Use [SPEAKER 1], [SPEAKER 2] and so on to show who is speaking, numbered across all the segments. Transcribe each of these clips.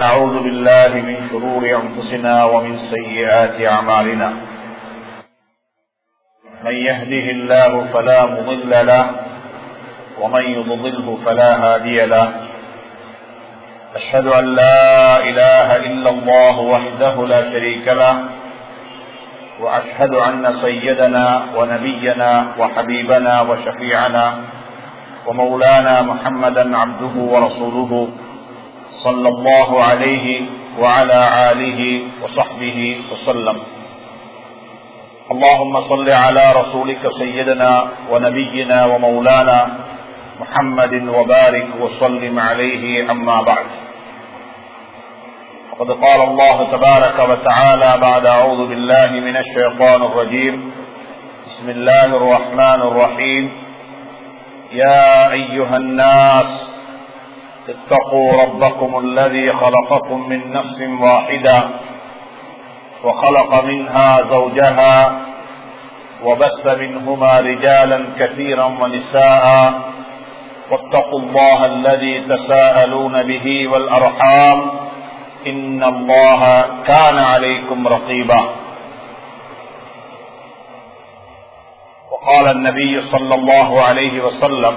[SPEAKER 1] أعوذ بالله من شرور أنفسنا ومن سيئات أعمالنا من يهده الله فلا مضل له ومن يضلله فلا هادي له أشهد أن لا إله إلا الله وحده لا شريك له وأشهد أن سيدنا ونبينا وحبيبنا وشفيعنا ومولانا محمدا عبده ورسوله صلى الله عليه وعلى آله وصحبه وسلم اللهم صل على رسولك سيدنا ونبينا ومولانا محمد وبارك وسلم عليه أما بعد وقد قال الله تبارك وتعالى بعد أعوذ بالله من الشيطان الرجيم بسم الله الرحمن الرحيم يا أيها الناس اتقوا ربكم الذي خلقكم من نفس واحدة وخلق منها زوجها وبث منهما رجالا كثيرا ونساء واتقوا الله الذي تساءلون به والأرحام إن الله كان عليكم رقيبا وقال النبي صلى الله عليه وسلم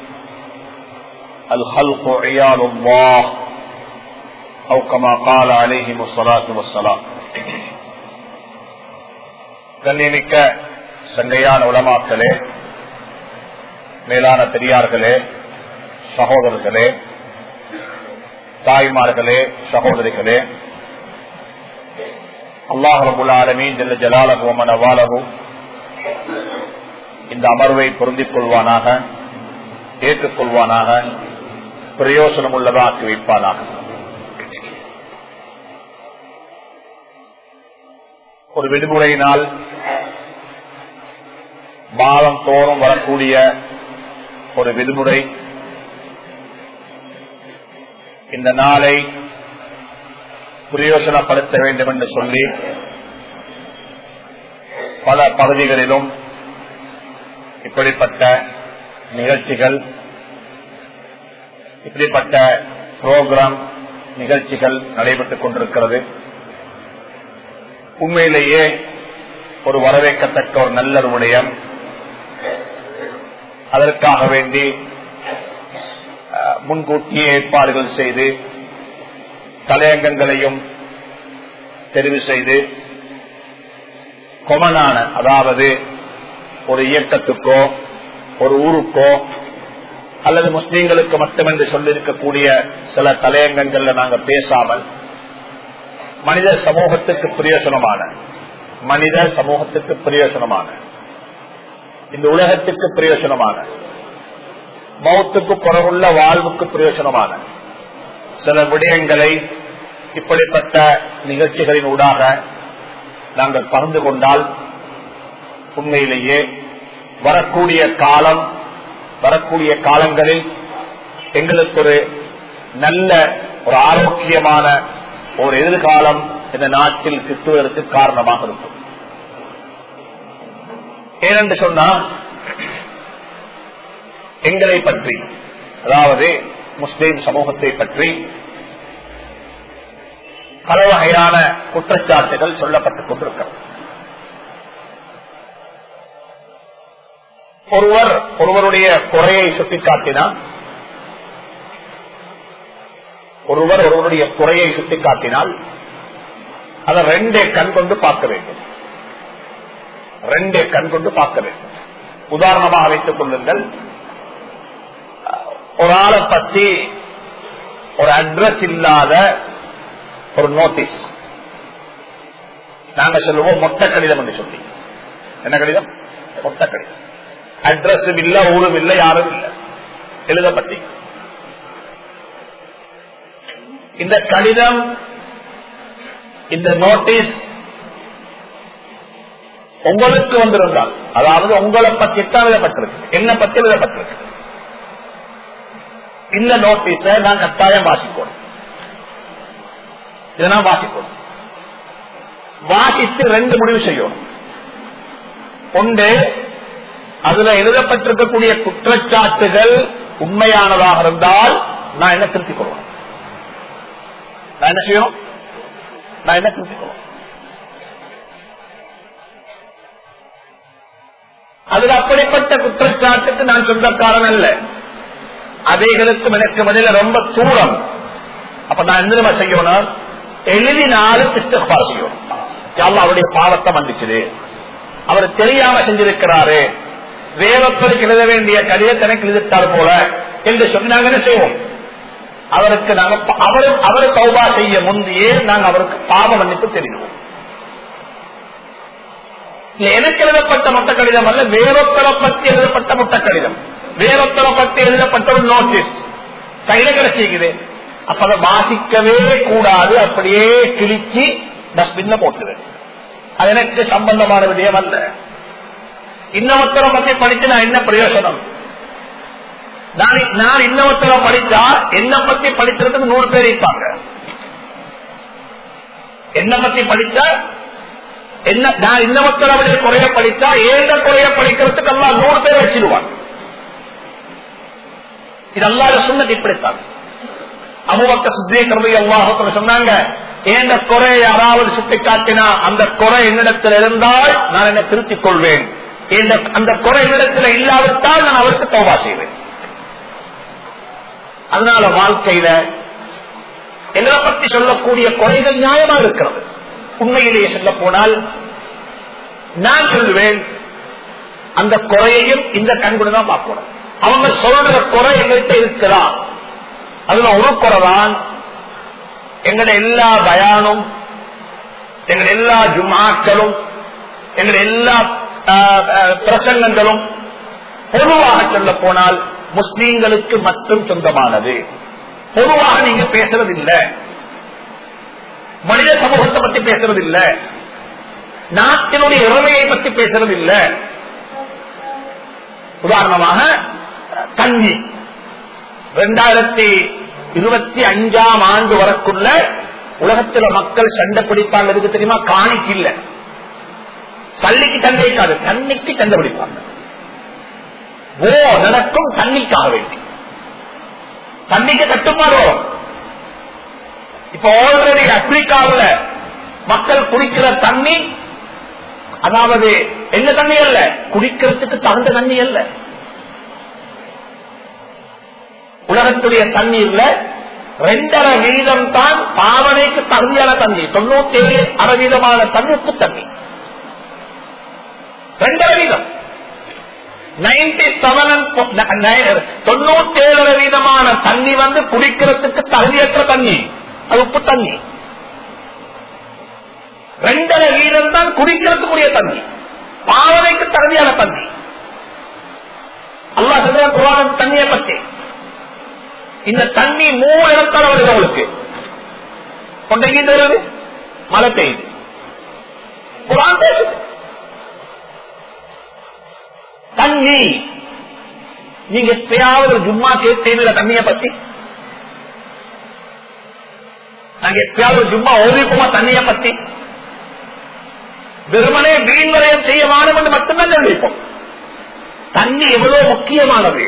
[SPEAKER 1] الخلق عيال الله أو كما قال عليهم الصلاة والسلام கண்ணியமிக்க சங்கையான உலமாக்களே மேலான பெரியார்களே சகோதரர்களே தாய்மார்களே சகோதரிகளே அல்லாஹரபுல் ஆலமீன் ஜல்ல ஜலாலகும் மனவாலகும் இந்த அமர்வை பொருந்திக் கொள்வானாக ஏற்றுக்கொள்வானாக பிரயோசனம் உள்ளதாக்கி வைப்பானாக ஒரு விடுமுறையினால் மாதம் தோறும் வரக்கூடிய ஒரு விடுமுறை இந்த நாளை பிரயோசனப்படுத்த வேண்டும் என்று சொல்லி பல பகுதிகளிலும் இப்படிப்பட்ட நிகழ்ச்சிகள் இப்படிப்பட்ட புரோகிராம் நிகழ்ச்சிகள் நடைபெற்றுக் கொண்டிருக்கிறது உண்மையிலேயே ஒரு வரவேற்கத்தக்க ஒரு நல்ல விடயம் அதற்காக வேண்டி முன்கூட்டியே ஏற்பாடுகள் செய்து தலையங்கங்களையும் தெரிவு செய்து கொமனான அதாவது ஒரு இயக்கத்துக்கோ ஒரு ஊருக்கோ அல்லது முஸ்லீம்களுக்கு மட்டுமென்று சொல்லியிருக்கக்கூடிய சில தலையங்கங்கள்ல நாங்க பேசாமல் மனித சமூகத்துக்கு பிரயோசனமான மனித சமூகத்துக்கு பிரயோசனமான இந்த உலகத்துக்கு பிரயோசனமான மௌத்துக்கு புறவுள்ள வாழ்வுக்கு பிரயோசனமான சில விடயங்களை இப்படிப்பட்ட நிகழ்ச்சிகளின் ஊடாக நாங்கள் பகிர்ந்து கொண்டால் உண்மையிலேயே வரக்கூடிய காலம் வரக்கூடிய காலங்களில் எங்களுக்கு ஒரு நல்ல ஒரு ஆரோக்கியமான ஒரு எதிர்காலம் இந்த நாட்டில் கிட்டுவதற்கு காரணமாக இருக்கும் ஏனென்று சொன்னா எங்களை பற்றி அதாவது முஸ்லிம் சமூகத்தை பற்றி பல வகையான குற்றச்சாட்டுகள் சொல்லப்பட்டுக் கொண்டிருக்கிறது ஒருவர் ஒருவருடைய குறையை சுட்டிக்காட்டினார் ஒருவர் ஒருவருடைய குறையை சுட்டிக்காட்டினால் அதை ரெண்டே கண் கொண்டு பார்க்க வேண்டும் ரெண்டே கண் கொண்டு பார்க்க வேண்டும் உதாரணமாக வைத்துக் கொள்ளுங்கள் ஒரு ஆளை பத்தி ஒரு அட்ரஸ் இல்லாத ஒரு நோட்டீஸ் நாங்க சொல்லுவோம் மொத்த கடிதம் என்று சொல்லி என்ன கடிதம் மொத்த கடிதம் அட்ரஸும் இல்ல ஊரும் இல்ல யாரும் இல்ல எழுதப்பட்டி இந்த கடிதம் இந்த நோட்டீஸ் உங்களுக்கு வந்திருந்தால் அதாவது உங்களை பற்றி தான் எழுதப்பட்டிருக்கு என்ன பற்றி எழுதப்பட்டிருக்கு இந்த நோட்டீஸை நான் கட்டாயம் வாசிக்கணும் இதை நான் வாசிக்கணும் வாசித்து ரெண்டு முடிவு செய்யணும் ஒன்று அதுல எழுதப்பட்டிருக்கக்கூடிய குற்றச்சாட்டுகள் உண்மையானதாக இருந்தால் நான் என்ன திருத்திக் கொள்வேன் நான் என்ன செய்யணும் நான் என்ன திருத்திக்கணும் அதுல அப்படிப்பட்ட குற்றச்சாட்டுக்கு நான் சொந்தக்காரன் அல்ல அவைகளுக்கும் எனக்கு பதில ரொம்ப தூரம் அப்ப நான் என்ன செய்யணும் எழுதினாலும் இஸ்திஃபார் செய்யணும் யாழ்லா அவருடைய பாவத்தை மன்னிச்சது அவர் தெரியாம செஞ்சிருக்கிறாரு வேறொத்தருக்கு எழுத வேண்டிய கடிதத்தை எனக்கு எழுதிட்டார் போல என்று சொல்லி நாங்க என்ன செய்வோம் அவருக்கு நாங்க அவரு அவரு தௌபா செய்ய முந்தையே நாங்க அவருக்கு பாவ மன்னிப்பு தெரிவிப்போம் எனக்கு எழுதப்பட்ட மொத்த கடிதம் அல்ல வேறொத்தரை பற்றி எழுதப்பட்ட மொத்த கடிதம் வேறொத்தரை பற்றி எழுதப்பட்ட ஒரு நோட்டீஸ் கையில கிடைச்சிக்குது அப்ப அதை வாசிக்கவே கூடாது அப்படியே கிழிச்சு டஸ்ட்பின்ல போட்டுது அது எனக்கு சம்பந்தமான விடயம் அல்ல இன்னொருத்தரை பத்தி படிச்சு நான் என்ன பிரயோஜனம் நான் நான் இன்னொருத்தரை படிச்சா என்ன பத்தி படிக்கிறதுக்கு நூறு பேர் இருப்பாங்க என்ன பத்தி படிச்சா என்ன நான் இன்னொருத்தரவுடைய குறைய படித்தா ஏந்த குறைய படிக்கிறதுக்கு எல்லாம் நூறு பேர் வச்சிருவாங்க இது அல்லாத சொன்னது இப்படித்தான் அமுவக்க சுத்தீகரவை அல்லாஹத்தில் சொன்னாங்க ஏந்த குறை யாராவது சுட்டி காட்டினா அந்த குறை என்னிடத்தில் இருந்தால் நான் என்னை திருத்திக் கொள்வேன் அந்த குறை என்னிடத்தில் இல்லாவிட்டால் நான் அவருக்கு தோபா செய்வேன் அதனால வாழ்க்கையில எங்களை பற்றி சொல்லக்கூடிய குறைகள் நியாயமா இருக்கிறது உண்மையிலேயே சொல்ல போனால் நான் சொல்லுவேன் அந்த குறையையும் இந்த கண்குடி தான் பார்க்கணும் அவங்க சொல்ற குறை எங்கள்கிட்ட இருக்கிறான் அதுல ஒரு குறைதான் எங்கட எல்லா பயானும் எங்கள் எல்லா ஜுமாக்களும் எங்கள் எல்லா பிரசங்கங்களும் பொதுவாக சொல்ல போனால் முஸ்லீம்களுக்கு மட்டும் சொந்தமானது பொதுவாக நீங்க பேசுறது இல்லை மனித சமூகத்தை பத்தி பேசுறது இல்ல நாட்டினுடைய இறமையை பத்தி பேசுறது இல்ல உதாரணமாக கஞ்சி இரண்டாயிரத்தி இருபத்தி அஞ்சாம் ஆண்டு வரக்குள்ள உலகத்துல மக்கள் சண்டை பிடிப்பாங்க எதுக்கு தெரியுமா காணிக்கு இல்ல சல்லிக்கு சண்டை இருக்காது தண்ணிக்கு சண்டை பிடிப்பாங்க ஓ நடக்கும் தண்ணிக்காக வேண்டி தண்ணிக்கு கட்டுப்பாடு வரும் இப்ப ஆல்ரெடி ஆப்பிரிக்காவில் மக்கள் குடிக்கிற தண்ணி அதாவது என்ன தண்ணி அல்ல குடிக்கிறதுக்கு தகுந்த தண்ணி அல்ல உலகத்துடைய தண்ணீர்ல ரெண்டரை வீதம் தான் பாவனைக்கு தகுதியான தண்ணி தொண்ணூத்தி ஏழு அரை வீதமான தண்ணி உப்பு தண்ணி ரெண்டரை வீதம் நைன்டி செவன் தொண்ணூத்தி ஏழு வீதமான தண்ணி வந்து குடிக்கிறதுக்கு தகுதியற்ற தண்ணி அது உப்பு தண்ணி ரெண்டரை வீதம் தான் குடிக்கிறதுக்குரிய தண்ணி பாவனைக்கு தகுதியான தண்ணி அல்லா சொல்ற குரான் தண்ணியை பற்றி இந்த தண்ணி மூணு இடத்தால வருது உங்களுக்கு கொண்டைக்கு வருது மழை பெய்யுது குரான் பேசுது தண்ணி நீங்க எப்பயாவது ஜும்மா செய்யல தண்ணியை பத்தி நாங்க எப்பயாவது ஜும்மா ஓதிப்போமா தண்ணிய பத்தி வெறுமனே வீண் வரையம் செய்ய வேண்டும் என்று மட்டும்தான் நினைப்போம் தண்ணி எவ்வளவு முக்கியமானது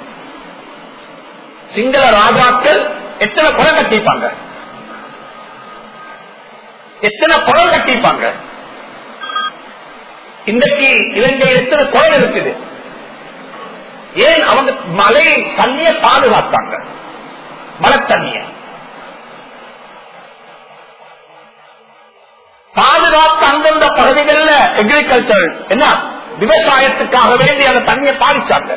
[SPEAKER 1] சிங்கள ராஜாக்கள் எத்தனை குளம் கட்டிப்பாங்க எத்தனை குளம் கட்டிப்பாங்க இன்றைக்கு இலங்கையில் எத்தனை குளம் இருக்குது ஏன் அவங்க மழை தண்ணிய பாதுகாத்தாங்க மழை தண்ணிய பாதுகாத்த அந்தந்த பகுதிகளில் எக்ரிகல்ச்சர் என்ன விவசாயத்துக்காக வேண்டி அந்த தண்ணியை பாதிச்சாங்க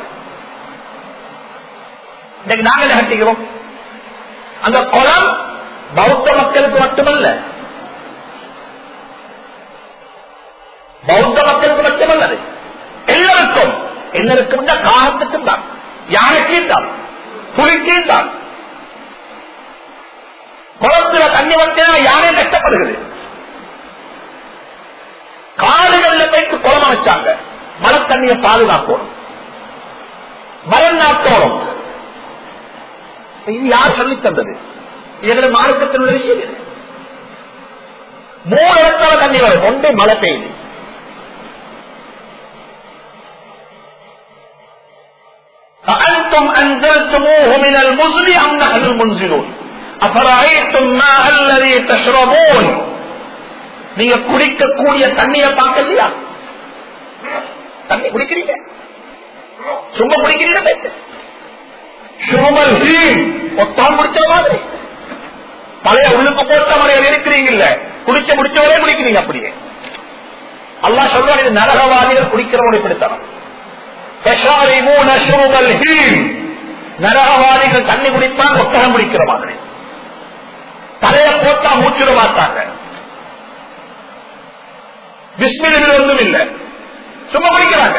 [SPEAKER 1] இன்னைக்கு நாங்கள் கட்டிக்கிறோம் அந்த குளம் பௌத்த மக்களுக்கு மட்டுமல்ல பௌத்த மக்களுக்கு மட்டுமல்லது எல்லாருக்கும் என்ன இருக்கும் காகத்துக்கும் தான் யானைக்கும் தான் புலிக்கும் தான் குளத்துல தண்ணி வந்தா யானை கஷ்டப்படுகிறது காடுகள்ல போயிட்டு குளம் வச்சாங்க மழை தண்ணியை பாதுகாக்கணும் மரம் நாட்டோடும் இது யார் சொல்லி தந்தது எங்களுடைய மார்க்கத்தினுடைய விஷயம் இது மூணு இடத்தால தண்ணி வரும் ஒன்று மழை பெய்யுது أأنتم أنزلتموه من المزن أم نحن المنزلون أفرأيتم ما أن நீங்க குடிக்கக்கூடிய தண்ணியை பார்க்கலையா தண்ணி குடிக்கிறீங்க சும்மா குடிக்கிறீங்க சுமல் ஒத்தான் குடிச்ச மாதிரி பழைய உள்ளுக்கு போட்ட மலையில் இருக்கிறீங்கல்ல குடிச்ச முடிச்சவரே குடிக்கிறீங்க அப்படியே அல்லா சொல்றான் இது நரகவாதிகள் குடிக்கிறவனை பிடித்தனம் நரகவாதிகள் தண்ணி குடித்தா ஒத்தகம் குடிக்கிற மாதிரி தலைய போட்டா மூச்சிட மாட்டாங்க விஸ்மிலில் ஒன்றும் இல்லை சும்மா குடிக்கிறாங்க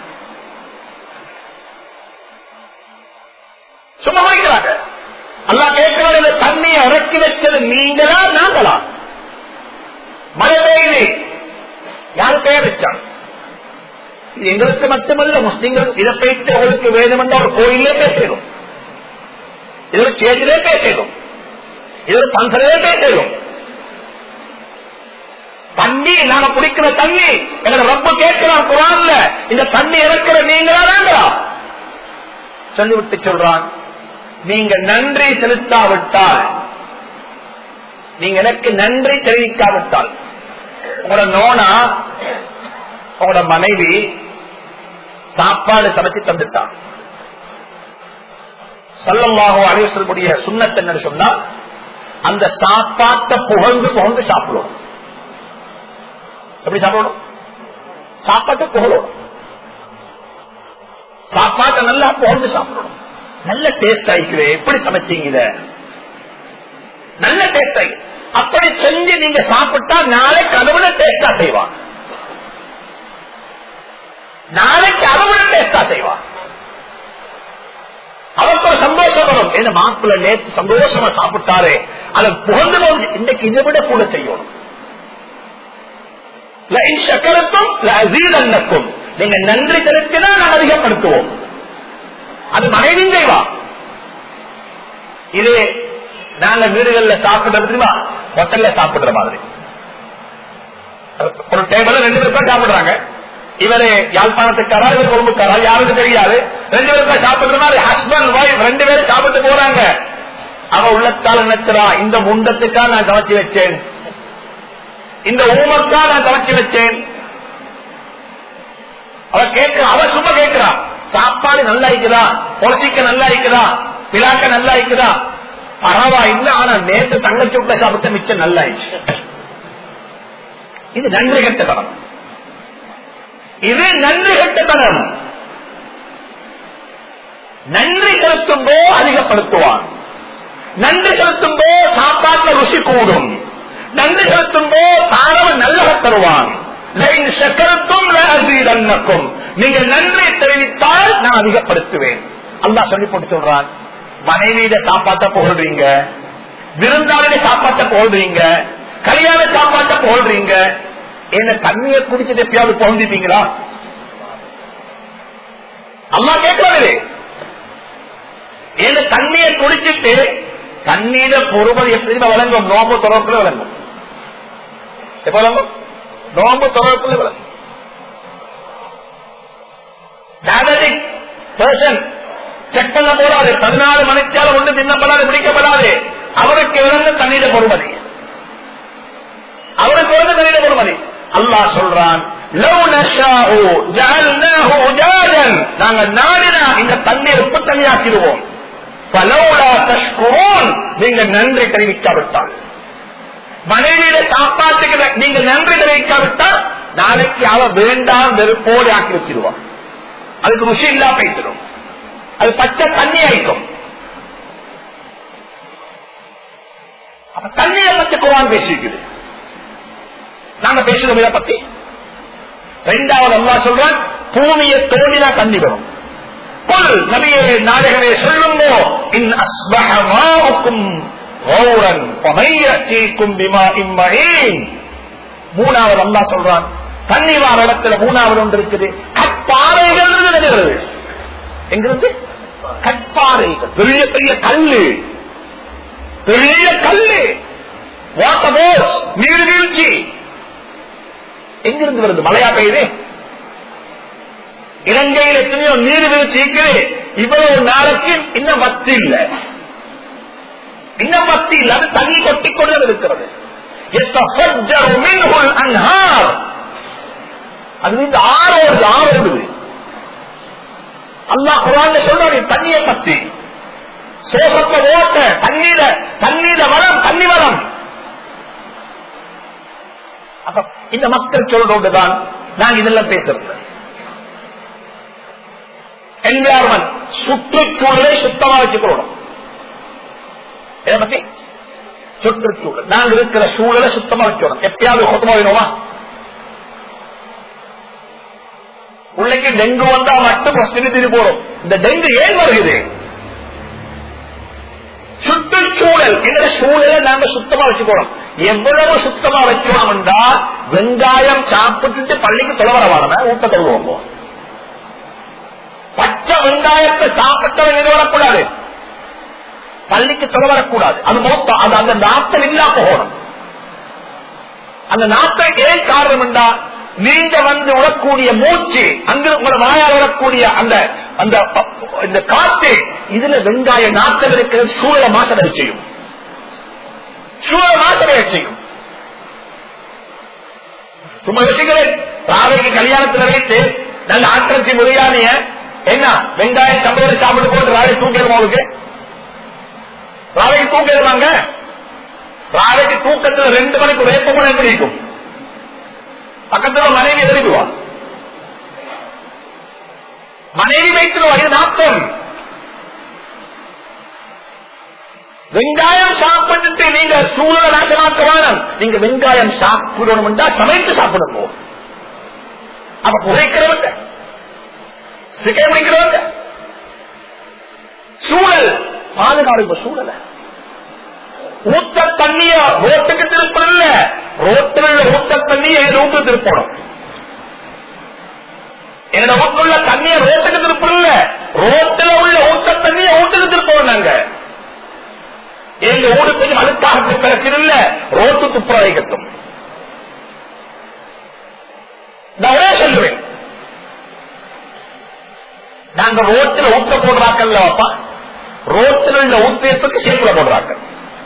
[SPEAKER 1] சும்மா குடிக்கிறாங்க அல்லா கேட்கிறாங்க தண்ணியை இறக்கி வச்சது நீங்களா நாங்களா மழை பெய்யுது யாரு பெயர் வச்சாங்க இது எங்களுக்கு மட்டுமல்ல முஸ்லிம்கள் இதை பேச்சு அவருக்கு வேணுமென்ற ஒரு கோயிலே பேசிடும் இது ஒரு சேஜிலே பேசிடும் இது ஒரு பங்கரே பேசிடும் தண்ணி நாங்க குடிக்கிற தண்ணி எங்களை ரொம்ப கேட்கிறோம் குரான்ல இந்த தண்ணி இறக்கிற நீங்களா நாங்களா சொல்லிவிட்டு சொல்றான் நீங்க நன்றி செலுத்தாவிட்டால் நீங்க எனக்கு நன்றி தெரிவிக்காவிட்டால் உங்களோட நோனா உங்களோட மனைவி சாப்பாடு சமைச்சு தந்துட்டான் சல்லமாக அனைவசக்கூடிய சுண்ணத்தை என்ன சொன்னா அந்த சாப்பாட்டை புகழ்ந்து புகழ்ந்து சாப்பிடுவோம் எப்படி சாப்பிடணும் சாப்பாட்டை புகழும் சாப்பாட்டை நல்லா புகழ்ந்து சாப்பிடணும் நல்ல டேஸ்ட் ஆயிக்குது எப்படி சமைச்சீங்க இத நல்ல டேஸ்ட் ஆகி அப்படி செஞ்சு நீங்க சாப்பிட்டா நாளைக்கு அதை டேஸ்டா செய்வான் நாளைக்கு அதை டேஸ்டா செய்வான் அவருக்கு ஒரு சந்தோஷம் வரும் என்ன மாப்பிள்ள நேற்று சந்தோஷமா சாப்பிட்டாரு அதை புகழ்ந்து வந்து இன்னைக்கு இதை விட கூட செய்யணும் சக்கரத்தும் நீங்க நன்றி செலுத்தினா நான் அதிகப்படுத்துவோம் அது மனைவி செய்வா இது நாங்க வீடுகள்ல சாப்பிடுறது தெரியுமா ஹோட்டல்ல சாப்பிடுற மாதிரி ஒரு டேபிள் ரெண்டு பேருக்கும் சாப்பிடுறாங்க இவரு யாழ்ப்பாணத்துக்காரா இவர் குடும்பக்காரா யாருக்கு தெரியாது ரெண்டு பேருக்கும் சாப்பிடுற மாதிரி ஹஸ்பண்ட் ஒய்ஃப் ரெண்டு பேரும் சாப்பிட்டு போறாங்க அவ உள்ளத்தால் நினைக்கிறா இந்த முண்டத்துக்கா நான் சமைச்சு வச்சேன் இந்த ஊமக்கா நான் சமைச்சு வச்சேன் அவ கேட்க அவ சும்மா கேட்கிறா சாப்பாடு நல்லா இருக்குதா பொலசிக்க நல்லா இருக்குதா பிளாக்க நல்லா இருக்குதா பரவாயில்ல ஆனா நேற்று தங்கச்சி விட்ட சாப்பிட்ட மிச்சம் நல்லா ஆயிடுச்சு இது நன்றி கட்டத்தனம் இது நன்றி கட்டத்தனம் நன்றி செலுத்தும் போ அதிகப்படுத்துவான் நன்றி செலுத்தும் போ சாப்பாட்டுல ருசி கூடும் நன்றி செலுத்தும் போ தாரவன் நல்லக தருவான் சக்கரத்தும் நீங்க நன்றி தெரிவித்தால் நான் அதிகப்படுத்துவேன் அல்லா சொல்லி போட்டு சொல்றான் மனைவியிட சாப்பாட்ட புகழ்றீங்க விருந்தாளிட சாப்பாட்ட புகழ்றீங்க கல்யாண சாப்பாட்ட புகழ்றீங்க என்ன தண்ணியை குடிச்சிட்டு எப்பயாவது புகழ்ந்துட்டீங்களா அம்மா கேட்கறது என்ன தண்ணியை குடிச்சிட்டு தண்ணீர பொறுமதி எப்படி வழங்கும் நோம்பு தொடர்புல வழங்கும் எப்ப வழங்கும் நோம்பு தொடர்புல வழங்கும் டயபெட்டிக் பர்சன் செக் பண்ண போடாது பதினாலு மணித்தால ஒன்று தின்னப்படாது பிடிக்கப்படாது அவருக்கு இறந்த தண்ணீர பொறுமதி அவருக்கு இறந்த தண்ணீர பொறுமதி அல்லாஹ் சொல்றான் நாங்க நாடினா இந்த தண்ணீர் உப்பு தண்ணியாக்கிடுவோம் நீங்க நன்றி தெரிவிக்காவிட்டால் மனைவியில சாப்பாட்டுக்கு நீங்க நன்றி தெரிவிக்காவிட்டால் நாளைக்கு அவ வேண்டாம் வெறுப்போடு ஆக்கி வச்சிருவான் அதுக்கு ருசி இல்லா போயிடும் அது பச்சை தண்ணி ஆயிக்கும் அப்ப தண்ணியை பத்தி குரான் பேசிக்குது நாங்க பேசுறோம் இதை பத்தி ரெண்டாவது அல்லா சொல்றான் பூமியை தோண்டினா தண்ணி வரும் கொல் நபியே நாயகமே சொல்லுங்கோ இன் அஸ்பகமாவுக்கும் கௌரன் பமையத்தீக்கும் பிமா இம்மழீன் மூணாவது அல்லா சொல்றான் தண்ணி வார இடத்துல மூணாவது ஒன்று இருக்குது கற்பாறைகள் நினைக்கிறது எங்கிருந்து கற்பாறைகள் பெரிய பெரிய கல்லு பெரிய கல்லு வாட்டர் போஸ் நீர்வீழ்ச்சி எங்கிருந்து வருது மழையா பெய்யுது இலங்கையில் எத்தனையோ நீர்வீழ்ச்சி இருக்குது இவ்வளவு நாளைக்கு இன்னும் வத்தி இல்ல இன்னும் வத்தி இல்ல அது தண்ணி கொட்டி கொண்டு இருக்கிறது يتفجر منه الأنهار அது இந்த ஆறோடு ஆறோடு அல்லாஹ் குரான் சொல்றாரு தண்ணியை பத்தி சோசப்ப ஓட்ட தண்ணீர தண்ணீர வளம் தண்ணி வளம் அப்ப இந்த மக்கள் சொல்றோடுதான் நான் இதெல்லாம் பேசுறேன் என்விரான்மெண்ட் சுற்றுச்சூழலை சுத்தமா வச்சுக்கணும் இதை பத்தி சுற்றுச்சூழல் நாங்க இருக்கிற சூழலை சுத்தமா வச்சுக்கணும் எப்பயாவது சுத்தமா வேணுமா உள்ளக்கு டெங்கு வந்தா மட்டும் பிரச்சனை போறோம் இந்த டெங்கு ஏன் வருகிறது சுற்றுச்சூழல் என்ற சூழலை நாங்க சுத்தமா வச்சுக்கணும் எவ்வளவு சுத்தமா வச்சோம்டா வெங்காயம் சாப்பிட்டுட்டு பள்ளிக்கு தொலைவர வாடன ஊட்ட தருவோம் பச்சை வெங்காயத்தை சாப்பிட்டவன் இது வரக்கூடாது பள்ளிக்கு தொலைவரக்கூடாது அது மொத்தம் அது அந்த நாட்கள் இல்லா போகணும் அந்த நாட்கள் ஏன் காரணம் என்றா நீங்க வந்து விடக்கூடிய மூச்சு அங்கு உங்களை வாயால் விடக்கூடிய அந்த அந்த இந்த காத்து இதுல வெங்காய நாட்கள் இருக்கிறது சூழல மாற்றடை செய்யும் சூழல மாற்றடை செய்யும் சும்மா வச்சுக்கிறேன் ராவைக்கு கல்யாணத்துல வைத்து நல்ல ஆக்கிரச்சி பிரியாணிய என்ன வெங்காயம் சம்பளம் சாப்பிட்டு போட்டு ராவை தூக்கிடுமா அவளுக்கு ராவைக்கு தூக்கிடுவாங்க ராவைக்கு தூக்கத்துல ரெண்டு மணிக்கு வேப்பமனை கிடைக்கும் பக்கத்துல மனைவி எழுதுவா மனைவி வைத்துருவா இது நாட்டம் வெங்காயம் சாப்பிட்டுட்டு நீங்க சூழலை நாசமாக்க வேணும் நீங்க வெங்காயம் சாப்பிடணும்டா சமைத்து சாப்பிடணும் அப்ப புகைக்கிறவங்க சிகை முடிக்கிறவங்க சூழல் பாதுகாப்பு சூழலை ஊத்த தண்ணிய ரோட்டுக்கு திருப்பல ரோட்டில் உள்ள ஊத்த தண்ணியை ரூட்டு திருப்பணும் என்னோட வீட்டுள்ள தண்ணிய ரோட்டுக்கு திருப்பல ரோட்டில் உள்ள ஊத்த தண்ணியை வீட்டுக்கு திருப்பணும் நாங்க எங்க ஊடு கொஞ்சம் அழுக்காக கிடக்கிறல்ல ரோட்டு துப்புர வைக்கட்டும் நான் ஒரே சொல்லுவேன் நாங்க ரோட்டில் ஊத்த போடுறாக்கல்ல அப்பா ரோட்டில் உள்ள ஊத்தியத்துக்கு சேர்ப்புல போடுறாக்கள்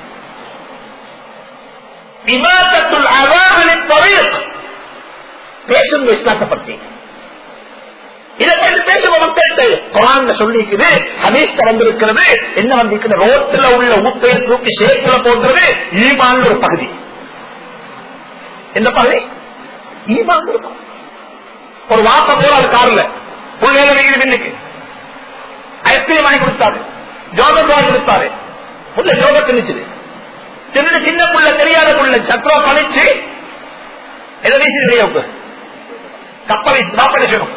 [SPEAKER 1] இமாத்தத்துள் அவாகலின் தொழில் பேசுங்க இஸ்லாத்தை பத்தி இதை பற்றி பேசுவோம் மக்கள்கிட்ட குரான் சொல்லிக்குது ஹதீஸ்ல வந்திருக்கிறது என்ன வந்திருக்கிறது ரோட்டில் உள்ள ஊத்தையை தூக்கி சேர்ப்புல போடுறது ஈமான் ஒரு பகுதி எந்த பகுதி ஈமான் ஒரு பகுதி ஒரு வாப்ப போறாரு கார்ல பிள்ளைகள் இன்னைக்கு ஐஸ்கிரீம் வாங்கி கொடுத்தாரு ஜோகம் வாங்கி கொடுத்தாரு புள்ள ஜோகம் திணிச்சுது சின்ன சின்ன புள்ள தெரியாத புள்ள சத்ரா பழிச்சு எதை வீசி தெரியாது கப்பலை வாப்படிக்கணும்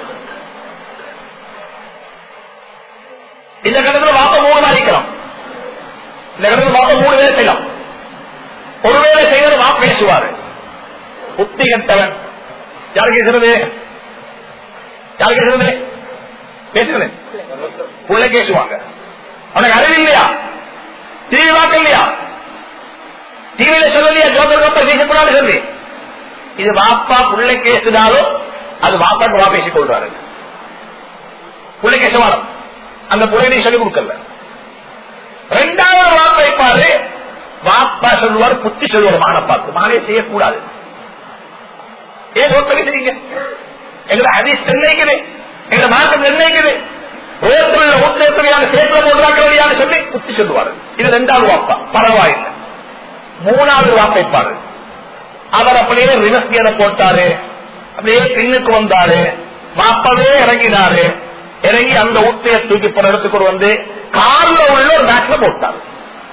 [SPEAKER 1] இந்த கடத்துல வாப்ப மூணு தான் இருக்கிறோம் இந்த கடத்துல வாப்ப மூணு வேலை செய்யலாம் ஒரு வேலை செய்யறது வாப்ப பேசுவாரு புத்தி கட்டவன் யாரு கேட்கிறது யாரு கேட்கிறது பேசுகிறேன் புள்ள பேசுவாங்க அவனுக்கு அறிவு இல்லையா டிவி பார்க்க இல்லையா டிவியில சொல்லலையா ஜோதர் கப்பல் பேசக்கூடாது சொல்லி இது வாப்பா புள்ளை கேசுனாலும் அது வாப்பாக்கு வா பேசிக் கொள்றாரு புள்ளை கேசவானம் அந்த புள்ளையை சொல்லிக் கொடுக்கல ரெண்டாவது வாப்பா வைப்பாரு வாப்பா சொல்லுவார் புத்தி சொல்லுவார் மான பார்த்து மானே செய்யக்கூடாது ஏன் ரோட்டை செய்யுங்க எங்களை ஹதீஸ் நிர்ணயிக்குது எங்க மார்க்கம் நிர்ணயிக்குது ரோட்டில் ஊத்தேற்றையான சேர்த்து போடுறாங்க சொல்லி புத்தி சொல்லுவாரு இது ரெண்டாவது வாப்பா பரவாயில்லை மூணாவது வாப்பைப்பாரு அவர் அப்படியே ரிவஸ்தியனை போட்டாரு அப்படியே பின்னுக்கு வந்தாரு வாப்பவே இறங்கினாரு இறங்கி அந்த ஊத்தைய தூக்கி போற இடத்துக்கு வந்து கார்ல உள்ள ஒரு பேக்ல போட்டாரு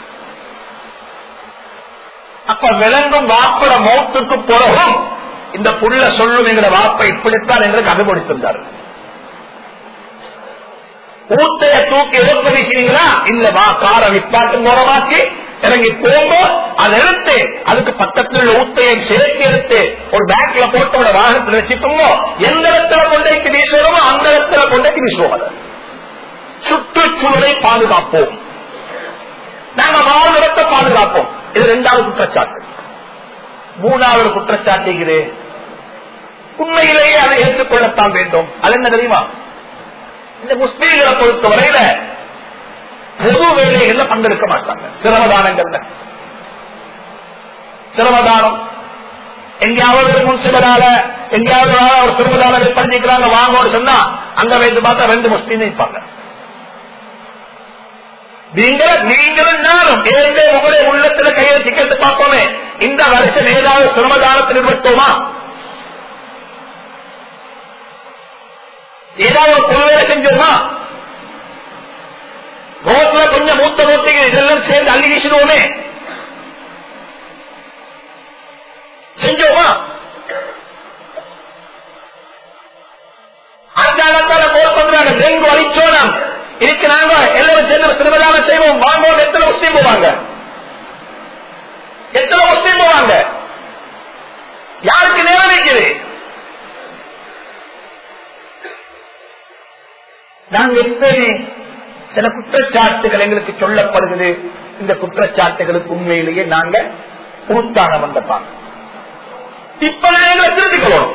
[SPEAKER 1] அப்ப விளங்கும் வாப்பட மௌத்துக்கு பிறகும் இந்த புள்ள சொல்லும் எங்கிற வாப்பை இப்படித்தான் என்று கண்டுபிடித்திருந்தார் ஊத்தைய தூக்கி எடுத்து வீசினீங்களா இல்ல வா காரை விப்பாட்டு மூலமாக்கி இறங்கி போங்கோ அதை எடுத்து அதுக்கு பக்கத்தில் உள்ள ஊத்தையை சேர்த்து எடுத்து ஒரு பேக்ல போட்டு ஒரு வாகனத்தில் வச்சுக்கோங்க எந்த இடத்துல கொண்டைக்கு வீசுவோமோ அந்த இடத்துல கொண்டைக்கு வீசுவோம் அதை சுற்றுச்சூழலை பாதுகாப்போம் நாங்க வாழ்ந்த இடத்தை பாதுகாப்போம் இது இரண்டாவது குற்றச்சாட்டு மூணாவது குற்றச்சாட்டு இது உண்மையிலேயே அதை ஏற்றுக்கொள்ளத்தான் வேண்டும் அது என்ன தெரியுமா இந்த முஸ்லீம்களை பொறுத்தவரையில பொது வேலைகள்ல பங்கெடுக்க மாட்டாங்க சிரமதானங்கள்ல சிரமதானம் எங்கேயாவது முன்சிபரால எங்கேயாவது ஒரு சிறுமதான பண்ணிக்கிறாங்க வாங்கன்னு சொன்னா அங்க வைத்து பார்த்தா ரெண்டு முஸ்லீம் இருப்பாங்க நீங்கள் நீங்களும் நானும் ஏழே உங்களுடைய உள்ளத்துல கையில டிக்கெட் பார்ப்போமே இந்த வருஷம் ஏதாவது சிரமதானத்தில் விட்டோமா ஏதாவது ஒரு பொருளை செஞ்சோமா ரோட்ல கொஞ்சம் மூத்த மூர்த்திகள் இதெல்லாம் சேர்ந்து அள்ளி வீசிடுவோமே செஞ்சோமா அந்த இடத்தால போல் பண்றாங்க டெங்கு அழிச்சோம் நாம் இதுக்கு நாங்க எல்லாரும் சேர்ந்து சிறுமதானம் செய்வோம் வாங்குவோம் எத்தனை முஸ்லீம் போவாங்க எத்தனை முஸ்லீம் போவாங்க யாருக்கு நேரம் இருக்குது நாங்க எப்பயுமே சில குற்றச்சாட்டுகள் எங்களுக்கு சொல்லப்படுகிறது இந்த குற்றச்சாட்டுகளுக்கு உண்மையிலேயே நாங்க பூத்தான வந்தப்பா இப்ப எங்களை திருத்திக்கணும்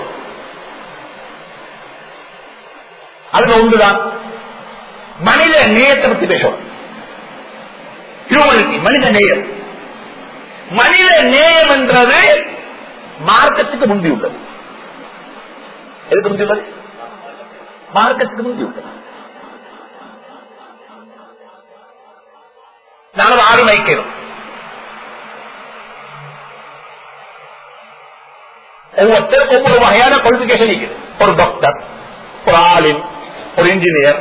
[SPEAKER 1] அதுல ஒன்றுதான் மனித நேயத்தை பத்தி பேசணும் ஹியூமனிட்டி மனித நேயம் மனித நேயம் என்றது மார்க்கத்துக்கு முந்தி உள்ளது எதுக்கு முந்தி உள்ளது மார்க்கத்துக்கு முந்தி உள்ளது நாங்கள் ஆடி வைக்கிறோம் ஒவ்வொருத்தருக்கும் ஒவ்வொரு வகையான குவாலிபிகேஷன் இருக்குது ஒரு டாக்டர் ஒரு ஆலிம் ஒரு இன்ஜினியர்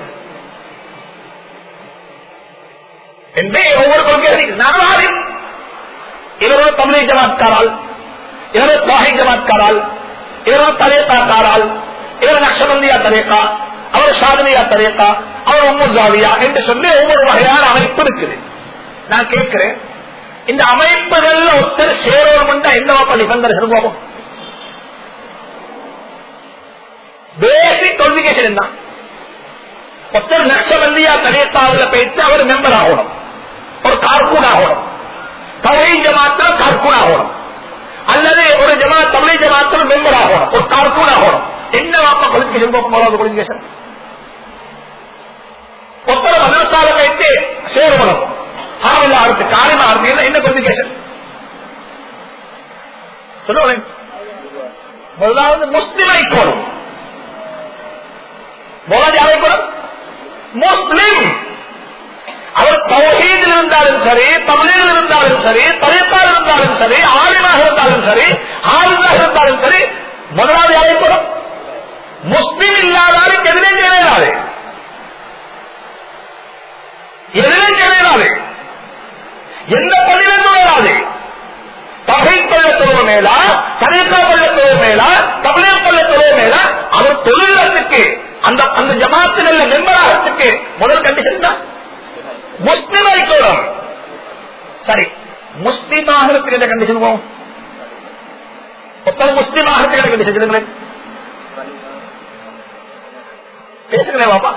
[SPEAKER 1] என்றே ஒவ்வொரு கொள்கைகள் நாங்கள் ஆலிம் இவரோட தமிழை ஜமாத்காரால் இவரோட தாகை ஜமாத்காரால் இவரோட தலேத்தாக்காரால் இவர் நக்ஷபந்தியா தலேக்கா அவர் சாதனையா தலேக்கா அவர் உம்முசாவியா என்று சொல்லி ஒவ்வொரு வகையான அமைப்பு இருக்குது நான் கேட்கிறேன் இந்த அமைப்புகள்ல ஒருத்தர் சேரோம் என்னவா நிபந்தனை சொல்லுவோம் பேசிக் குவாலிபிகேஷன் என்ன ஒருத்தர் நக்ஷபந்தியா தனியத்தாவில் போயிட்டு அவர் மெம்பர் ஆகணும் ஒரு கார்கூன் ஆகணும் தமிழை ஜமாத்தில் கார்கூன் ஆகணும் அல்லது ஒரு ஜமா தமிழ் ஜமாத்தில் மெம்பர் ஆகணும் ஒரு கார்கூன் ஆகணும் என்ன வாப்பா குவாலிபிகேஷன் போகும்போது குவாலிபிகேஷன் ஒருத்தர் மதரசால போயிட்டு சேரணும் ஆவில அடுத்து காரியமா இருக்கு என்ன குவாலிபிகேஷன் சொல்லுவேன் முதலாவது முஸ்லிம் ஐக்கோணும் முதலாவது யாரைக்கோணும் முஸ்லிம் அவர் தௌஹீதில் இருந்தாலும் சரி தமிழில் இருந்தாலும் சரி தரைப்பால் இருந்தாலும் சரி ஆலிமாக இருந்தாலும் சரி ஆளுநராக இருந்தாலும் சரி முதலாவது யாரைக்கோணும் முஸ்லிம் இல்லாதாருக்கு எதிரே செய்யலாது எதிரே செய்யலாது எந்த பள்ளியிலும் வராது தகை கொள்ள தொழில் மேலா தனிக்கா கொள்ள தொழில் மேலா தமிழர் கொள்ள தொழில் மேலா அவர் தொழிலத்துக்கு அந்த அந்த ஜமாத்தில் மெம்பராகிறதுக்கு முதல் கண்டிஷன் தான் முஸ்லிம் ஐக்கோடம் சரி முஸ்லீம் ஆகிறதுக்கு என்ன கண்டிஷன் போகும் ஒருத்தர் முஸ்லீம் ஆகிறதுக்கு என்ன கண்டிஷன் சொல்லுங்களேன் பேசுங்களேன் பாப்பா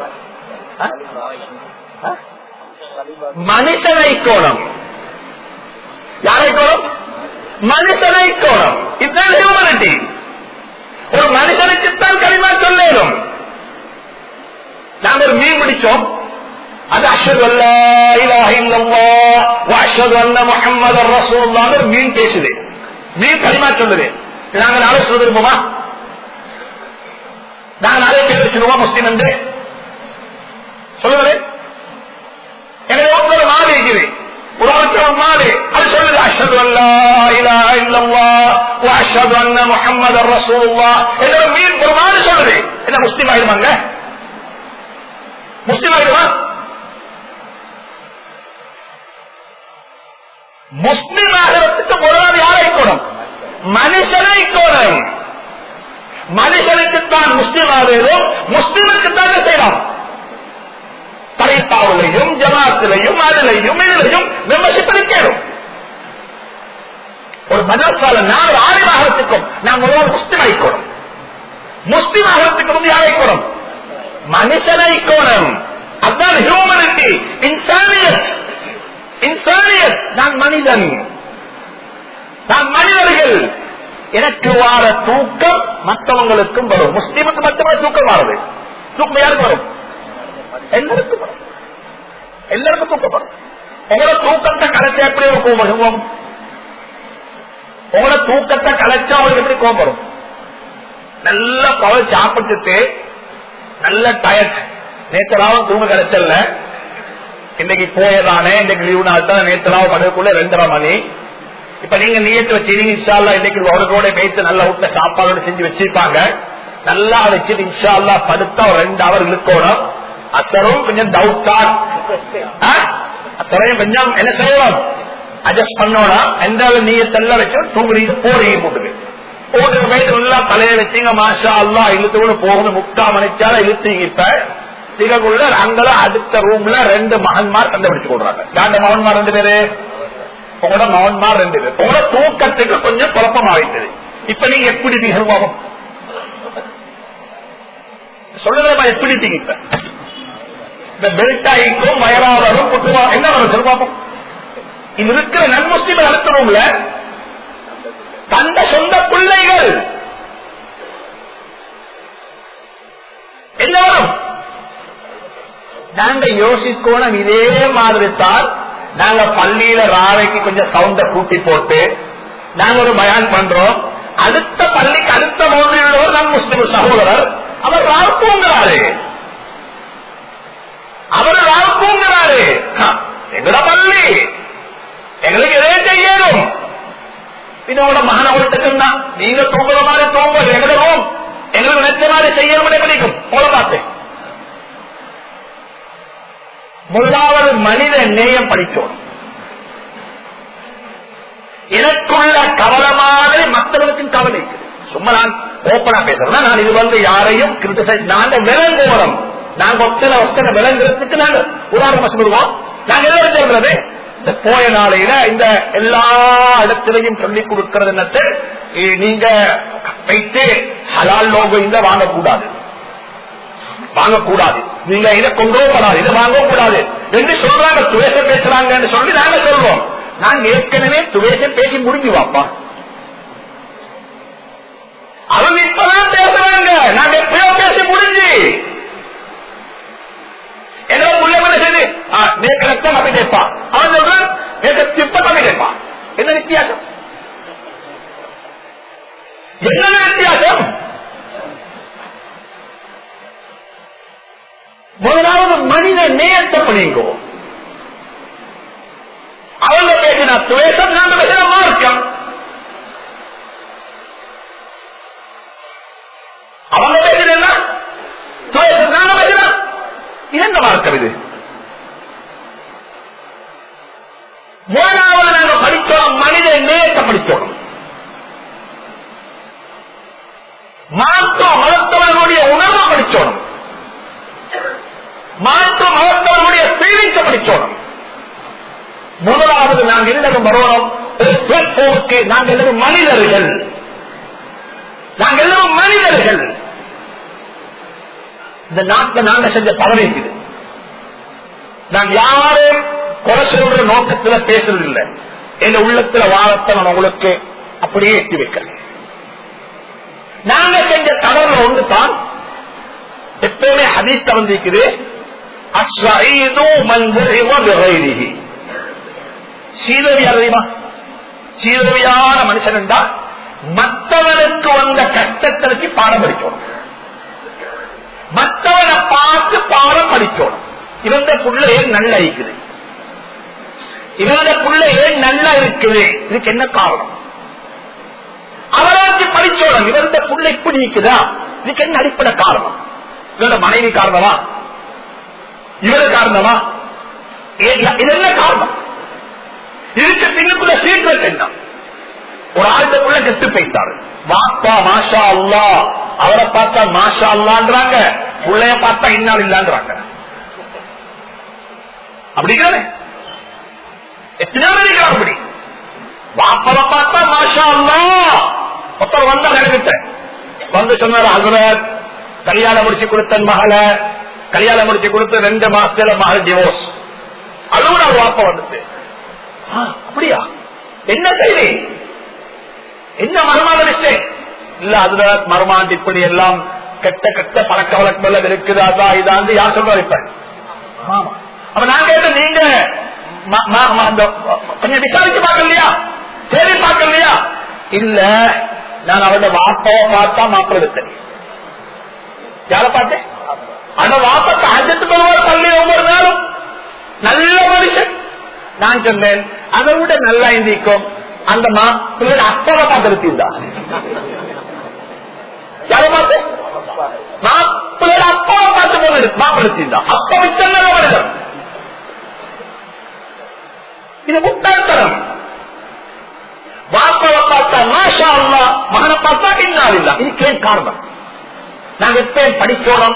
[SPEAKER 1] மனுஷனை கோணம் யாரை கோணம் மனுஷனை கோணம் இதுதான் ஹியூமனிட்டி ஒரு மனுஷனுக்குத்தான் களிமா சொல்லும் நாங்கள் ஒரு மீன் பிடிச்சோம் அது அஷது அல்ல அஷது அல்ல முகமது ரசூல்லான்னு ஒரு மீன் பேசுது மீன் களிமா சொல்லுது நாங்கள் நாளை சொல்ல விரும்புமா நாங்கள் நிறைய பேர் சொல்லுவோம் முஸ்லீம் என்று சொல்லுங்களேன் எனவே ஒவ்வொரு மாடு இருக்குது உலகத்தில் மாடு அது சொல்லுது அஷது அல்லா இலா இல்லல்லா அஷது அண்ண முகமது ரசூல்லா என்ற மீன் ஒரு மாடு சொல்லுது என்ன முஸ்லீம் ஆயிடுவாங்க முஸ்லீம் ஆயிடுவா முஸ்லீம் ஆகிறதுக்கு முதலாவது யாரை கோணம் மனுஷனை கோணம் மனுஷனுக்குத்தான் முஸ்லீம் ஆகிறதும் முஸ்லீமுக்குத்தான் செய்யலாம் தரைத்தாவிலையும் ஜமாத்திலையும் அதிலையும் இதிலையும் மெம்பர்ஷிப் இருக்கணும் ஒரு மதரசால நாலு ஆயிரம் ஆகிறதுக்கும் நாம் முதல்ல முஸ்லிம் ஆயிக்கணும் முஸ்லிம் ஆகிறதுக்கு வந்து யாரைக்கணும் மனுஷனை கோணம் அதுதான் ஹியூமனிட்டி இன்சானியத் இன்சானியத் நான் மனிதன் நான் மனிதர்கள் எனக்கு வார தூக்கம் மற்றவங்களுக்கும் வரும் முஸ்லீமுக்கு மட்டுமே தூக்கம் வாருது தூக்கம் யாருக்கு வரும் எல்லாருக்கும் வரும் எல்லாருக்கும் தூக்கம் வரும் உங்களோட தூக்கத்தை கடைசி எப்படி இருக்கும் வருவோம் உங்களோட தூக்கத்தை கலைச்சா அவருக்கு எப்படி கோபம் வரும் நல்ல பவல் சாப்பிட்டுட்டு நல்ல டயர்ட் நேத்தராவும் தூங்க கிடைச்சல இன்னைக்கு போயதானே இன்னைக்கு லீவு நாள் தான் நேத்தராவும் படுக்குள்ள ரெண்டரை மணி இப்ப நீங்க நீயத்து வச்சீங்க இன்ஷால்லா இன்னைக்கு உடனோட வைத்து நல்ல விட்ட சாப்பாடு செஞ்சு வச்சிருப்பாங்க நல்லா வச்சுட்டு இன்ஷால்லா படுத்தா ஒரு ரெண்டு அவர் இழுக்கணும் அத்தரும் கொஞ்சம் டவுட் தான் அத்தரையும் கொஞ்சம் என்ன செய்யணும் அட்ஜஸ்ட் பண்ணோம்னா எந்த நீயத்தெல்லாம் வச்சு தூங்குறீங்க போறீங்க போட்டுக்கு போட்டுக்கு போயிட்டு நல்லா தலைய வச்சீங்க மாஷா அல்லா இழுத்து கூட போகணும் முக்கா மணிச்சால இழுத்தீங்க இப்ப இதுக்குள்ள அங்கல அடுத்த ரூம்ல ரெண்டு மகன்மார் கண்டுபிடிச்சு கொடுறாங்க யாண்ட மகன்மார் ரெண்டு பேரு உங்களோட மகன்மார் ரெண்டு பேர் உங்களோட தூக்கத்துக்கு கொஞ்சம் குழப்பம் ஆகிட்டது இப்ப நீங்க எப்படி நிகழ்வாகும் சொல்லுங்க எப்படி இருக்கீங்க இப்ப இந்த பெல்ட் ஆகிக்கும் வயலாளரும் குட்டுவா என்ன வரும் சொல்லுவாங்க இது இருக்கிற நன்முஸ்லிம் அடுத்த ரூம்ல தந்த சொந்த பிள்ளைகள் என்ன வரும் நாங்க யோசிக்கணும் இதே மாதிரி தான் நாங்க பள்ளியில ராவைக்கு கொஞ்சம் சவுண்ட கூட்டி போட்டு நாங்க ஒரு பயான் பண்றோம் அடுத்த பள்ளிக்கு அடுத்த மௌண்டியில் உள்ளவர் நம் முஸ்லிம் சகோதரர் அவர் ராவ் தூங்குறாரு அவர் ராவ் தூங்குறாரு எங்கட பள்ளி எங்களுக்கு எதே செய்யணும் இதோட மகன் அவர்கிட்ட நீங்க தூங்குற மாதிரி தூங்க எங்களும் எங்களுக்கு நினைச்ச மாதிரி செய்யணும் கிடைக்கும் போல பார்த்தேன் முதலாவது மனித நேயம் படித்தோம் எனக்குள்ள கவலை மாதிரி மற்றவர்களுக்கும் கவலை இருக்குது சும்மா நான் ஓப்பனா பேசுறேன் நான் இது வந்து யாரையும் கிரிட்டிசைஸ் நாங்க விலங்குவோம் நாங்க ஒத்தனை ஒத்தனை விலங்குறதுக்கு நாங்க உதாரணமா சொல்லுவோம் நாங்க எல்லாரும் சொல்றது இந்த போய நாளையில இந்த எல்லா இடத்திலையும் சொல்லிக் கொடுக்கிறது என்னத்து நீங்க வைத்து ஹலால் லோகோ இந்த வாங்கக்கூடாது வாங்கக்கூடாது நீங்க இதை கொண்டு போகக்கூடாது இதை வாங்கக்கூடாது என்று சொல்றாங்க துவேஷம் பேசுறாங்கன்னு சொல்லி நாங்க சொல்றோம் நாங்க ஏற்கனவே துவேஷம் பேசி முடிஞ்சு வாப்பா அவங்க இப்பதான் பேசுறாங்க நாங்க எப்பயோ பேசி முடிஞ்சு ஏதோ உள்ள என்ன செய்து நேற்று ரத்தம் அப்படி கேட்பான் அவன் சொல்றான் நேற்று திப்பம் அப்படி கேட்பான் என்ன வித்தியாசம் என்ன வித்தியாசம் முதலாவது மனித நேயத்தை பண்ணிங்கோ அவங்க பேசின துவேஷம் நாங்க பேசின மார்க்கம் அவங்க பேசினா துவேஷம் நாங்க பேசினா இது என்ன மார்க்கம் இது மூணாவது நாங்க படிச்சோம் மனித நேயத்தை படிச்சோம் மாற்று மருத்துவர்களுடைய உணர்வை படிச்சோம் மாற்று மருத்துவர்களுடைய பீலிங்ஸை படிச்சோம் முதலாவது நாங்கள் எல்லாரும் வருவோம் பிளாட்ஃபார்முக்கு நாங்கள் எல்லாரும் மனிதர்கள் நாங்கள் எல்லாரும் மனிதர்கள் இந்த நாட்டில் நாங்க செஞ்ச தவறு இருக்குது நான் யாரும் குறை சொல்ற நோக்கத்துல பேசுறது இல்லை எங்க உள்ளத்துல வாரத்தை நான் உங்களுக்கு அப்படியே எட்டி வைக்கிறேன் நாங்க செஞ்ச தவறு ஒன்று தான் எப்பவுமே ஹதீஸ் வந்திருக்குது சீதவி அறியுமா சீதவியான மனுஷன் என்றா மற்றவனுக்கு வந்த கஷ்டத்தை வச்சு பாடம் படிக்கணும் மற்றவனை பார்த்து பாடம் படிக்கணும் இவந்த புள்ள ஏன் நல்லா இருக்குது இவந்த புள்ள ஏன் நல்லா இருக்குது இதுக்கு என்ன காரணம் அவராச்சு படிச்சோம் இவந்த புள்ள இப்படி இருக்குதா இதுக்கு என்ன அடிப்படை காரணம் இவரோட மனைவி காரணமா இவரு காரணமா இது என்ன காரணம் இதுக்கு பின்னுக்குள்ள சீக்கிரம் என்ன ஒரு ஆளுக்குள்ள கெட்டு போயிட்டாரு வாப்பா மாஷா அல்லா அவரை பார்த்தா மாஷா அல்லான்றாங்க பிள்ளைய பார்த்தா இன்னால் இல்லான்றாங்க அப்படிங்கிறே எத்தனை பேர் அப்படி வாப்பரை பார்த்தா மாஷா அல்லா ஒருத்தர் வந்தா கிட்ட வந்து சொன்னார் ஹசரத் கல்யாணம் முடிச்சு கொடுத்தன் மகளை கல்யாணம் முடிச்சு கொடுத்து ரெண்டு மாசத்துல மகள் டிவோர்ஸ் அதோட அவர் வாப்ப வந்துட்டு அப்படியா என்ன செய்தி என்ன மர்மான மிஸ்டேக் இல்ல அதுல மர்மாண்டு இப்படி எல்லாம் கெட்ட கெட்ட பழக்க வழக்கம் இருக்குது அதான் இதாந்து யார் சொல்றாரு இப்ப அப்ப நான் கேட்ட நீங்க கொஞ்சம் விசாரிச்சு பார்க்கலையா சரி பார்க்கலையா இல்ல நான் அவரோட வாப்பாவை பார்த்தா மாப்பிள்ள எடுத்தேன் யார பார்த்தேன் அந்த வாப்பா தாஜத்துக்கு வருவார் பள்ளி ஒவ்வொரு நாளும் நல்ல மனுஷன் நான் சொன்னேன் அதை விட நல்லா இந்திக்கும் அந்த மாப்பிள்ளை அப்பாவை பார்த்திருந்தா யார பார்த்து மாப்பிள்ளை அப்பாவை பார்த்து போனது மாப்பிள்ளை அப்பா விச்சல்ல மனிதன் இது முட்டாள்தனம் வாப்பாவை பார்த்தா மாஷா அல்லா மகனை பார்த்தா இன்னால் இல்ல இது கேள் காரணம் நாங்க எப்பயும் படிச்சோம்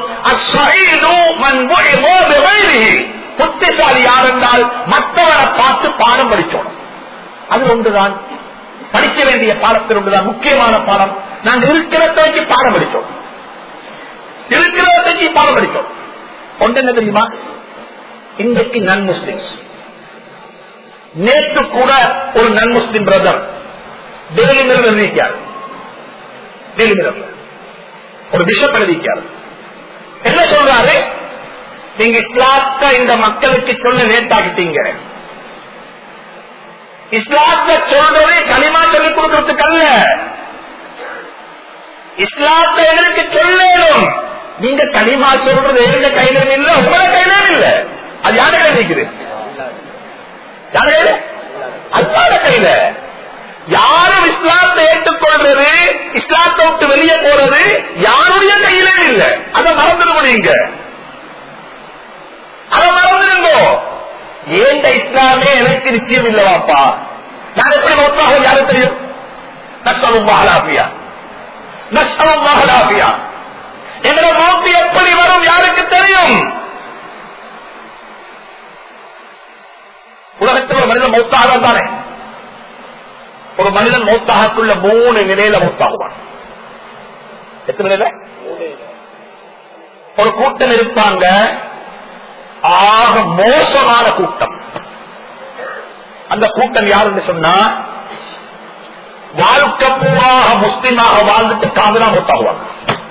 [SPEAKER 1] புத்திசாலி யார் என்றால் மற்றவரை பார்த்து பாடம் படிச்சோம் அது ஒன்றுதான் படிக்க வேண்டிய பாடத்தில் ஒன்றுதான் முக்கியமான பாடம் நாங்க இருக்கிறத வச்சு பாடம் படிச்சோம் இருக்கிறத வச்சு பாடம் படிச்சோம் ஒன்று என்ன தெரியுமா இன்றைக்கு நன் முஸ்லிம்ஸ் நேற்று கூட ஒரு nun Muslim brother Daily Mirror எழுதிக்கார் டெய்லி மிரர் ஒரு பிஷப் எழுதிக்கார் என்ன சொல்றாரு நீங்க இஸ்லாத்த இந்த மக்களுக்கு சொல்ல லேட்டாக்கிட்டீங்க இஸ்லாத்த சொல்றதே களிமா சொல்லிக் கொடுக்கறதுக்கு அல்ல இஸ்லாத்த எங்களுக்கு சொல்லணும் நீங்க களிமா சொல்றது எங்க கையிலும் இல்ல உங்கள கையிலும் இல்ல அது யார கையில இருக்குது யார கையில அல்லாத கையில யாரும் இஸ்லாத்தை ஏற்றுக்கொள்றது இஸ்லாத்தை விட்டு வெளியே போறது யாருடைய கையிலே இல்ல அதை மறந்துட நீங்க அதை மறந்துடுங்கோ ஏந்த இஸ்லாமே எனக்கு நிச்சயம் இல்லவாப்பா நான் எப்படி மொத்தமாக யாரும் தெரியும் நஷ்டம் மகளாபியா நஷ்டம் மகளாபியா எங்களோட மௌத்து எப்படி வரும் யாருக்கு தெரியும் உலகத்தில் ஒரு மனிதன் மௌத்தாக தானே ஒரு மனிதன் மௌத்தாகக்குள்ள மூணு நிலையில மௌத்தாகுவான் எத்தனை நிலையில ஒரு கூட்டம் இருப்பாங்க ஆக மோசமான கூட்டம் அந்த கூட்டம் யாருன்னு சொன்னா வாழ்க்கை பூராக முஸ்லீமாக வாழ்ந்துட்டு காதலா மௌத்தாகுவாங்க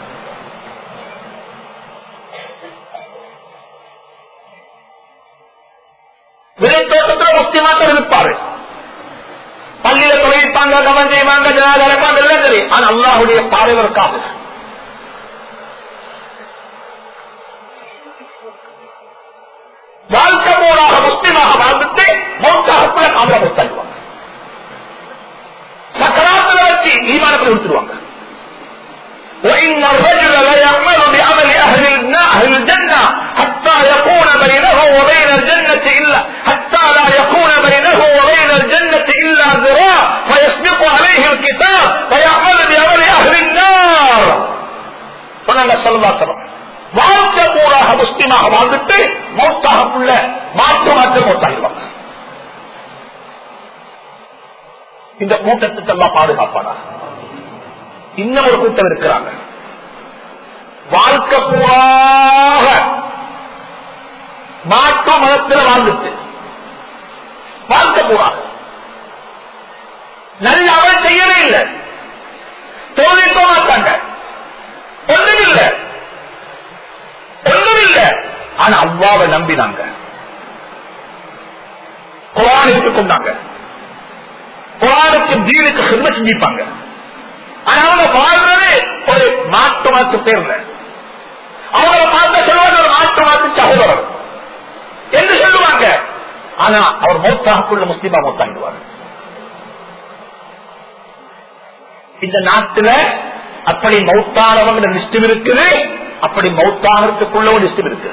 [SPEAKER 1] விளைத்தோட்டத்தில் முஸ்லீமாக இருப்பாரு பள்ளியில தொழிற்பாங்க கவனம் செய்வாங்க ஜனாதாரப்பாங்க எல்லாம் சரி ஆனா அல்லாஹுடைய பார்வைக்காக வாழ்க்கை மூலாக முஸ்லீமாக வாழ்ந்துட்டு மௌத்தாகக்குள்ள காமல மௌத்தாடுவாங்க சக்கராத்துல வச்சு ஈமானத்தில் கொடுத்துருவாங்க وإن الرجل ليعمل بعمل أهل أهل الجنة حتى يكون بينه وبين الجنة إلا حتى لا يكون بينه وبين الجنة إلا ذراع فيسبق عليه الكتاب فيعمل بعمل أهل النار சொன்னாங்க சொல்லலாம் வாழ்க்கை பூராக முஸ்லிமாக வாழ்ந்துட்டு மௌத்தாகக்குள்ள மாற்று மாற்று மௌத்தாகிடுவாங்க இந்த கூட்டத்துக்கு எல்லாம் பாதுகாப்பானா இன்னும் ஒரு கூட்டம் இருக்கிறாங்க வாழ்க்கை பூராக மாற்று மதத்தில் வாழ்ந்துட்டு வாழ்க்கை பூராக நல்ல அவன் செய்யவே இல்லை தோல்விக்க மாட்டாங்க ஒன்றும் இல்லை ஒன்றும் இல்லை ஆனா அவ்வாவை நம்பினாங்க குரான் எடுத்துக்கொண்டாங்க குரானுக்கு தீனுக்கு சிறும செஞ்சிருப்பாங்க ஆனா அவங்க வாழ்றது ஒரு மாட்டு மாத்து பேர்ல அவங்கள பார்த்த சொல்லுவாங்க ஒரு மாட்டு மாத்து சகோதரர் என்று சொல்லுவாங்க ஆனா அவர் மௌத்தாக்குள்ள முஸ்லீமா மௌத்தாங்கிடுவார் இந்த நாட்டுல அப்படி மௌத்தானவங்க லிஸ்டும் இருக்குது அப்படி மௌத்தாகிறதுக்குள்ள ஒரு லிஸ்டும் இருக்குது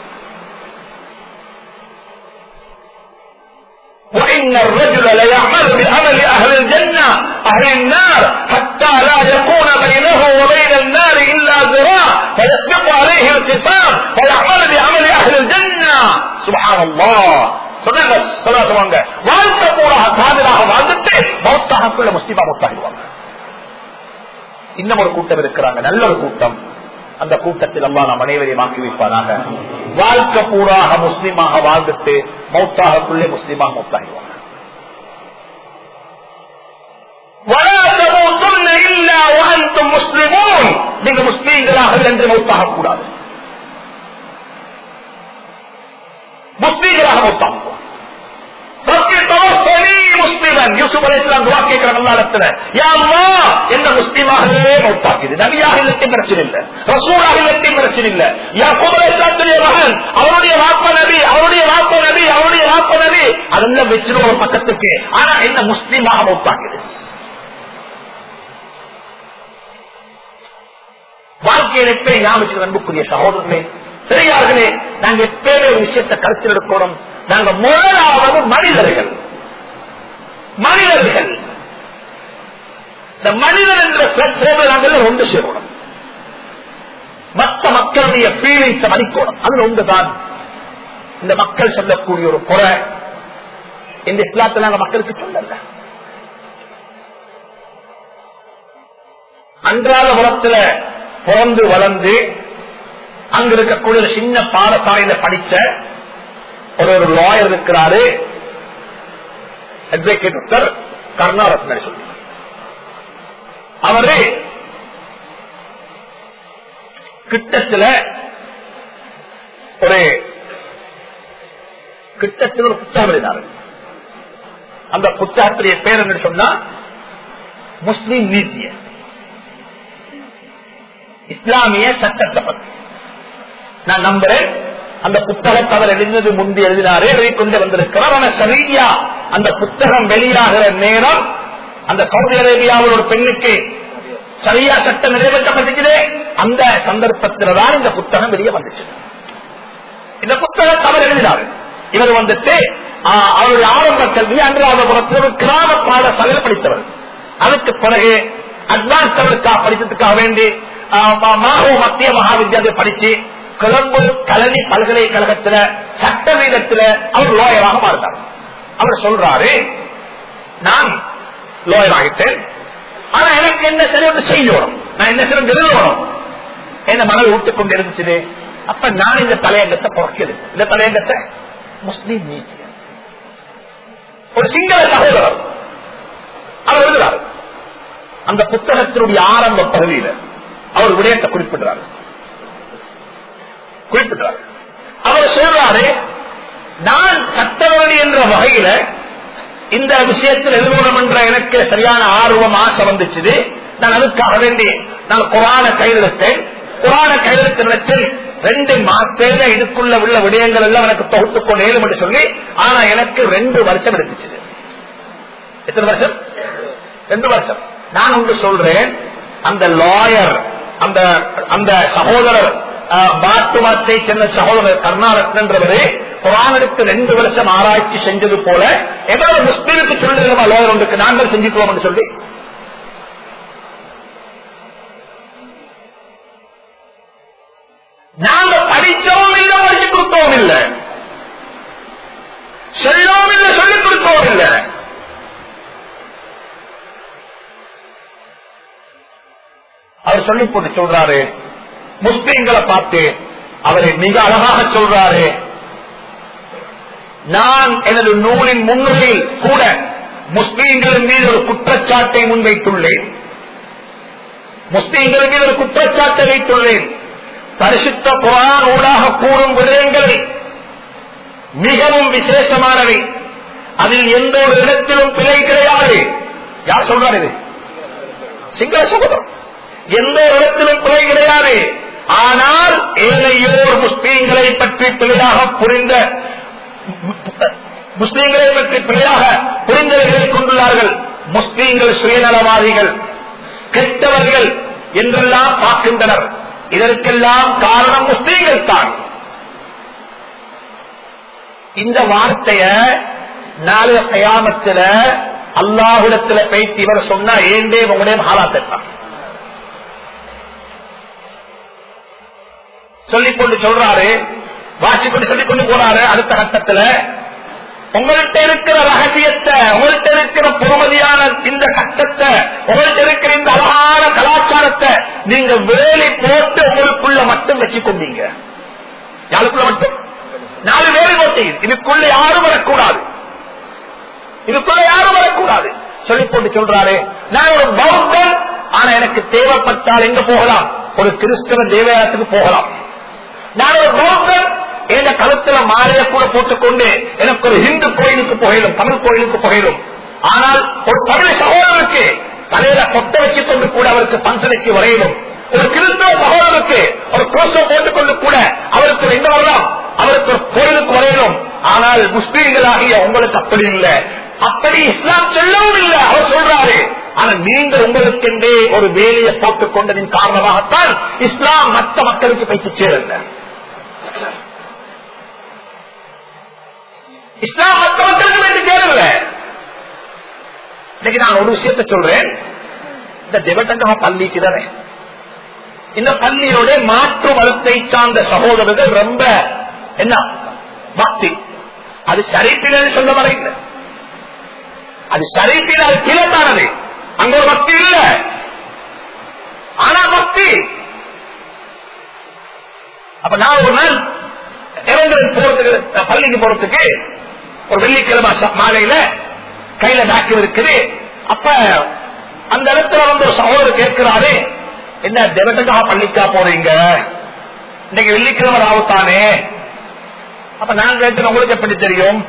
[SPEAKER 1] وإن الرجل ليعمل بعمل أهل الجنة أهل النار حتى لا يكون بينه وبين النار إلا ذراع فيسبق عليه الكتاب فيعمل بعمل أهل الجنة سبحان الله சொன்னாங்க சொல்லாதுவாங்க வாழ்க்கை பூராக காதலாக வாழ்ந்துட்டு மௌத்தாகக்குள்ள முஸ்லீமா மௌத்தாகிடுவாங்க இன்னும் ஒரு கூட்டம் இருக்கிறாங்க நல்ல ஒரு கூட்டம் அந்த கூட்டத்தில் அல்லா நம் அனைவரையும் ஆக்கி வைப்பானாக வாழ்க்கை பூராக முஸ்லீமாக வாழ்ந்துட்டு மௌத்தாகக்குள்ளே முஸ்லீமாக மௌத்தாகிடுவாங்க நீங்க முஸ்லீம்களாக என்று மௌத்தாக கூடாது முஸ்லீம்களாக மௌத்தாகுவோம் முஸ்லிமன் மகன் யூசுப் அலைஹிஸ்ஸலாம் துவா கேட்கிறாங்க அல்லாஹ்விடத்துல யா அல்லாஹ் என்ன முஸ்லிமாகவே மௌத்தாக்குது நபியாக இல்லத்தையும் பிரச்சனை இல்ல ரசூலாக இல்லத்தையும் பிரச்சனை இல்ல யாக்கூப் அலைஹிஸ்ஸலாத்துடைய மகன் அவருடைய வாப்ப நபி அவருடைய வாப்ப நபி அவருடைய வாப்ப நபி அதெல்லாம் வச்சிருவோம் ஒரு பக்கத்துக்கு ஆனா என்ன முஸ்லிமாக மௌத்தாக்குது வாழ்க்கையில் எப்பயும் ஞாபகம் அன்புக்குரிய சகோதரர்களே பெரியார்களே நாங்க எப்பயுமே ஒரு விஷயத்தை கருத்தில் எடுக்கணும் நாங்க முதலாவது மனிதர்கள் மனிதர்கள் இந்த மனிதன் என்ற பிளாட்ஃபார்மை நாங்கள் ஒன்று சேரணும் மற்ற மக்களுடைய ஃபீலிங்ஸை மதிக்கணும் அது ஒன்றுதான் இந்த மக்கள் சொல்லக்கூடிய ஒரு குறை இந்த இஸ்லாத்தை நாங்க மக்களுக்கு சொல்லல அன்றாட உலகத்துல பிறந்து வளர்ந்து அங்க இருக்கக்கூடிய ஒரு சின்ன பாடசாலையில படிச்ச ஒரு ஒரு லாயர் இருக்கிறாரு அட்வொகேட் டாக்டர் கருணாரத்ன சொல்லி அவரு கிட்டத்துல ஒரு கிட்டத்தில் ஒரு புத்தகம் எழுதினாரு அந்த புத்தகத்துடைய பேர் என்ன சொன்னா முஸ்லீம் நீதிய இஸ்லாமிய சட்டத்தை பத்தி நான் நம்புறேன் அந்த புத்தகத்தை அவர் எழுதினது முன்பு எழுதினாரு எழுதி கொண்டு வந்திருக்கிறார் ஆனா சரியா அந்த புத்தகம் வெளியாகிற நேரம் அந்த சவுதி அரேபியாவில் ஒரு பெண்ணுக்கு சரியா சட்டம் நிறைவேற்றப்பட்டிருக்குது அந்த சந்தர்ப்பத்தில் தான் இந்த புத்தகம் வெளியே வந்துச்சு இந்த புத்தகத்தை அவர் எழுதினார் இவர் வந்துட்டு ஆஹ், அவருடைய ஆரம்ப கல்வி அன்றாதபுரத்தில் ஒரு கிராம பாடசாலையில் படித்தவர் அதுக்கு பிறகு அட்வான்ஸ் லெவலுக்காக படிச்சதுக்காக வேண்டி ஆஹ், மா- மாஹோ மத்திய மகாவித்யாலய படிச்சு கொலம்பு கலனி பல்கலைக்கழகத்துல சட்ட வீதத்துல அவர் லோயராக மாறினார் அவர் சொல்றாரு நான் லோயர் ஆகிட்டேன் ஆனா எனக்கு என்ன சரி ஒன்று செய்யணும் நான் என்ன சரி எழுதணும் என்ன மனதை விட்டுக் கொண்டு இருந்துச்சு அப்ப நான் இந்த தலையங்கத்தை பிறக்குது இந்த தலையங்கத்தை முஸ்லீம் நீதி ஒரு சிங்கள சகோதரர் அவர் எழுதுறாரு அந்த புத்தகத்தினுடைய ஆரம்ப பகுதியில் அவர் விடயத்தை குறிப்பிடுறாரு குறிப்பிடுறாரு அவர் சொல்றாரு நான் சட்டவழி என்ற வகையில இந்த விஷயத்தில் எழுதணும் என்ற எனக்கு சரியான ஆர்வம் ஆசை வந்துச்சு நான் அதுக்காக வேண்டி நான் குரான கையெழுத்தேன் குரான கையெழுத்தினத்தில் ரெண்டு மாசத்துல இதுக்குள்ள உள்ள விடயங்கள் எல்லாம் எனக்கு தொகுத்துக் கொண்டு ஏழும் என்று சொல்லி ஆனா எனக்கு ரெண்டு வருஷம் எடுத்துச்சு எத்தனை வருஷம் ரெண்டு வருஷம் நான் ஒன்று சொல்றேன் அந்த லாயர் அந்த அந்த சகோதரர் பாத்துமாத்தை சேர்ந்த சகோதரர் கர்நாடகன்றவரு குரானுக்கு ரெண்டு வருஷம் ஆராய்ச்சி செஞ்சது போல ஏதோ ஒரு முஸ்லீமுக்கு சொல்லுங்க லாயர் ஒன்றுக்கு நாங்கள் செஞ்சுக்குவோம் சொல்லி நாங்க படிச்சோம் இல்ல படிச்சு கொடுத்தோம் இல்ல சொல்லவும் இல்ல சொல்லிக் கொடுத்தோம் இல்ல அவர் சொல்லி போட்டு சொல்றாரு முஸ்லீம்களை பார்த்து அவரை மிக அழகாக சொல்றாரு நான் எனது நூலின் முன்னுரையில் கூட முஸ்லீம்களின் மீது ஒரு குற்றச்சாட்டை முன்வைத்துள்ளேன் முஸ்லீம்களின் மீது ஒரு குற்றச்சாட்டை வைத்துள்ளேன் பரிசுத்த குரான் ஊடாக கூறும் விடயங்களை மிகவும் விசேஷமானவை அதில் எந்த ஒரு இடத்திலும் பிழை கிடையாது யார் சொல்றாரு இது சிங்கள சகோதரம் எந்த ஒரு இடத்திலும் பிழை கிடையாது ஆனால் ஏழையோர் முஸ்லீம்களை பற்றி பிழையாக புரிந்த முஸ்லீம்களை பற்றி பிழையாக புரிந்தவர்களை கொண்டுள்ளார்கள் முஸ்லீம்கள் சுயநலவாதிகள் கெட்டவர்கள் என்றெல்லாம் பார்க்கின்றனர் இதற்கெல்லாம் காரணம் முஸ்லீம்கள் தான் இந்த வார்த்தைய நாளைய கயாமத்துல அல்லாஹிடத்துல பேசி இவர் சொன்னா ஏண்டே உங்களுடைய ஹாலாத்தான் சொல்லிக்கொண்டு சொல்றாரு வாசிக்கொண்டு சொல்லிக்கொண்டு போறாரு அடுத்த கட்டத்துல உங்கள்கிட்ட இருக்கிற ரகசியத்தை உங்கள்கிட்ட இருக்கிற பொறுமதியான இந்த கட்டத்தை உங்கள்கிட்ட இருக்கிற இந்த அழகான கலாச்சாரத்தை நீங்க வேலை போட்டு உங்களுக்குள்ள மட்டும் வச்சுக்கொண்டீங்க யாருக்குள்ள மட்டும் நாலு வேலை போட்டீங்க இதுக்குள்ள யாரும் வரக்கூடாது இதுக்குள்ள யாரும் வரக்கூடாது சொல்லி போட்டு சொல்றாரு நான் ஒரு பௌத்தன் ஆனா எனக்கு தேவைப்பட்டால் எங்க போகலாம் ஒரு கிறிஸ்தவ தேவாலயத்துக்கு போகலாம் நான் ஒரு பௌத்தன் என் கழுத்துல மாலைய கூட போட்டுக்கொண்டு எனக்கு ஒரு ஹிந்து கோயிலுக்கு போயிடும் தமிழ் கோயிலுக்கு போயிடும் ஆனால் ஒரு தமிழ் சகோதரருக்கு தலையில கொட்ட வச்சுக் கொண்டு கூட அவருக்கு பங்கனுக்கு வரையிலும் ஒரு கிறிஸ்தவ சகோதரருக்கு ஒரு கோஷம் போட்டுக் கொண்டு கூட அவருக்கு எங்க வரலாம் அவருக்கு ஒரு கோயிலுக்கு வரையிலும் ஆனால் முஸ்லீம்களாகிய உங்களுக்கு அப்படி இல்லை அப்படி இஸ்லாம் சொல்லவும் இல்லை அவர் சொல்றாரு ஆனா நீங்கள் உங்களுக்கென்றே ஒரு வேலையை போட்டுக் கொண்டதின் காரணமாகத்தான் இஸ்லாம் மற்ற மக்களுக்கு போய் சேரல இஸ்லாம் மற்ற மக்களுக்கு போய் சேரல இன்னைக்கு நான் ஒரு விஷயத்தை சொல்றேன் இந்த திவட்டங்கா பள்ளிக்கு தானே இந்த பள்ளியோட மாற்று மதத்தை சார்ந்த சகோதரர்கள் ரொம்ப என்ன பக்தி அது சரிப்பில் சொல்ல வரையில்லை அது சரிப்பில் அது கீழத்தானது அங்க ஒரு பக்தி இல்ல ஆனா பக்தி அப்ப நான் ஒரு நாள் இறங்குறது போறதுக்கு பள்ளிக்கு போறதுக்கு ஒரு வெள்ளிக்கிழமை ச- மாலையில கையில பேக் இருக்குது அப்ப அந்த இடத்துல வந்து ஒரு சகோதரர் கேட்கிறாரு என்ன தினத்துக்காக பள்ளிக்கா போறீங்க இன்னைக்கு வெள்ளிக்கிழமை ராவுத்தானே அப்ப நான் கேட்டு உங்களுக்கு எப்படி தெரியும்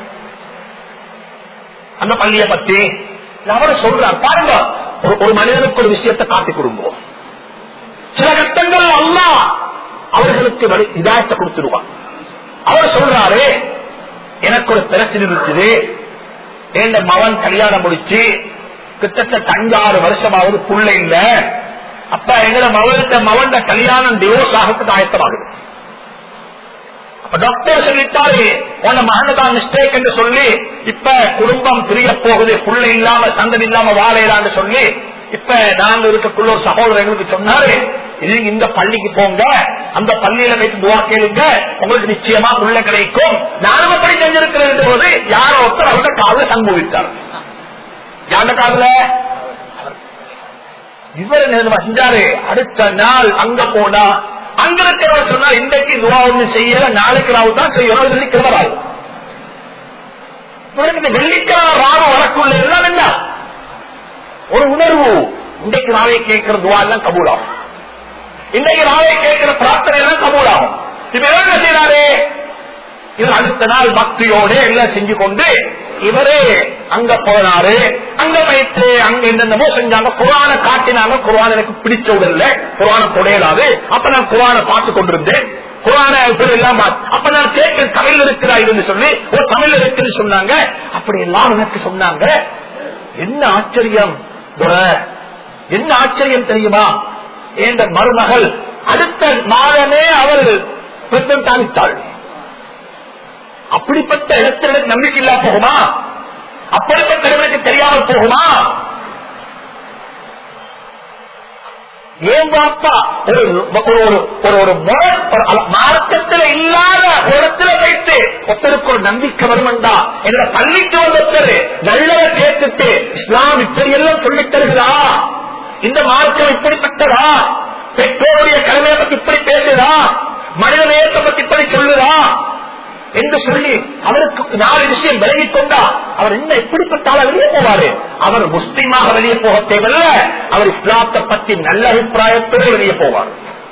[SPEAKER 1] அந்த பள்ளியை பத்தி அவரு சொல்றார் பாருங்க ஒரு ஒரு மனிதனுக்கு ஒரு விஷயத்தை காட்டி கொடுங்க சில கட்டங்கள் அல்லா அவர்களுக்கு வழி இதாயத்தை கொடுத்துருவான் அவர் சொல்றாரு எனக்கு ஒரு பிரச்சனை இருக்குது என் மகன் கல்யாணம் முடிச்சு கிட்டத்தட்ட அஞ்சாறு வருஷமாவது புள்ள இல்ல அப்ப எங்கட மகன்கிட்ட மகன் கல்யாணம் டிவோர்ஸ் ஆகிறதுக்கு ஆயத்தமாகுது அப்ப டாக்டர் சொல்லிட்டாரு உன மகனதான் மிஸ்டேக் என்று சொல்லி இப்ப குடும்பம் பிரிய போகுது புள்ள இல்லாம சந்தன் இல்லாம வாழையிலான்னு சொல்லி இப்ப நாங்க இருக்கக்குள்ள ஒரு சகோதரர் எங்களுக்கு சொன்னாரு நீங்க இந்த பள்ளிக்கு போங்க அந்த பள்ளியில வைத்து துவா கேளுங்க உங்களுக்கு நிச்சயமா புள்ள கிடைக்கும் நானும் அப்படி செஞ்சிருக்கிறது போது யாரோ ஒருத்தர் அவருடைய காலில் சம்பவித்தார் யாருடைய காதுல இவர் என்ன செஞ்சாரு அடுத்த நாள் அங்க போனா அங்க இருக்கிறவர் சொன்னார் இன்றைக்கு துவா ஒண்ணு செய்யல நாளைக்கு ராவு தான் செய்யணும் வெள்ளிக்கிழமை ராவு இவருக்கு இந்த வெள்ளிக்கிழமை ராவு வரக்குள்ள எல்லாம் என்ன ஒரு உணர்வு இன்றைக்கு ராவை கேட்கிற துவா எல்லாம் கபூலாகும் இன்றைக்கு ராவை கேட்கிற பிரார்த்தனை எல்லாம் கபூலாகும் இப்ப இவர் என்ன செய்யறாரு இவர் அடுத்த நாள் பக்தியோட எல்லாம் செஞ்சு கொண்டு இவரே அங்க போனாரு அங்க வைத்து அங்க என்னென்னமோ செஞ்சாங்க குரான காட்டினாங்க குரான் எனக்கு பிடிச்ச உடல்ல குரான தொடையலாது அப்ப நான் குரான பார்த்து கொண்டிருந்தேன் குரான இப்படி எல்லாம் பார்த்து- அப்ப நான் கேட்க தமிழ் இருக்கிறாய்னு சொல்லி ஒரு தமிழ் இருக்குன்னு சொன்னாங்க அப்படி எல்லாம் எனக்கு சொன்னாங்க என்ன ஆச்சரியம் துரை, என்ன ஆச்சரியம் தெரியுமா என்ற மருமகள் அடுத்த மாதமே அவள் பிரெக்னன்ட் ஆகித்தாள் அப்படிப்பட்ட இடத்துல நம்பிக்கை இல்லா போகுமா அப்படிப்பட்ட இடங்களுக்கு தெரியாமல் போகுமா ஏன் பாப்பா ஒரு ஒரு ஒரு ஒரு ஒரு முரண், ஒரு அல- மார்க்கத்துல இல்லாத ஒரு இடத்துல வைத்து ஒருத்தருக்கு ஒரு நம்பிக்கை வருமண்டா என்ற பள்ளிக்கு வந்தொருத்தர் நல்லத கேட்டுட்டு இஸ்லாம் இப்படி எல்லாம் சொல்லித் தருகிறா இந்த மார்க்கம் இப்படிப்பட்டதா பெற்றோருடைய கடமையை பத்தி இப்படி பேசுதா மனித நேயத்தை பத்தி இப்படி சொல்லுதா என்று சொல்லி அவருக்கு நாலு விஷயம் விலகிக் கொண்டா அவர் என்ன எப்படிப்பட்ட ஆளா வெளியே போவாரு அவர் முஸ்லீமாக வெளியே போக தேவையில்ல அவர் இஸ்லாத்தை பத்தி நல்ல அபிப்பிராயத்தோடு வெளியே போவார்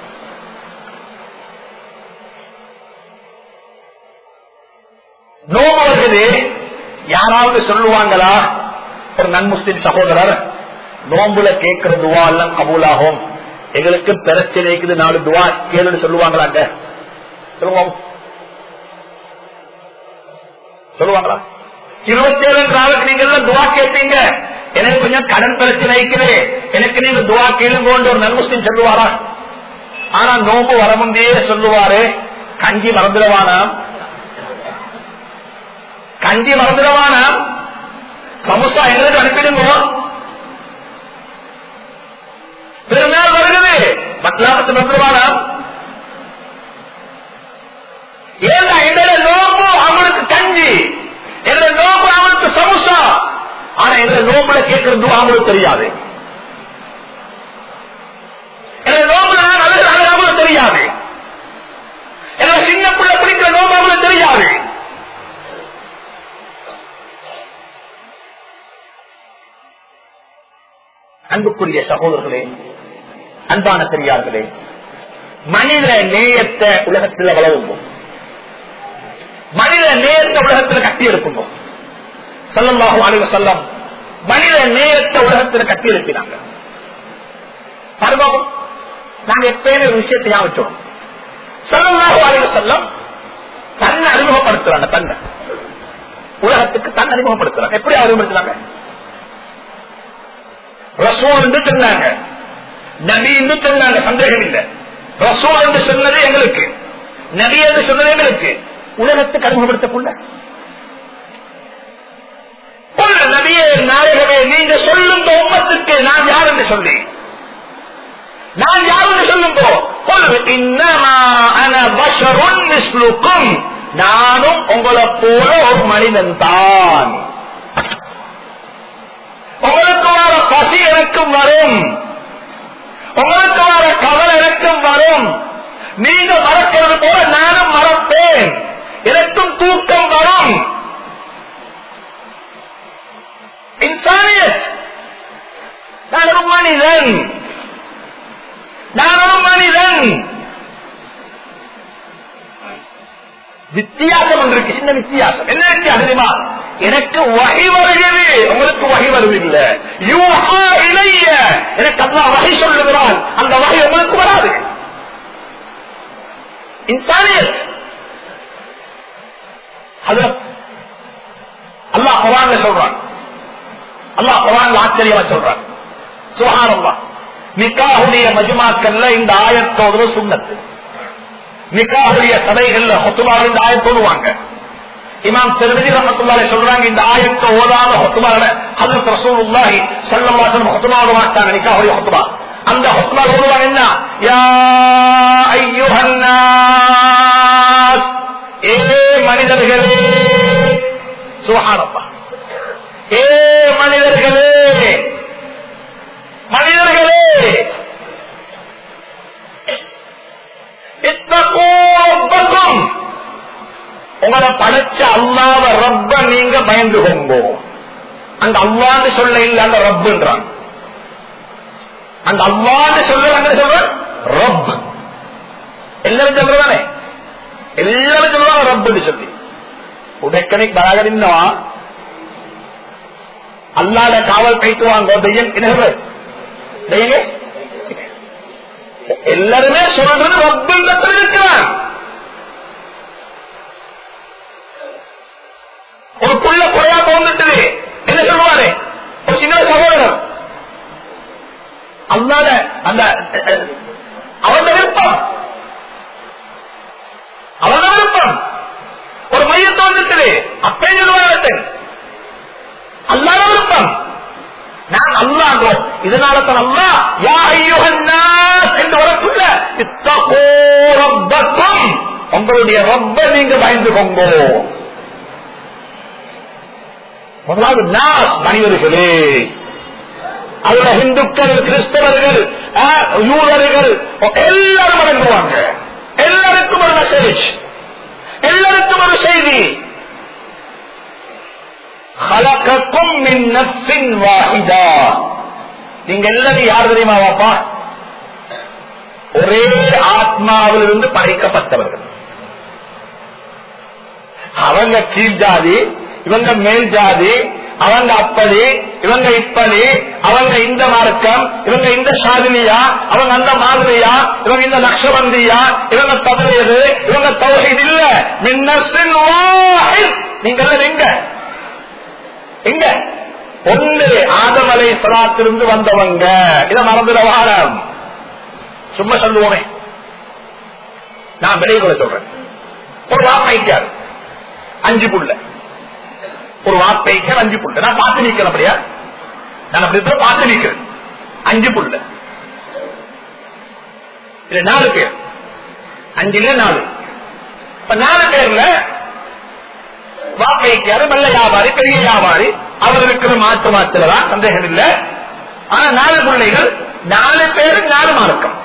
[SPEAKER 1] நோம்பு வருகிறது யாராவது சொல்லுவாங்களா ஒரு நன் முஸ்லிம் சகோதரர் நோம்புல கேட்கிற துவா எல்லாம் கபூலாகும் எங்களுக்கு பிரச்சனை இருக்குது நாலு துவா கேளுன்னு சொல்லுவாங்களாங்க சொல்லுவோம் சொல்லுவாங்களா இருபத்தி ஏழு நாளுக்கு நீங்க எல்லாம் துவா கேட்பீங்க எனக்கு கொஞ்சம் கடன் பிரச்சனை இருக்குது எனக்கு நீங்க துவா கேளுங்கோன்ற ஒரு நன்முஸ்லிம் சொல்லுவாரா ஆனா நோம்பு வர முந்தையே சொல்லுவாரு கஞ்சி மறந்துடவானா கஞ்சி மறந்துடவானா சமுசா எங்களுக்கு அனுப்பிடுங்க பெருநாள் வருகிறது பத்லாபத்து மறந்துடுவானா ஏன்னா என்னோட நோம்பு அவங்களுக்கு கஞ்சி என்னோட நோம்பு அவங்களுக்கு சமுசா ஆனா என்னோட நோம்புல கேட்கறது அவங்களுக்கு தெரியாது என்னோட நோம்புல நான் நல்லது அது அவங்களுக்கு தெரியாது என்னோட சின்ன பிள்ளை பிடிக்கிற நோம்பு அவங்களுக்கு தெரியாது அன்புக்குரிய சகோதரர்களே அன்பான பெரியார்களே மனித நேயத்தை உலகத்தில் வளருவோம் மனித நேயத்தை உலகத்தில் கட்டி எடுக்கணும் சொல்லல்லாஹு அலைவ சொல்லம் மனித நேயத்தை உலகத்தில் கட்டி எழுப்பினாங்க பருவம் நாங்க எப்பயுமே ஒரு விஷயத்தை ஞாபகம் சொல்லலாம் வாழ்க்கை சொல்லம் தன்னை அறிமுகப்படுத்துறாங்க தன்னை உலகத்துக்கு தன் அறிமுகப்படுத்துறாங்க எப்படி அறிமுகப்படுத்துறாங்க ரசூல் என்று சொன்னாங்க நபி என்று சொன்னாங்க சந்தேகம் இல்லை ரசூல் என்று சொன்னது எங்களுக்கு நபி என்று சொன்னது எங்களுக்கு உலகத்துக்கு அறிமுகப்படுத்தக்குள்ள கொள்ள நபியே நாயகமே நீங்க சொல்லும் உம்மத்துக்கு நான் யார் என்று சொல்லி நான் யார் என்று சொல்லும் மிஸ்லுக்கும் நானும் உங்களை போல ஒரு மனிதன் தான் உங்களுக்கு வர பசி எனக்கும் வரும் உங்களுக்கு வர கவலை எனக்கும் வரும் நீங்க மறக்கிறது போல நானும் மறப்பேன் எனக்கும் தூக்கம் வரும் இன்சானியத் நான் ஒரு மனிதன் நான் ஒரு மனிதன் வித்தியாசம் ஒன்று இருக்கு சின்ன வித்தியாசம் என்ன வித்தியாசம் தெரியுமா எனக்கு வகை வருகிறது உங்களுக்கு வகை வருவதில்லை யூஹா இளைய எனக்கு அல்லா வகை சொல்லுகிறான் அந்த வகை உங்களுக்கு வராது இன்சானியத் அல்லாஹ் குரான் சொல்றான் அல்லாஹ் குரான் ஆச்சரியமா சொல்றான் சுகாரம்மா நிக்காவுடைய மஜுமாக்கல்ல இந்த ஆயத்தோடு சுண்ணத்து நிக்காவுடைய சபைகள்ல ஹொத்துமாவில் இந்த ஆயத்தோடுவாங்க இமாம் திருமதி ரமத்துல்லாலே சொல்றாங்க இந்த ஆயத்தை ஓதாத ஹொத்துமாவோட ஹசரத் ரசூலுல்லாஹி ஸல்லல்லாஹு ஹொத்துமா ஓத மாட்டாங்க நிக்காவுடைய ஹொத்துமா அந்த ஹொத்துமா ஓதுவாங்க என்ன யா அய்யுஹன் நாஸ் ஏ மனிதர்களே சுப்ஹானல்லாஹ் ஏ மனிதர்களே மனிதர்களே இத்தகோபக்கும் உங்களை படைச்ச அல்லாத ரப்ப நீங்க பயந்து கொங்கோ அந்த அல்லான்னு சொல்ல இல்ல அந்த ரப்புன்றான் அந்த அல்லான்னு சொல்ல அங்க சொல்ற ரப் எல்லாரும் சொல்றதானே எல்லாரும் சொல்லுவாங்க ரப்புன்னு சொல்லி உடக்கணிக்கு பராகரின்னவா அல்லாத காவல் கைத்து வாங்க தெய்யம் என்ன தெய்யங்க எல்லாருமே சொல்றது ரப்பில் இருக்கிறான் ஒரு புள்ள குறையா போந்துட்டு என்ன சொல்லுவாரு ஒரு சின்ன சகோதரர் அல்லாத அந்த அவன் விருப்பம் அவன் விருப்பம் ஒரு மையத்தை வந்துட்டு அப்பே சொல்லுவாங்க அல்லாத விருப்பம் நான் அல்லான்றோம் இதனால தான் அல்லா யா ஐயோகன்னாஸ் என்று வரக்குள்ள இத்தகோ ரப்பக்கும் உங்களுடைய ரப்ப நீங்க பயந்து கொங்கோ முதலாவது நாஸ் மனிதர்களே அதுல இந்துக்கள் கிறிஸ்தவர்கள் யூதர்கள் எல்லாரும் வழங்குவாங்க எல்லாருக்கும் ஒரு மெசேஜ் எல்லாருக்கும் ஒரு செய்தி خلقكم من نفس واحدة நீங்க எல்லாரும் யார் தெரியுமா வாப்பா ஒரே ஆத்மாவிலிருந்து படைக்கப்பட்டவர்கள் அவங்க கீழ் ஜாதி இவங்க மேல் ஜாதி அவங்க அப்படி இவங்க இப்படி அவங்க இந்த மார்க்கம் இவங்க இந்த சாதினியா அவங்க அந்த மாதிரியா இவங்க இந்த நக்ஷபந்தியா இவங்க தவறியது இவங்க தவறு இல்ல மின்னசின் நீங்க எல்லாம் எங்க எங்க ஒன்று ஆதமலை சலாத்திலிருந்து வந்தவங்க இதை மறந்துட வாரம் சும்மா சொல்லுவோமே நான் விலை கூட சொல்றேன் ஒரு வாப்பைக்கார் அஞ்சு புள்ள ஒரு வாப்பைக்கார் அஞ்சு புள்ள நான் பார்த்து நிக்கிறேன் அப்படியா நான் அப்படி இருக்கிற பார்த்து நிக்கிறேன் அஞ்சு புள்ள இது நாலு பேர் அஞ்சுல நாலு இப்ப நாலு பேர்ல வாப்பைக்காரு நல்ல வியாபாரி பெரிய வியாபாரி அவர் இருக்கிற மாற்று மாத்திரதான் சந்தேகம் இல்லை ஆனா நாலு பிள்ளைகள் நாலு பேரு நாலு மார்க்கம்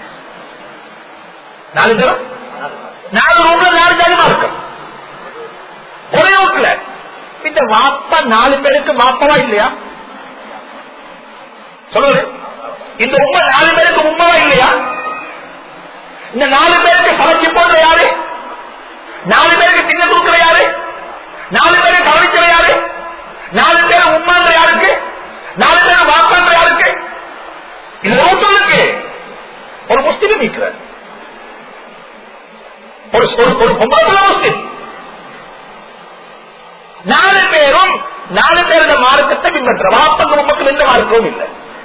[SPEAKER 1] நாலு பேரும் நாலு ரூம்ல நாலு ஜாதி மார்க்கம் ஒரே வீட்டுல இந்த வாப்பா நாலு பேருக்கு வாப்பவா இல்லையா சொல்லுங்க இந்த உண்மை நாலு பேருக்கு உண்மைவா இல்லையா இந்த நாலு பேருக்கு சமைச்சு போடுற யாரு நாலு பேருக்கு திங்க தூக்குற யாரு நாலு பேரை கவனிக்கிற யாரு நாலு பேரை உண்மான்ற யாருக்கு முஸ்லிம் இருக்கிறார் ஒரு ஒரு- ஒரு பொம்பளை பிள்ளை முஸ்லிம் நாலு பேரும் நாலு பேருடைய மார்க்கத்தை பின்பற்ற வாப்பக்கு உமக்கு எந்த மார்க்கமும் இல்லை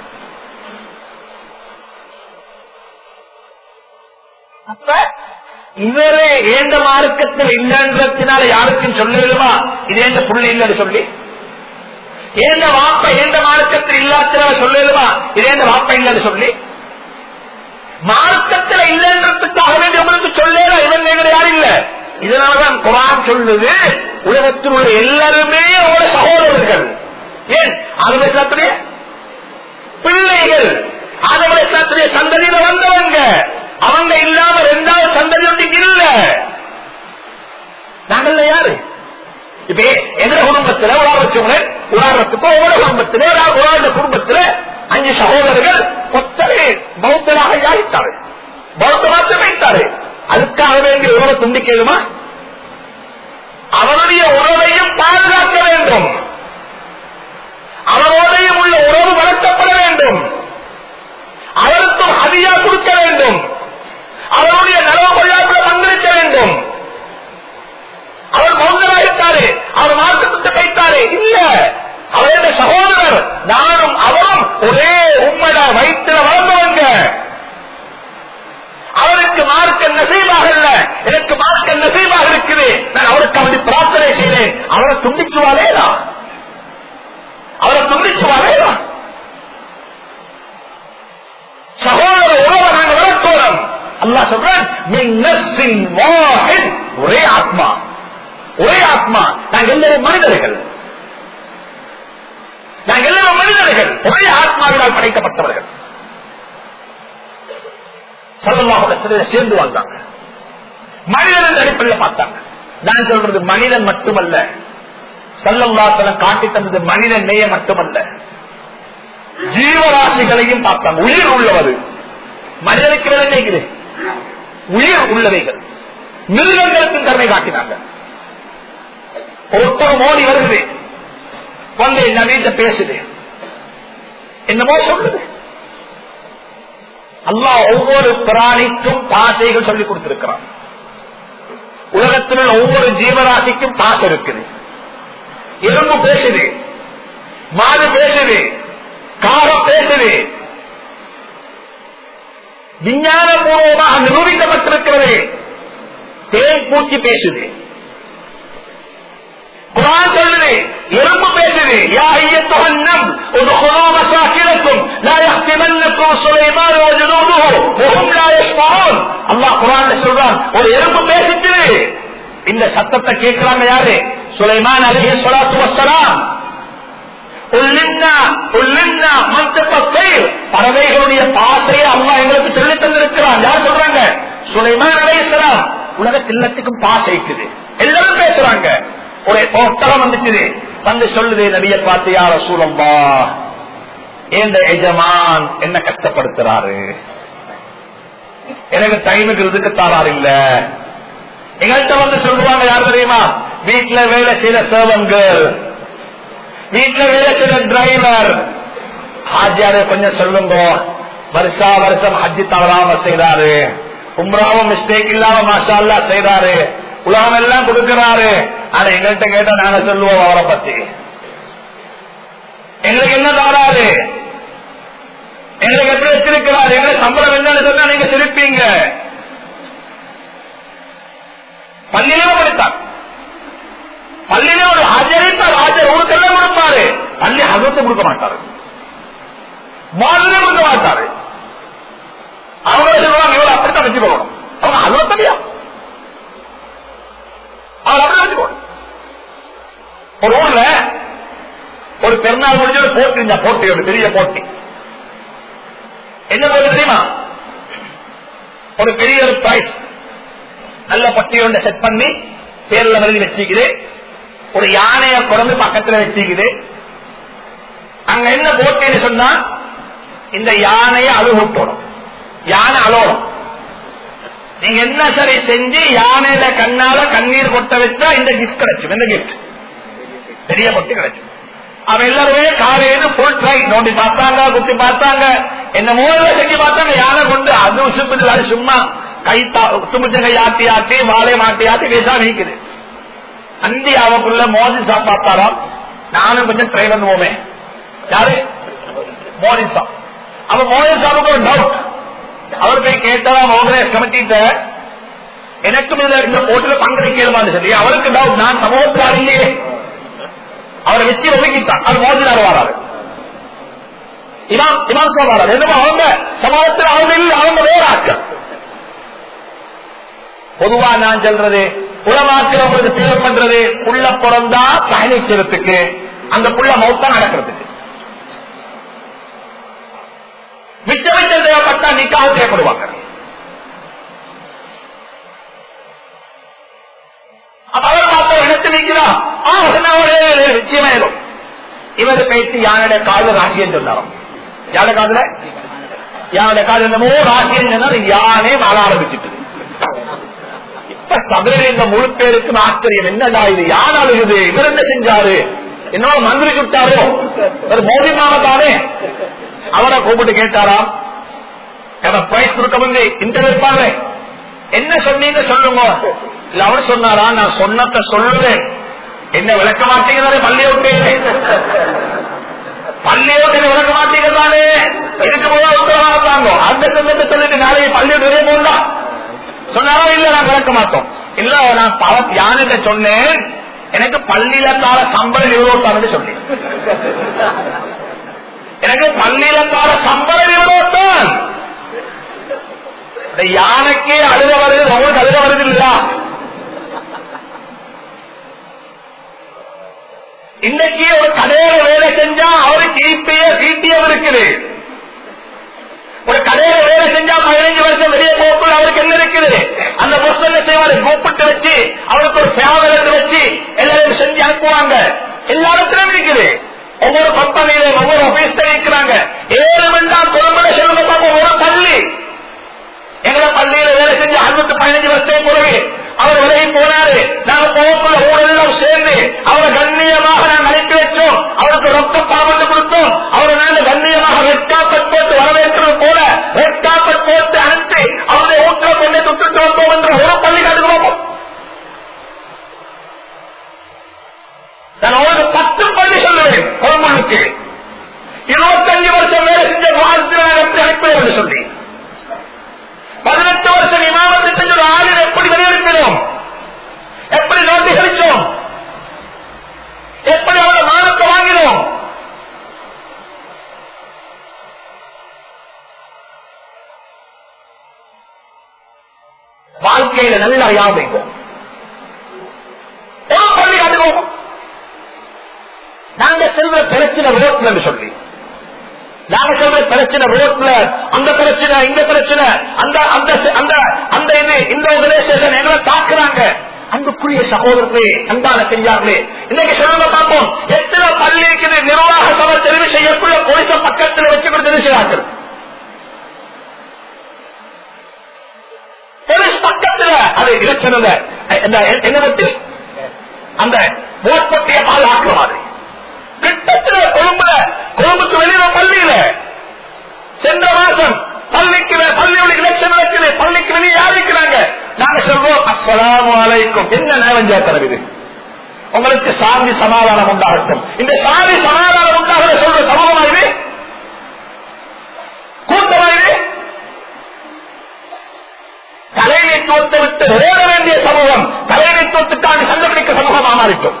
[SPEAKER 1] அப்ப இவரு ஏந்த மார்க்கத்தில் இல்லைன்றதுனால யாருக்கும் சொல்லலுமா இது ஏந்த புள்ளி இல்லைன்னு சொல்லி ஏந்த வாப்ப ஏந்த மார்க்கத்தில் இல்லாதனால சொல்லலுமா இது ஏந்த வாப்ப இல்லைன்னு சொல்லி மார்க்கத்தில் இல்லைன்றதுக்காக வேண்டி உங்களுக்கு சொல்லல இவன் எங்களை யாரும் இல்ல இதனாலதான் குரான் சொல்லுது உலகத்தில் உள்ள எல்லாருமே அவரோட சகோதரர்கள் ஏன் ஆதவசத்திலே பிள்ளைகள் ஆதவசத்திலே சந்ததியில வந்தவங்க அவங்க இல்லாம ரெண்டாவது சந்ததி வந்து இல்ல நாங்கள்ல யாரு இப்ப எங்க குடும்பத்துல உதாரணத்துக்கு உதாரணத்துக்கு ஒவ்வொரு குடும்பத்திலே ஒரு குடும்பத்துல அஞ்சு சகோதரர்கள் கொத்தரை பௌத்தராக யாரித்தாரு பௌத்த மாற்றம் வைத்தாரு அதுக்காக வேண்டிய உறவை துண்டிக்கணுமா அவனுடைய உறவையும் பாதுகாக்க வேண்டும் அவரோடையும் உள்ள உறவு வளர்க்கப்பட வேண்டும் அவருக்கும் அதிகா கொடுக்க வேண்டும் அவருடைய நலவு கொள்ளாப்புல பங்களிக்க வேண்டும் அவர் மௌனராகிட்டாரு அவர் மார்க்கத்தை வைத்தாரு இல்ல அவருடைய சகோதரர் நானும் அவரும் ஒரே உம்மட வயிற்றுல வளர்ந்தவங்க அவருக்கு மார்க்க நசீபாக இல்ல எனக்கு மார்க்க நசீபாக இருக்குது நான் அவருக்கு அப்படி பிரார்த்தனை செய்தேன் அவரை துண்டிச்சுவாரேதா அவரை துண்டிச்சுவாரேதா சகோதர உறவை நாங்கள் வளர்த்தோம் அல்லா சொல்றேன் மின் நஃப்ஸின் வாஹித், ஒரே ஆத்மா ஒரே ஆத்மா நாங்கள் எல்லாரும் மனிதர்கள் நாங்கள் எல்லாரும் மனிதர்கள் ஒரே ஆத்மாவினால் படைக்கப்பட்டவர்கள் சல்லல்லாஹுடைய சிலையில சேர்ந்து வாழ்ந்தாங்க மனிதன் என்ற அடிப்படையில் பார்த்தாங்க நான் சொல்றது மனிதன் மட்டுமல்ல சல்லல்லாத்தலம் காட்டி தந்தது மனிதன் நேய மட்டுமல்ல ஜீவராசிகளையும் பார்த்தாங்க உயிர் உள்ளவது மனிதனுக்கு வேலை கேட்குது உயிர் உள்ளவைகள் மிருகங்களுக்கும் கருணை காட்டினாங்க ஒருத்தர் மோடி வருது வந்து என் வீட்டை பேசுது என்னமோ சொல்லுது அல்லாஹ் ஒவ்வொரு பிராணிக்கும் பாசைகள் சொல்லிக் கொடுத்திருக்கிறான் உலகத்தில் உள்ள ஒவ்வொரு ஜீவராசிக்கும் பாசை இருக்குது எறும்பு பேசுது மாடு பேசுது காகம் பேசுது விஞ்ஞானபூர்வமாக நிரூபிக்கப்பட்டிருக்கிறது தேன் பூச்சி பேசுது குரான் சொல்லுது எறும்பு பேசுது யா ஐயத்துஹன் நம் ادخلوا مساكنكم لا يحتملنكم سليمان وجنوده وهم لا يسمعون அல்லாஹ் குரான்ல சொல்றான் ஒரு எறும்பு பேசிட்டு இந்த சத்தத்தை கேட்கிறாங்க யாரு சுலைமான் அலைஹி ஸலாத்து வஸ்ஸலாம் உள்ளின்னா உள்ளின்னா மந்தப்பத்தை பறவைகளுடைய பாசையை அல்லாஹ் எங்களுக்கு சொல்லி தந்திருக்கிறான் யார் சொல்றாங்க சுலைமான் அலைஹிஸ்ஸலாம் உலகத்தில் எல்லாத்துக்கும் பாசை இருக்குது எல்லாரும் பேசுறாங்க ஒரு ஒட்டகம் வந்துச்சு வந்து சொல்லுது நபிய பார்த்து யார சூழம்பா எந்த எஜமான் என்ன கஷ்டப்படுத்துறாரு எனக்கு டைமுக்கு இதுக்கு தாரார் இல்ல எங்கள்கிட்ட வந்து சொல்லுவாங்க யார் தெரியுமா வீட்டுல வேலை செய்த சேவங்கள் வீட்டுல வேலை செய்த டிரைவர் ஹாஜியாரு கொஞ்சம் சொல்லுங்க வருஷா வருஷம் ஹஜ்ஜி தவறாம செய்தாரு உம்ராவும் மிஸ்டேக் இல்லாம மாஷா அல்லா செய்தாரு உலகம் எல்லாம் கொடுக்கிறாரு ஆனா எங்கள்கிட்ட கேட்டா நாங்க சொல்லுவோம் அவரை பத்தி எங்களுக்கு என்ன தாராரு எங்களுக்கு எப்படி வச்சிருக்கிறாரு எங்களுக்கு சம்பளம் என்னன்னு சொன்னா நீங்க சிரிப்பீங்க பள்ளியிலே படித்தார் பள்ளியிலே ஒரு ஆச்சரித்தார் ஆச்சர் ஊருக்கெல்லாம் கொடுப்பாரு பள்ளி அகத்தை கொடுக்க மாட்டாரு மாலிலே கொடுக்க மாட்டாரு அவங்க சொல்லுவாங்க இவ்வளவு அப்படித்தான் வச்சு போகணும் அவங்க அகத்தலையா அவர் அப்படியே வச்சு போகணும் ஒரு ஊர்ல ஒரு பெருநாள் முடிஞ்ச ஒரு போட்டி இருந்தா போட்டி ஒரு பெரிய போட்டி என்ன போட்டி தெரியுமா ஒரு பெரிய ஒரு பிரைஸ் நல்ல பட்டி ஒன்றை செட் பண்ணி பேர்ல எழுதி வச்சுக்குது ஒரு யானைய குழம்பு பக்கத்துல வச்சுக்குது அங்க என்ன போட்டின்னு சொன்னா இந்த யானையை அழுகூட்டணும் யானை அழுகணும் நீங்க என்ன சரி செஞ்சு யானையில கண்ணால கண்ணீர் கொட்ட வச்சா இந்த கிஃப்ட் கிடைக்கும் இந்த கிஃப்ட் பெரிய பொட்டி கிடைக்கும் அவன் எல்லாருமே காலையில ஃபுல் ட்ரை நோண்டி பார்த்தாங்க குத்தி பார்த்தாங்க என்ன மூணு செஞ்சு பார்த்தாங்க யானை கொண்டு அது உசுப்புது அது சும்மா கை துமிச்ச கை ஆட்டி ஆட்டி வாழை மாட்டி ஆட்டி பேசாம நிற்குது அந்தி அவக்குள்ள மோதி சாப் பார்த்தாராம் நானும் கொஞ்சம் ட்ரை பண்ணுவோமே யாரு மோதி சாப் அப்ப மோதி சாப்புக்கு ஒரு டவுட் அவர் போய் கேட்டா காங்கிரஸ் கமிட்டிட்ட எனக்கும் இதுல இந்த போட்டில பங்கெடுக்கலுமான்னு சொல்லி அவருக்கு டவுட் நான் சமூகத்தார் இல்லையே அவரை வச்சு ஒதுக்கிட்டான் அது மோதினார் வராது இமாம் இமாம் சொல்றாரு என்னமோ அவங்க சமூகத்தில் அவங்க இல்லை அவங்க வேற ஆட்கள் பொதுவா நான் சொல்றது உலமாக்கிறவங்களுக்கு தேவை பண்றது புள்ள பிறந்தா பயணிக்கிறதுக்கு அந்த புள்ள மௌத்தா நடக்கிறதுக்கு மிச்ச மிச்ச தேவைப்பட்டா நிக்காக தேவைப்படுவாங்க அப்ப அவர் மாத்திரம் எடுத்து நிற்கிறா நிச்சயமாயிரும் இவர் பேசி யானுடைய கால ராசியம் சொன்னாராம் யார காதுல யானுடைய காது என்னமோ ராசியம் சொன்னா யானே வாழ ஆரம்பிச்சுட்டு இப்ப சபையில இந்த முழு பேருக்கு ஆச்சரியம் என்னடா இது யார் அழுகுது இவர் என்ன செஞ்சாரு என்னோட மந்திரி விட்டாரோ ஒரு மோடி தானே அவரை கூப்பிட்டு கேட்டாராம் எனக்கு பிரைஸ் கொடுக்க வந்து இன்டர்வியூ பாரு என்ன சொன்னீங்க சொல்லுங்க இல்ல அவர் சொன்னாரா நான் சொன்னத சொல்லுவேன் என்ன விளக்க மாட்டீங்க பள்ளியை விட்டு பள்ளியை விட்டு விளக்க மாட்டீங்க தானே இதுக்கு போதா உத்தரவாதாங்க அந்த சொன்னதை சொல்லிட்டு நாளைக்கு பள்ளியை நிறைய போடலாம் சொன்னாரா இல்ல நான் விளக்க மாட்டோம் இல்ல நான் பல யானிட்ட சொன்னேன் எனக்கு பள்ளியில கால சம்பளம் நிறுவனம் சொன்னேன் எனக்கு பள்ளியில கால சம்பளம் நிறுவனம் யானைக்கே அழுத வருது உங்களுக்கு அழுத வருது இல்லையா இன்னைக்கு ஒரு கடையில வேலை செஞ்சா அவருக்கு ஈப்பிய சீட்டியம் இருக்குது ஒரு கடையில வேலை செஞ்சா பதினஞ்சு வருஷம் வெளியே போக்குள்ள அவருக்கு என்ன இருக்குது அந்த பொருள் என்ன செய்வாரு கூப்பிட்டு வச்சு அவருக்கு ஒரு சேவல் வச்சு எல்லாரும் செஞ்சு அனுப்புவாங்க எல்லா இடத்திலும் இருக்குது ஒவ்வொரு கம்பெனியில ஒவ்வொரு ஆபீஸ்ல இருக்கிறாங்க ஏழு மணி தான் கொழும்புல செல்வ ஒரு பள்ளி எங்களை பள்ளியில வேலை செஞ்சு அறுபத்தி பதினஞ்சு வருஷம் பிறகு அவர் விலகி போனாரு நாங்க போகக்குள்ள ஊரெல்லாம் சேர்ந்து அவரை கண்ணியமாக நாங்கள் அனுப்பி வச்சோம் அவருக்கு ரொக்க பாவத்தை கொடுத்தோம் அவரை நாங்க கண்ணியமாக ரெட்டாப்பட் போட்டு வரவேற்றது போல ரெட்டாப்பட் போட்டு அனுப்பி அவருடைய ஊற்ற கொண்டே துட்டுட்டு வந்தோம் என்ற ஒரு பள்ளி கண்டுக்கிறோம் நான் அவருக்கு பத்து பள்ளி சொல்லுவேன் குழம்புக்கு இருபத்தஞ்சு வருஷம் வேலை செஞ்ச வாழ்த்து நான் எப்படி அனுப்புவேன் சொல்லி பதினெட்டு வருஷம் இமாமத்தை செஞ்ச ஒரு ஆளில் எப்படி வெளியெடுக்கிறோம் எப்படி நோட்டி கழிச்சோம் எப்படி அவரை மானத்தை வாங்கினோம் வாழ்க்கையில நல்லா யாபம் ஒரு பள்ளி அனுபவம் நாங்க செல்வ பிரச்சனை ரோட்ல சொல்லி நாங்க சொல்ற பிரச்சனை ரோட்ல அந்த பிரச்சனை இந்த பிரச்சனை அந்த அந்த அந்த அந்த இது இந்த ஆர்கனைசேஷன் எங்களை தாக்குறாங்க அன்புக்குரிய சகோதரர்களே அன்பான செஞ்சார்களே இன்னைக்கு சொல்லுங்க பார்ப்போம் எத்தனை பள்ளி இருக்குது நிர்வாக சபை தெரிவு செய்யக்குள்ள போலீச பக்கத்தில் வச்சு கூட தெரிவு செய்வார்கள் போலீஸ் பக்கத்தில் அது இலச்சனத என்ன அந்த ஓட்பட்டிய பாதுகாக்கிற மாதிரி கிட்டத்தட்ட கொழும்புல கொழும்புக்கு வெளியில பள்ளியில சென்ற மாசம் பள்ளிக்கு பள்ளியோட எலெக்ஷன் நடக்குது பள்ளிக்கு வெளியே யார் இருக்கிறாங்க நாங்க சொல்றோம் அஸ்லாம் வலைக்கும் என்ன நேரஞ்சா தரவிது உங்களுக்கு சாந்தி சமாதானம் உண்டாகட்டும் இந்த சாந்தி சமாதானம் உண்டாக சொல்ற சமூகமா இது கூட்டமா இது தலைமைத்துவத்தை விட்டு ஓட வேண்டிய சமூகம் தலைமைத்துவத்துக்கான சண்டபிடிக்க சமூகமா மாறிட்டோம்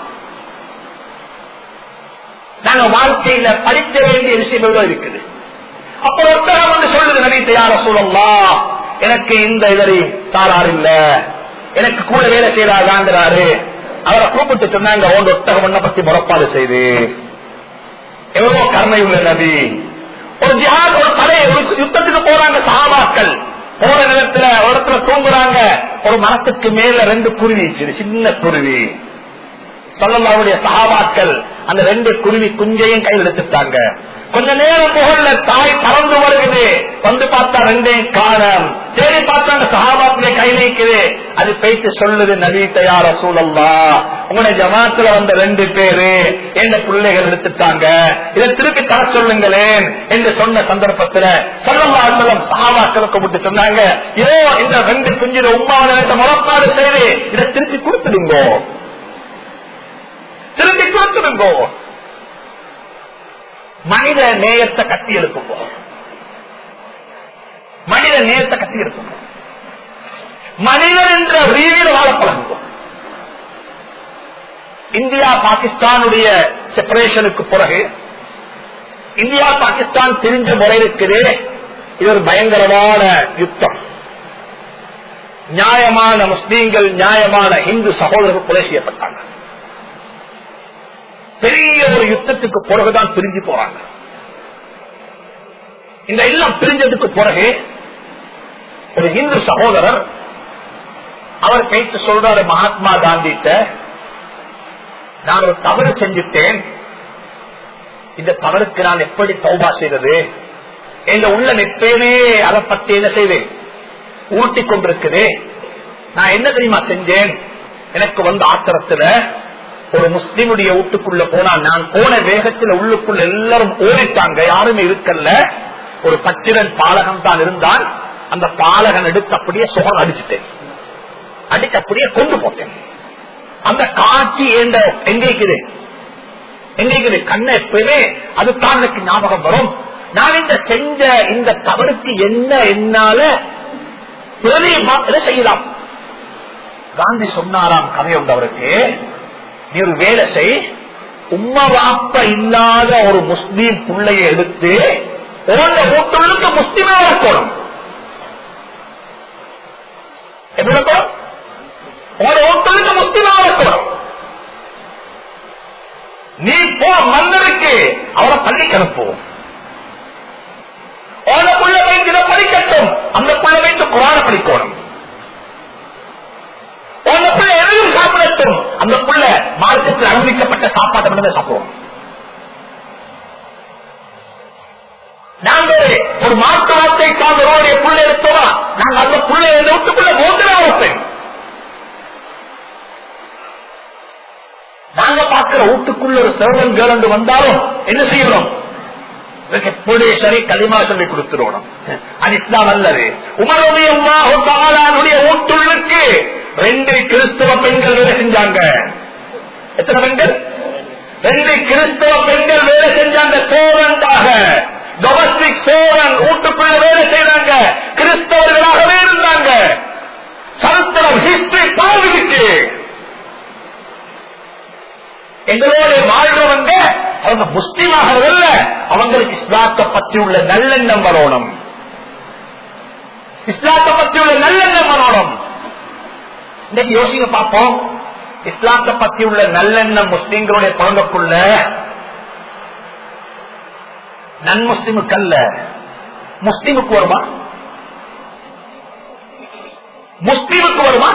[SPEAKER 1] நாங்க வாழ்க்கையில படிக்க வேண்டிய விஷயங்கள் இருக்குது அப்ப ஒருத்தரம் வந்து சொல்லுது நடித்த யார சொல்லலாம் எனக்கு இந்த இதரை தாரார் இல்ல எனக்கு கூட வேலை செய்யறாரு வாங்குறாரு அவரை கூப்பிட்டு சொன்னாங்க உங்க ஒட்டகம் ஒன்ன பத்தி முறப்பாடு செய்து எவ்வளவு கருணை உள்ள நபி ஒரு ஜிஹாத் ஒரு படை ஒரு யுத்தத்துக்கு போறாங்க சகாபாக்கள் போற நேரத்துல ஒரு இடத்துல தூங்குறாங்க ஒரு மரத்துக்கு மேல ரெண்டு குருவி சின்ன குருவி சொல்லலாவுடைய சகாபாக்கள் அந்த ரெண்டு குருவி குஞ்சையும் கையில் எடுத்துட்டாங்க கொஞ்ச நேரம் புகழ்ல தாய் பறந்து வருகிறது வந்து பார்த்தா ரெண்டையும் காணம் தேடி பார்த்தாங்க சகாபாத்திலே கை நீக்குது அது பேச்சு சொல்லுது நபி தயார சூழல்லா உங்களுடைய ஜமாத்துல வந்த ரெண்டு பேரு எந்த பிள்ளைகள் எடுத்துட்டாங்க இதை திருப்பி தர சொல்லுங்களேன் என்று சொன்ன சந்தர்ப்பத்துல சொல்லலாம் சகாபாக்களுக்கு விட்டு சொன்னாங்க இதோ இந்த ரெண்டு குஞ்சில உமாவிட்ட முறப்பாடு செய்து இதை திருப்பி கொடுத்துடுங்கோ திருப்பி கொடுத்துடுங்கோ மனித நேயத்தை கட்டி எழுப்புங்கோ மனித நேயத்தை கட்டி எழுப்புங்க மனிதன் என்ற ரீதியில் வாழ பழங்குவோம் இந்தியா பாகிஸ்தானுடைய செப்பரேஷனுக்கு பிறகு இந்தியா பாகிஸ்தான் பிரிஞ்ச முறை இருக்குது இது ஒரு பயங்கரமான யுத்தம் நியாயமான முஸ்லீம்கள் நியாயமான இந்து சகோதரர்கள் கொலை செய்யப்பட்டாங்க பெரிய ஒரு யுத்தத்துக்கு பிறகுதான் பிரிஞ்சு போறாங்க இந்த எல்லாம் பிரிஞ்சதுக்கு பிறகு ஒரு இந்து சகோதரர் அவர் பேச்சு சொல்றாரு மகாத்மா காந்திட்ட நான் ஒரு தவறு செஞ்சுட்டேன் இந்த தவறுக்கு நான் எப்படி தௌபா செய்தது எங்க உள்ள நெப்பேனே அதை பத்தி என்ன செய்வேன் ஊட்டி கொண்டிருக்குது நான் என்ன தெரியுமா செஞ்சேன் எனக்கு வந்த ஆத்திரத்துல ஒரு முஸ்லிமுடைய வீட்டுக்குள்ள போனா நான் போன வேகத்துல உள்ளுக்குள்ள எல்லாரும் ஓடிட்டாங்க யாருமே இருக்கல்ல ஒரு பச்சிரன் பாலகன் தான் இருந்தான் அந்த பாலகன் எடுத்து அப்படியே சுகம் அடிச்சுட்டேன் அடிச்சு அப்படியே கொண்டு போட்டேன் அந்த காட்சி எங்க எங்க இருக்குது எங்க இருக்குது கண்ணை எப்பவுமே அது தான் எனக்கு ஞாபகம் வரும் நான் இந்த செஞ்ச இந்த தவறுக்கு என்ன என்னால செய்யலாம் காந்தி சொன்னாராம் கதை உண்டவருக்கு நீ ஒரு வேலை செய் உம்மா வாப்ப இல்லாத ஒரு முஸ்லீம் பிள்ளைய எடுத்து ஓண்ட வீட்டுக்கு முஸ்லீமா இருக்கணும் எப்படி இருக்கணும் உங்களோட வீட்டுக்கு முஸ்லீமா இருக்கணும் நீ போ மன்னருக்கு அவரை பள்ளிக்கு அனுப்புவோம் உங்களோட புள்ள வைத்து இதை படிக்கட்டும் அந்த புள்ள வைத்து குரான படிக்கணும் உங்க புள்ள எதையும் சாப்பிடட்டும் அந்த புள்ள மார்க்கத்தில் அனுமதிக்கப்பட்ட சாப்பாட்டை மட்டும் சாப்பிடுவோம் நாங்க ஒரு மாற்றாத்தை சார்ந்தவருடைய புள்ள எடுத்தோமா நாங்க அந்த புள்ள வீட்டுக்குள்ள மோதிரா வைப்பேன் நாங்க பார்க்கிற வீட்டுக்குள்ள ஒரு செவன் கேரண்டு வந்தாலும் என்ன செய்யணும் இதுக்கு எப்படி சரி களிமா சொல்லி கொடுத்துருவோம் அது இஸ்லாம் அல்லது உமருடைய உமாவுடைய வீட்டுள்ளுக்கு ரெண்டு கிறிஸ்தவ பெண்கள் வேலை செஞ்சாங்க எத்தனை பெண்கள் ரெண்டு கிறிஸ்தவ பெண்கள் வேலை செஞ்சாங்க சோழன்டாக டொமஸ்டிக் சோழன் வீட்டுக்குள்ள வேலை செய்யறாங்க கிறிஸ்தவர்களாகவே இருந்தாங்க சரித்திரம் ஹிஸ்டரி பாவிக்கு எங்களோட வாழ்றவங்க அவங்க முஸ்லீமாக இல்ல அவங்களுக்கு இஸ்லாத்தை பற்றி உள்ள நல்லெண்ணம் வரணும் இஸ்லாத்தை பற்றி உள்ள நல்லெண்ணம் வரணும் இன்னைக்கு யோசிங்க பார்ப்போம் இஸ்லாத்தை பற்றி உள்ள நல்லெண்ணம் முஸ்லீம்களுடைய குழந்தைக்குள்ள நன் முஸ்லிமுக்கு அல்ல முஸ்லிமுக்கு வருமா முஸ்லிமுக்கு வருமா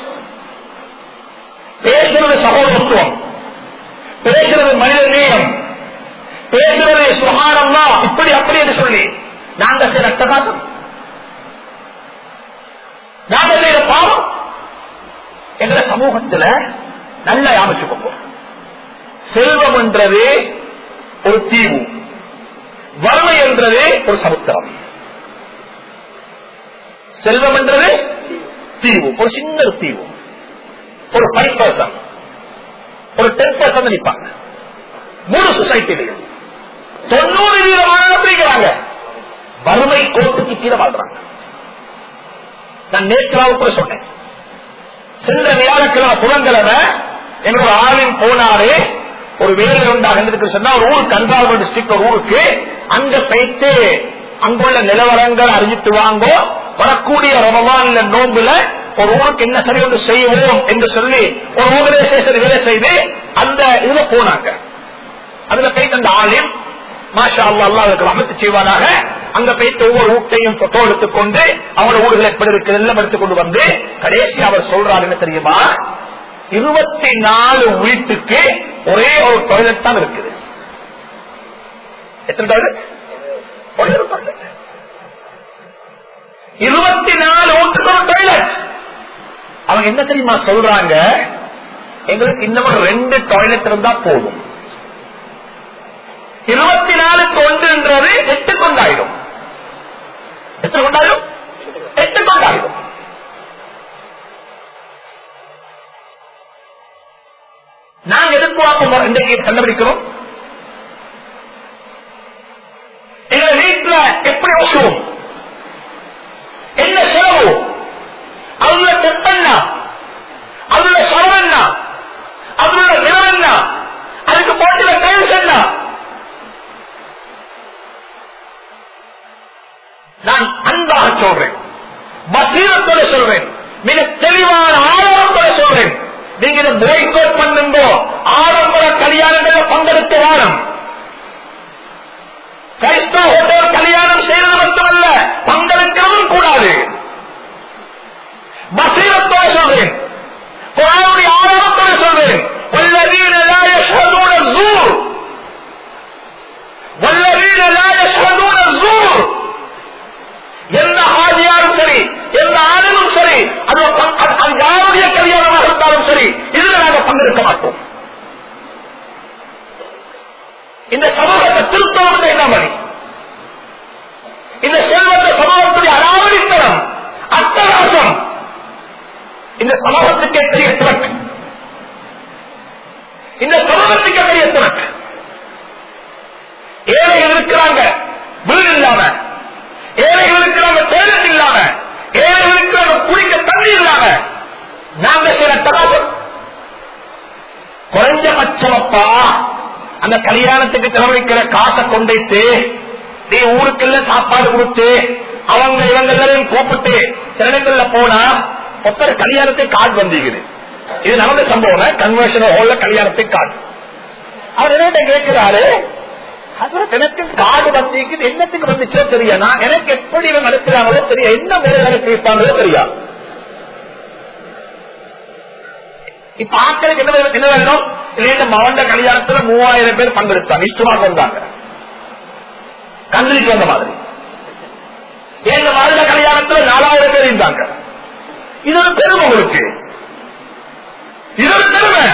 [SPEAKER 1] பேசுறது சகோதரத்துவம் பேசுறது மனித நேயம் பேசுறது சுகாரம்மா இப்படி அப்படி என்று சொல்லி நாங்க செய்யற அட்டகாசம் நாங்க செய்யற பாவம் என்ற சமூகத்துல நல்ல யாமிச்சுக்கோங்க செல்வம் என்றது ஒரு தீவு வறுமை என்றது ஒரு சமுத்திரம் செல்வம் என்றது தீவு ஒரு சின்ன ஒரு தீவு ஒரு ஃபைவ் பர்சன்ட் ஒரு டென் பர்சன்ட் நிற்பாங்க முழு சொசைட்டிலையும் தொண்ணூறு வீதமான பிரிக்கிறாங்க வறுமை கோட்டுக்கு கீழே வாழ்றாங்க நான் நேற்றாவுக்கு சொன்னேன் சென்ற வியாழக்கிழமை புதன்கிழமை என்னோட ஆளின் போனாரு ஒரு வேலை உண்டாக சொன்னா ஒரு ஊருக்கு கன்றால்வல் டிஸ்ட்ரிக்ட் ஒரு ஊருக்கு அங்க போயிட்டு அங்குள்ள நிலவரங்கள் அறிஞ்சிட்டு வாங்கோ வரக்கூடிய ரமவான் நோம்புல ஒரு ஊருக்கு என்ன சரி ஒன்று செய்வோம் என்று சொல்லி ஒரு ஆர்கனைசேஷன் வேலை செய்து அந்த இதுல போனாங்க அதுல போயிட்டு அந்த ஆலயம் மாஷா அல்லா அல்லாவுக்கு அமைத்து செய்வானாக அங்க போயிட்டு ஒவ்வொரு ஊட்டையும் போட்டோ எடுத்துக்கொண்டு அவரோட ஊர்கள் எப்படி இருக்கு எல்லாம் எடுத்துக்கொண்டு வந்து கடைசி அவர் சொல்றாரு என்ன தெரியுமா இருபத்தி நாலு வீட்டுக்கு ஒரே ஒரு டாய்லெட் தான் இருக்குது எத்தனை டாய்லெட் ஒரே ஒரு டாய்லெட் இருபத்தி நாலு வீட்டுக்கு ஒரு டாய்லெட் அவங்க என்ன தெரியுமா சொல்றாங்க எங்களுக்கு இன்னும் ரெண்டு டாய்லெட் இருந்தா போதும் இருபத்தி நாலுக்கு ஒன்றுன்றது எட்டு கொண்டாயிடும் எத்தனை கொண்டாயிடும் எட்டு கொண்டாயிடும் நாங்க எதுக்கு வாப்போம் இன்றைக்கு கண்டுபிடிக்கிறோம் எங்க வீட்டுல எப்படி வசூம் என்ன செலவு அதுல தெப்பண்ணா அதுல சரவண்ணா அதுல நிறவண்ணா அதுக்கு போட்டுல டைல்ஸ் என்ன நான் அன்பாக சொல்றேன் பசீரத்தோட சொல்றேன் மிக தெளிவான ஆழத்தோட சொல்றேன் நீங்க இதை போய்கோட் பண்ணுங்க ஆடம்பர கல்யாணங்களில் பங்கெடுக்க வாரம் கிறிஸ்தவ ஹோட்டல் கல்யாணம் செய்வது மட்டுமல்ல பங்கெடுக்கவும் கூடாது பசீரத்தோட சொல்றேன் குரானுடைய ஆழத்தோட சொல்றேன் والذين لا يشهدون الزور والذين لا يشهدون الزور எந்த ஆதியாரும் சரி எந்த ஆளும் சரி அது அது யாருடைய கல்யாணமாக இருந்தாலும் சரி இதுல நாங்கள் பங்கெடுக்க மாட்டோம் இந்த சமூகத்தை திருத்தம் என்ன மணி இந்த செல்வத்தை சமூகத்துடைய அராவடித்தனம் அட்டகாசம் இந்த சமூகத்துக்கே பெரிய திறக்கு இந்த சமூகத்துக்கே பெரிய திறக்கு ஏழைகள் இருக்கிறாங்க வீடு இல்லாம ஏழைகள் இருக்கிறாங்க தேர்தல் இல்லாம ஏழைகள் இருக்கிறாங்க குடிக்க தண்ணி இல்லாம நாங்க சில தகவல் குறைஞ்சபட்சமப்பா அந்த கல்யாணத்துக்கு செலவழிக்கிற காசை கொண்டுட்டு நீ ஊருக்குள்ள சாப்பாடு கொடுத்து அவங்க இவங்க எல்லாரையும் கூப்பிட்டு சில இடங்கள்ல போனா ஒருத்தர் கல்யாணத்துக்கு கார்டு வந்திருக்குது இது நடந்த சம்பவம் கன்வர்ஷன் ஹோல்ல கல்யாணத்துக்கு கார்டு அவர் என்ன கேட்கிறாரு அதுல எனக்கு காடு வந்திருக்கு என்னத்துக்கு வந்துச்சோ தெரியா நான் எனக்கு எப்படி இவன் நடக்கிறாங்களோ தெரியும் என்ன வேலை நடத்திருப்பாங்களோ தெரியா இப்ப ஆட்களுக்கு என்ன வேணும்? என்ன வேணும் இல்லையா மாவட்ட கல்யாணத்துல மூவாயிரம் பேர் பங்கெடுத்தாங்க இஷ்டமாக வந்தாங்க கண்ணிக்கு வந்த மாதிரி எங்க மாவட்ட கல்யாணத்துல நாலாயிரம் பேர் இருந்தாங்க இது ஒரு பெருமை உங்களுக்கு இது ஒரு பெருமை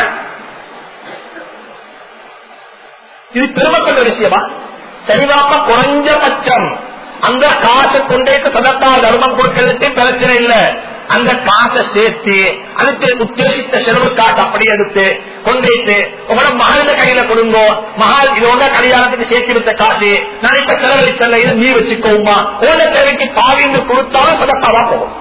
[SPEAKER 1] இது பெருமைப்பட்ட விஷயமா சரிவாப்ப குறைஞ்சபட்சம் அந்த காசை கொண்டேட்டு சதத்தா தர்மம் கொடுக்கறதுக்கு பிரச்சனை இல்ல அந்த காசை சேர்த்து அதுக்கு உத்தேசித்த செலவு காசு அப்படியே எடுத்து கொண்டேட்டு உங்களோட மகள கையில கொடுங்கோ மகள் இதோட கல்யாணத்துக்கு சேர்த்து எடுத்த காசு நான் இப்ப செலவழிச்சல இது நீ வச்சுக்கோமா ஓட தேவைக்கு பாவின்னு கொடுத்தாலும் சதத்தாவா போகும்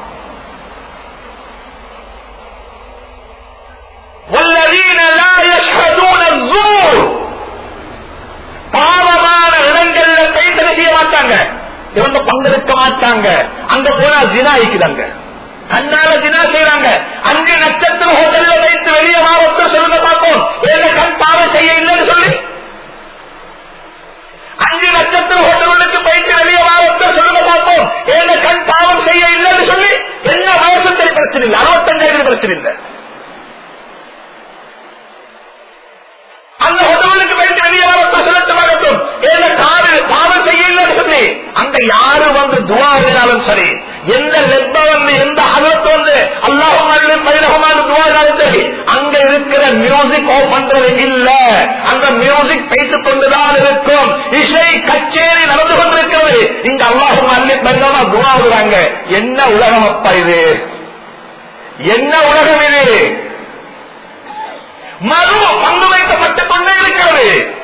[SPEAKER 1] والذين لا يشهدون الزور பாவமான இடங்கள்ல கைத்தலை செய்ய மாட்டாங்க இவங்க பங்கெடுக்க மாட்டாங்க அங்க போனா ஜினா இருக்குதாங்க கண்ணால ஜினா செய்யறாங்க அஞ்சு நட்சத்திர ஹோட்டல்ல வைத்து வெளியே மாவட்ட சொல்லுங்க பார்ப்போம் ஏங்க கண் பாவம் செய்ய இல்லைன்னு சொல்லி அஞ்சு நட்சத்திர ஹோட்டலுக்கு போயிட்டு வெளியே மாவட்ட சொல்லுங்க பார்ப்போம் ஏங்க கண் பாவம் செய்ய இல்லைன்னு சொல்லி என்ன வயசு சரி பிரச்சனை இல்லை அறுபத்தஞ்சாயிரம் பிரச்சனை இல்லை அந்த ஹோட்டலுக்கு போயிட்டு வெளியே வரட்டும் செலுத்தமாகட்டும் ஏத காடு பாவம் செய்யலன்னு சொல்லி அங்க யாரு வந்து துவா இருந்தாலும் சரி எந்த லெப்ப வந்து எந்த அகத்து வந்து அல்லாஹும் பயிரகமான துவாதாலும் சரி அங்க இருக்கிற மியூசிக் ஆஃப் பண்றது இல்ல அந்த மியூசிக் பேசிக் கொண்டுதான் இருக்கும் இசை கச்சேரி நடந்து கொண்டிருக்கிறது இங்க அல்லாஹும் அள்ளி பயிரமா துவா விடுறாங்க என்ன உலகம் அப்பா இது என்ன உலகம் இது மது பங்கு வைக்கப்பட்டுக் கொண்டே இருக்கிறது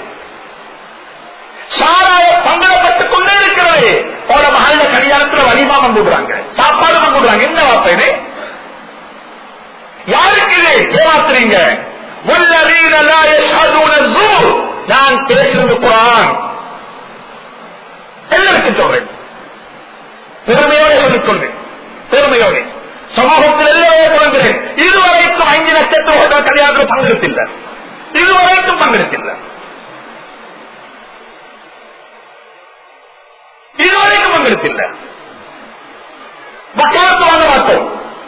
[SPEAKER 1] சாராய பங்கிடப்பட்டுக் கொண்டே இருக்கிறது போன மகள கல்யாணத்துல வலிமா பங்குடுறாங்க சாப்பாடு பங்குடுறாங்க என்ன வார்த்தை இது யாருக்கு இது ஏமாத்துறீங்க والذين لا يشهدون الزور நான் பேசுறது குரான் எல்லாருக்கும் சொல்றேன் பெருமையோடு சொல்லிக் கொள்றேன் பெருமையோடு சமூகத்தில் எல்லோரும் சொல்கிறேன் இதுவரைக்கும் ஐந்து லட்சத்து ஹோட்டல் கல்யாணத்தில் பங்கெடுத்தில்ல இதுவரைக்கும் பங்கெடுத்தில்ல இதுவரைக்கும் பங்கெடுத்தில்ல வக்காலத்து வாங்க மாட்டோம்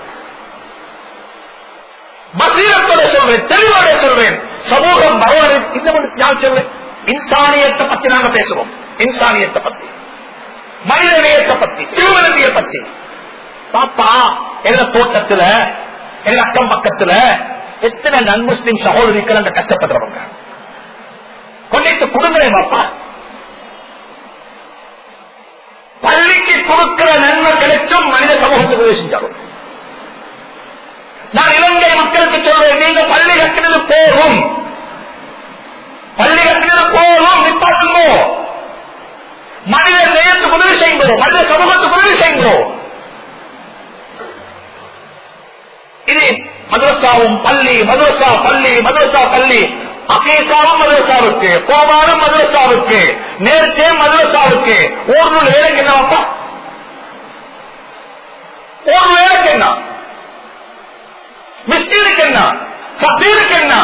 [SPEAKER 1] பசீரத்தோட சொல்றேன் தெளிவோட சொல்றேன் சமூகம் பகவான் இன்னும் யார் சொல்றேன் இன்சானியத்தை பத்தி நாங்க பேசுவோம் இன்சானியத்தை பத்தி மனித நேயத்தை பத்தி திருமணத்தையை பத்தி பாப்பா எங்க தோட்டத்துல எங்க அக்கம் பக்கத்துல எத்தனை நன் முஸ்லிம் சகோதரிகள் அந்த கஷ்டப்படுறவங்க கொண்டிட்டு கொடுங்களேன் பாப்பா பள்ளிக்கு கொடுக்கிற நன்மை கிடைச்சும் மனித சமூகத்துக்கு உதவி செஞ்சாலும் நான் இலங்கை மக்களுக்கு சொல்றேன் நீங்க பள்ளி கட்டினது போகும் பள்ளி கட்டினது போகும் நிப்பாட்டுங்கோ மனித நேயத்துக்கு உதவி செய்கிறோம் மனித சமூகத்துக்கு உதவி செய்கிறோம் இது மதரசாவும் பள்ளி மதரசா பள்ளி மதரசா பள்ளி அகேசாவும் மதரசாவுக்கு கோபாலும் மதரசாவுக்கு நேர்ச்சே மதரசாவுக்கு ஒரு வேலைக்கு என்ன அப்பா ஒரு வேலைக்கு என்ன மிஸ்டீருக்கு என்ன சத்தீருக்கு என்ன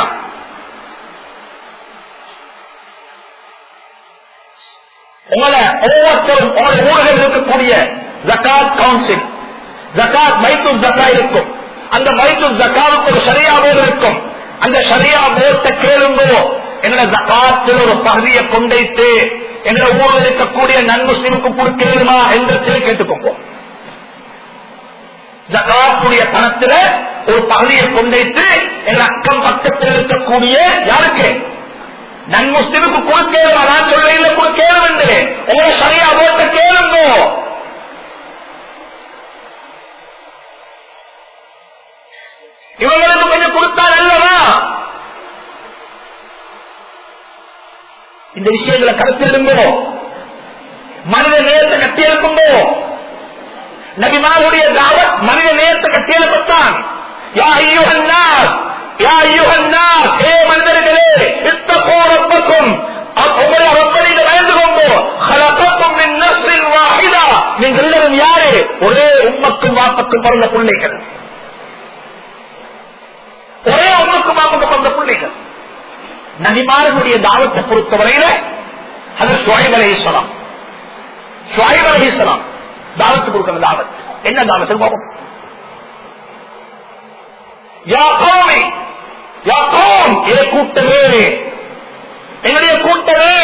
[SPEAKER 1] உங்களை ஒவ்வொருத்தரும் உங்கள் ஊழல் இருக்கக்கூடிய ஜக்காத் கவுன்சில் ஜக்காத் மைத்து ஜக்கா இருக்கும் அந்த மைத்து ஜக்காவுக்கு ஒரு சரியா போர்டு இருக்கும் அந்த சரியா போர்ட்ட கேளுங்கோ என்னோட ஜக்காத்தில் ஒரு பகுதியை கொண்டைத்து என்னோட ஊரில் இருக்கக்கூடிய நன்முஸ்லிமுக்கு கொடுக்கணுமா என்று கேட்டுக்கோங்க ஜகாத்துடைய பணத்துல ஒரு பகுதியை கொண்டைத்து என் அக்கம் பக்கத்தில் இருக்கக்கூடிய யாருக்கு நன்முஸ்லிமுக்கு கொடுக்கணும் நான் சொல்ல இல்ல கொடுக்கணும் என்று உங்களை சரியா போட்ட கேளுங்க இவங்களுக்கு கொஞ்சம் கொடுத்தா நல்லவா இந்த விஷயங்களை கருத்திடுங்கோ மனித நேரத்தை கட்டியிருக்கும்போ நபிமாருடைய தாவத் மனித நேரத்தை கட்டியெழுப்பத்தான் யா ஐயுகன் நாஸ் யா ஐயுகன் நாஸ் ஏ மனிதர்களே இத்தகோ ரப்பக்கும் உங்களை ரப்ப நீங்க பயந்து கொண்டோ ஹலகக்கும் மின் நஃப்ஸின் வாஹிதா நீங்கள் எல்லாரும் யாரு ஒரே உம்மக்கும் வாப்பக்கும் பிறந்த பிள்ளைகள் ஒரே உம்மக்கும் வாப்பக்கும் பிறந்த பிள்ளைகள் நபிமார்களுடைய தாவத்தை பொறுத்தவரையில அது சுவாய்ப் அலைஹிஸ்ஸலாம் சுவாய்ப் அலைஹிஸ்ஸலாம் தாவத்து கொடுக்கிற தாவத் என்ன தாவத்து போகும் யா கோமி யா கோம் ஏ கூட்டமே என்னுடைய கூட்டமே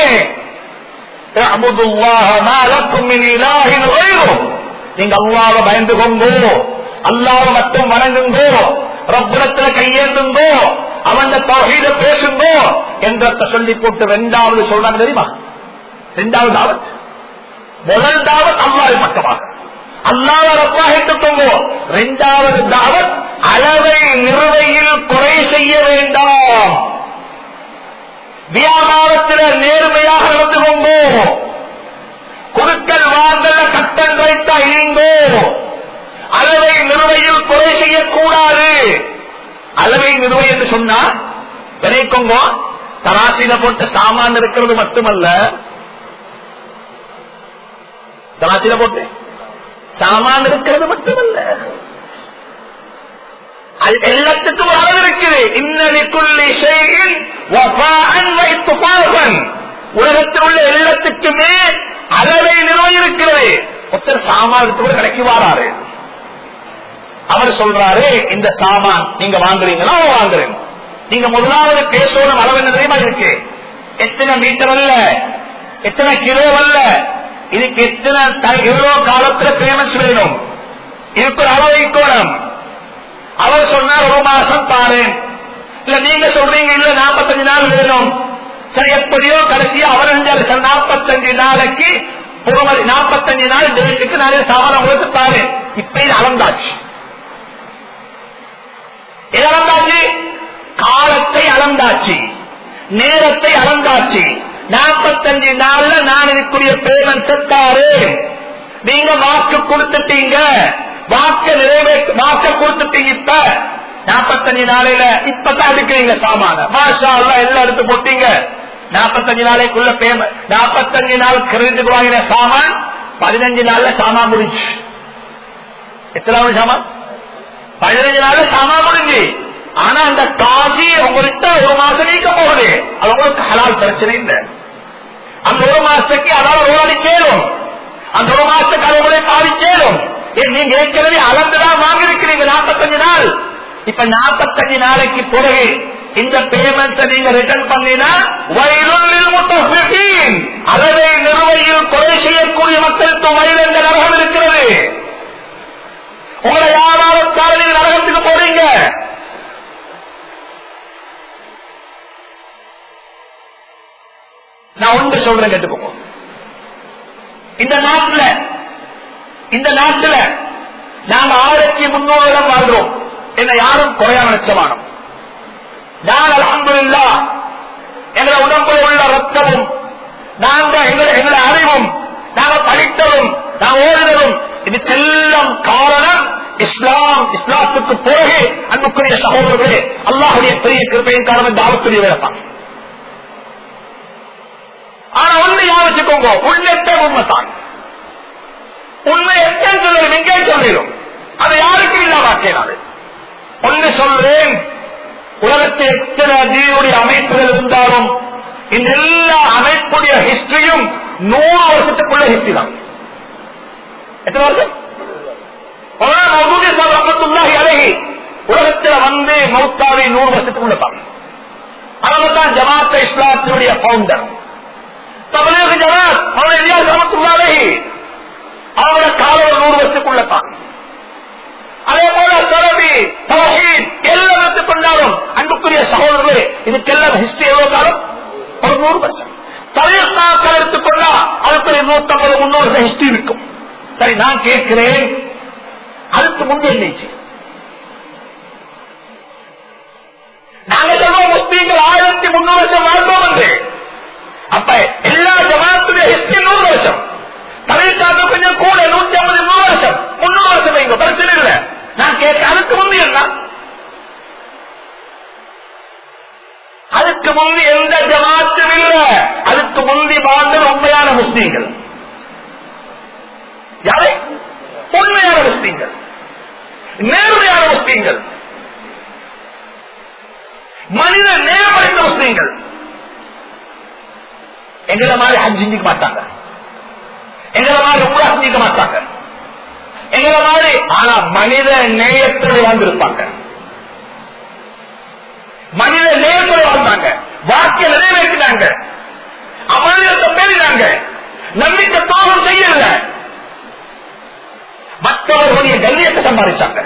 [SPEAKER 1] நீங்க அல்லாவை பயந்து கொண்டோ அல்லாவை மட்டும் வணங்குங்கோ ரப்புடத்துல கையேந்துங்கோ அவன் தொகையில பேசுங்கோ என்ற சொல்லி போட்டு ரெண்டாவது சொல்றாங்க தெரியுமா ரெண்டாவது தாவத் முதல் தாவத் அல்லாவின் பக்கமாக அல்லாத ரப்பாகிட்டுக்கோங்கோ இரண்டாவது தாவத் அளவை நிறுவையில் குறை செய்ய வேண்டாம் வியாபாரத்தில் நேர்மையாக நடந்து கொண்டோ குழுக்கள் வாங்கல கட்டம் வைத்தா இணைந்தோ அளவை நிறுவையில் குறை செய்யக்கூடாது அளவை நிறுவை என்று சொன்னா வினைக்கோங்க தராசில போட்ட சாமான் இருக்கிறது மட்டுமல்ல தராசில போட்டு சாமான் இருக்கிறது மட்டுமல்ல அது எல்லாத்துக்கும் ஒரு அளவு இருக்குது இன்னலிக்குள்ளி செய்கின் வைத்து பாகன் உலகத்தில் உள்ள எல்லாத்துக்குமே அளவை நிறுவனம் இருக்கிறது ஒருத்தர் சாமான் கூட கடைக்கு வாராரு அவர் சொல்றாரு இந்த சாமான் நீங்க வாங்குறீங்களா வாங்குறேன் நீங்க முதலாவது பேசணும் அளவு என்ன தெரியுமா இருக்கு எத்தனை மீட்டர் அல்ல எத்தனை கிலோ அல்ல இதுக்கு எத்தனை கிலோ காலத்துல பேமெண்ட்ஸ் வேணும் இதுக்கு ஒரு அளவு இருக்கணும் அவர் சொன்னார் ஒரு மாசம் பாரு இல்ல நீங்க சொல்றீங்க இல்ல நாற்பத்தஞ்சு நாள் வேணும் சரி எப்படியோ கடைசியா அவர் செஞ்சாரு நாற்பத்தஞ்சு நாளைக்கு நாற்பத்தஞ்சு நாள் டேட்டுக்கு நிறைய சாமான் உங்களுக்கு பாரு இப்ப இது அளந்தாச்சு எது அளந்தாச்சு காலத்தை அளந்தாச்சு நேரத்தை அளந்தாச்சு நாற்பத்தஞ்சு நாள்ல நான் இதுக்குரிய பேமெண்ட் செட்டாரு நீங்க வாக்கு கொடுத்துட்டீங்க வாக்கு நிறைவே வாக்க கொடுத்துட்டீங்க இப்ப நாற்பத்தஞ்சு நாளையில இப்பதான் எடுக்கிறீங்க சாமான மாஷா எல்லாம் எடுத்து போட்டீங்க நாற்பத்தஞ்சு நாளைக்குள்ள பேமெண்ட் நாற்பத்தஞ்சு நாள் கிரெடிட் வாங்கின சாமான் பதினஞ்சு நாள்ல சாமான் முடிஞ்சு எத்தனாவது சாமான் பதினஞ்சு நாள்ல சாமான் முடிஞ்சு ஆனா அந்த காசி உங்ககிட்ட ஒரு மாசம் நீக்க போகுது அது உங்களுக்கு ஹலால் பிரச்சனை இல்லை அந்த ஒரு மாசத்துக்கு அதாவது ஓடி சேரும் அந்த ஒரு மாசத்துக்கு அது உங்களை பாதி சேரும் நீங்க ஏற்கனவே அளந்துதான் வாங்கிருக்கிறீங்க நாற்பத்தஞ்சு நாள் இப்ப நாற்பத்தஞ்சு நாளைக்கு பிறகு இந்த பேமெண்ட் நீங்க ரிட்டர்ன் பண்ணினா அளவை நிறுவையில் கொலை செய்யக்கூடிய மக்களுக்கு வயல் என்ற நரகம் இருக்கிறது நான் ஒன்று சொல்றேன் கேட்டுக்கோங்க இந்த நாட்டுல இந்த நாட்டுல நாங்க ஆயிரத்தி முன்னூறு இடம் வாழ்றோம் என்ன யாரும் குறையான லட்சமானம் நான் அலமதுல்லா எங்களை உடம்புல உள்ள ரத்தமும் நாங்க எங்களை எங்களை அறிவும் நாங்க படித்ததும் நான் ஓடுனதும் இதுக்கெல்லாம் காரணம் இஸ்லாம் இஸ்லாத்துக்கு பிறகு அன்புக்குரிய சகோதரர்களே அல்லாஹுடைய பெரிய கிருப்பையின் காரணம் தாவத்துடைய வேலைத்தான் ஆனா ஒண்ணு யோசிச்சுக்கோங்க உள்ளத்த உண்மைத்தான் உண்மை எத்தனை சொல்லும் எங்கே சொல்லிடும் அது யாருக்கும் இல்லாமக்கினாது ஒன்று சொல்றேன் உலகத்தில் எத்தனை நீருடைய அமைப்புகள் இருந்தாலும் இந்த எல்லா அமைப்புடைய ஹிஸ்டரியும் நூறு வருஷத்துக்குள்ள ஹிஸ்டரி தான் எத்தனை வருஷம் அழகி உலகத்தில் வந்து மௌத்தாவி நூறு வருஷத்துக்குள்ள தான் அவங்க தான் ஜமாத்த இஸ்லாத்தினுடைய பவுண்டர் தமிழக ஜமாத் அவருடைய சமத்துள்ளாரே அவரோட காலம் நூறு வருஷத்துக்குள்ள தான் அதே போல சரவி தவஹீத் எல்லாம் எடுத்துக் கொண்டாலும் அன்புக்குரிய சகோதரர்களே இதுக்கெல்லாம் ஹிஸ்டரி எவ்வளவு காலம் ஒரு நூறு வருஷம் தலையத்தாக்கள் எடுத்துக்கொண்டா அதுக்கு ஒரு நூத்தம்பது முன்னூறு வருஷம் ஹிஸ்டரி இருக்கும் சரி நான் கேட்கிறேன் அதுக்கு முந்தைய நினைச்சு நாங்க சொல்றோம் முஸ்லீம்கள் ஆயிரத்தி முன்னூறு வருஷம் வாழ்ந்தோம் என்று அப்ப எல்லா ஜமாத்துடைய ஹிஸ்டரி நூறு வருஷம் தமிழ்காக கொஞ்சம் கூட நூத்தி ஐம்பது நூறு வருஷம் முன்னூறு வருஷம் வைங்க பிரச்சனை இல்லை நான் கேட்க அதுக்கு முந்தைய என்ன அதுக்கு முந்தி எந்த ஜமாத்தும் இல்ல அதுக்கு முந்தி வாழ்ந்தது உண்மையான முஸ்லீம்கள் யாரை உண்மையான முஸ்லீம்கள் நேர்மையான முஸ்லீம்கள் மனித நேர்மறைந்த முஸ்லீம்கள் எங்களை மாதிரி ஹஜ் செஞ்சுக்க மாட்டாங்க எங்களை மாதிரி உங்களா செஞ்சுக்க மாட்டாங்க எங்களை மாதிரி ஆனா மனித நேயத்தோடு வாழ்ந்திருப்பாங்க மனித நேயத்தோடு வாழ்ந்தாங்க வாக்கிய நிறைவேற்றினாங்க அமனிதத்தை பேரினாங்க நம்பிக்கை தோகம் செய்யல மற்றவர்களுடைய கண்ணியத்தை சம்பாதிச்சாங்க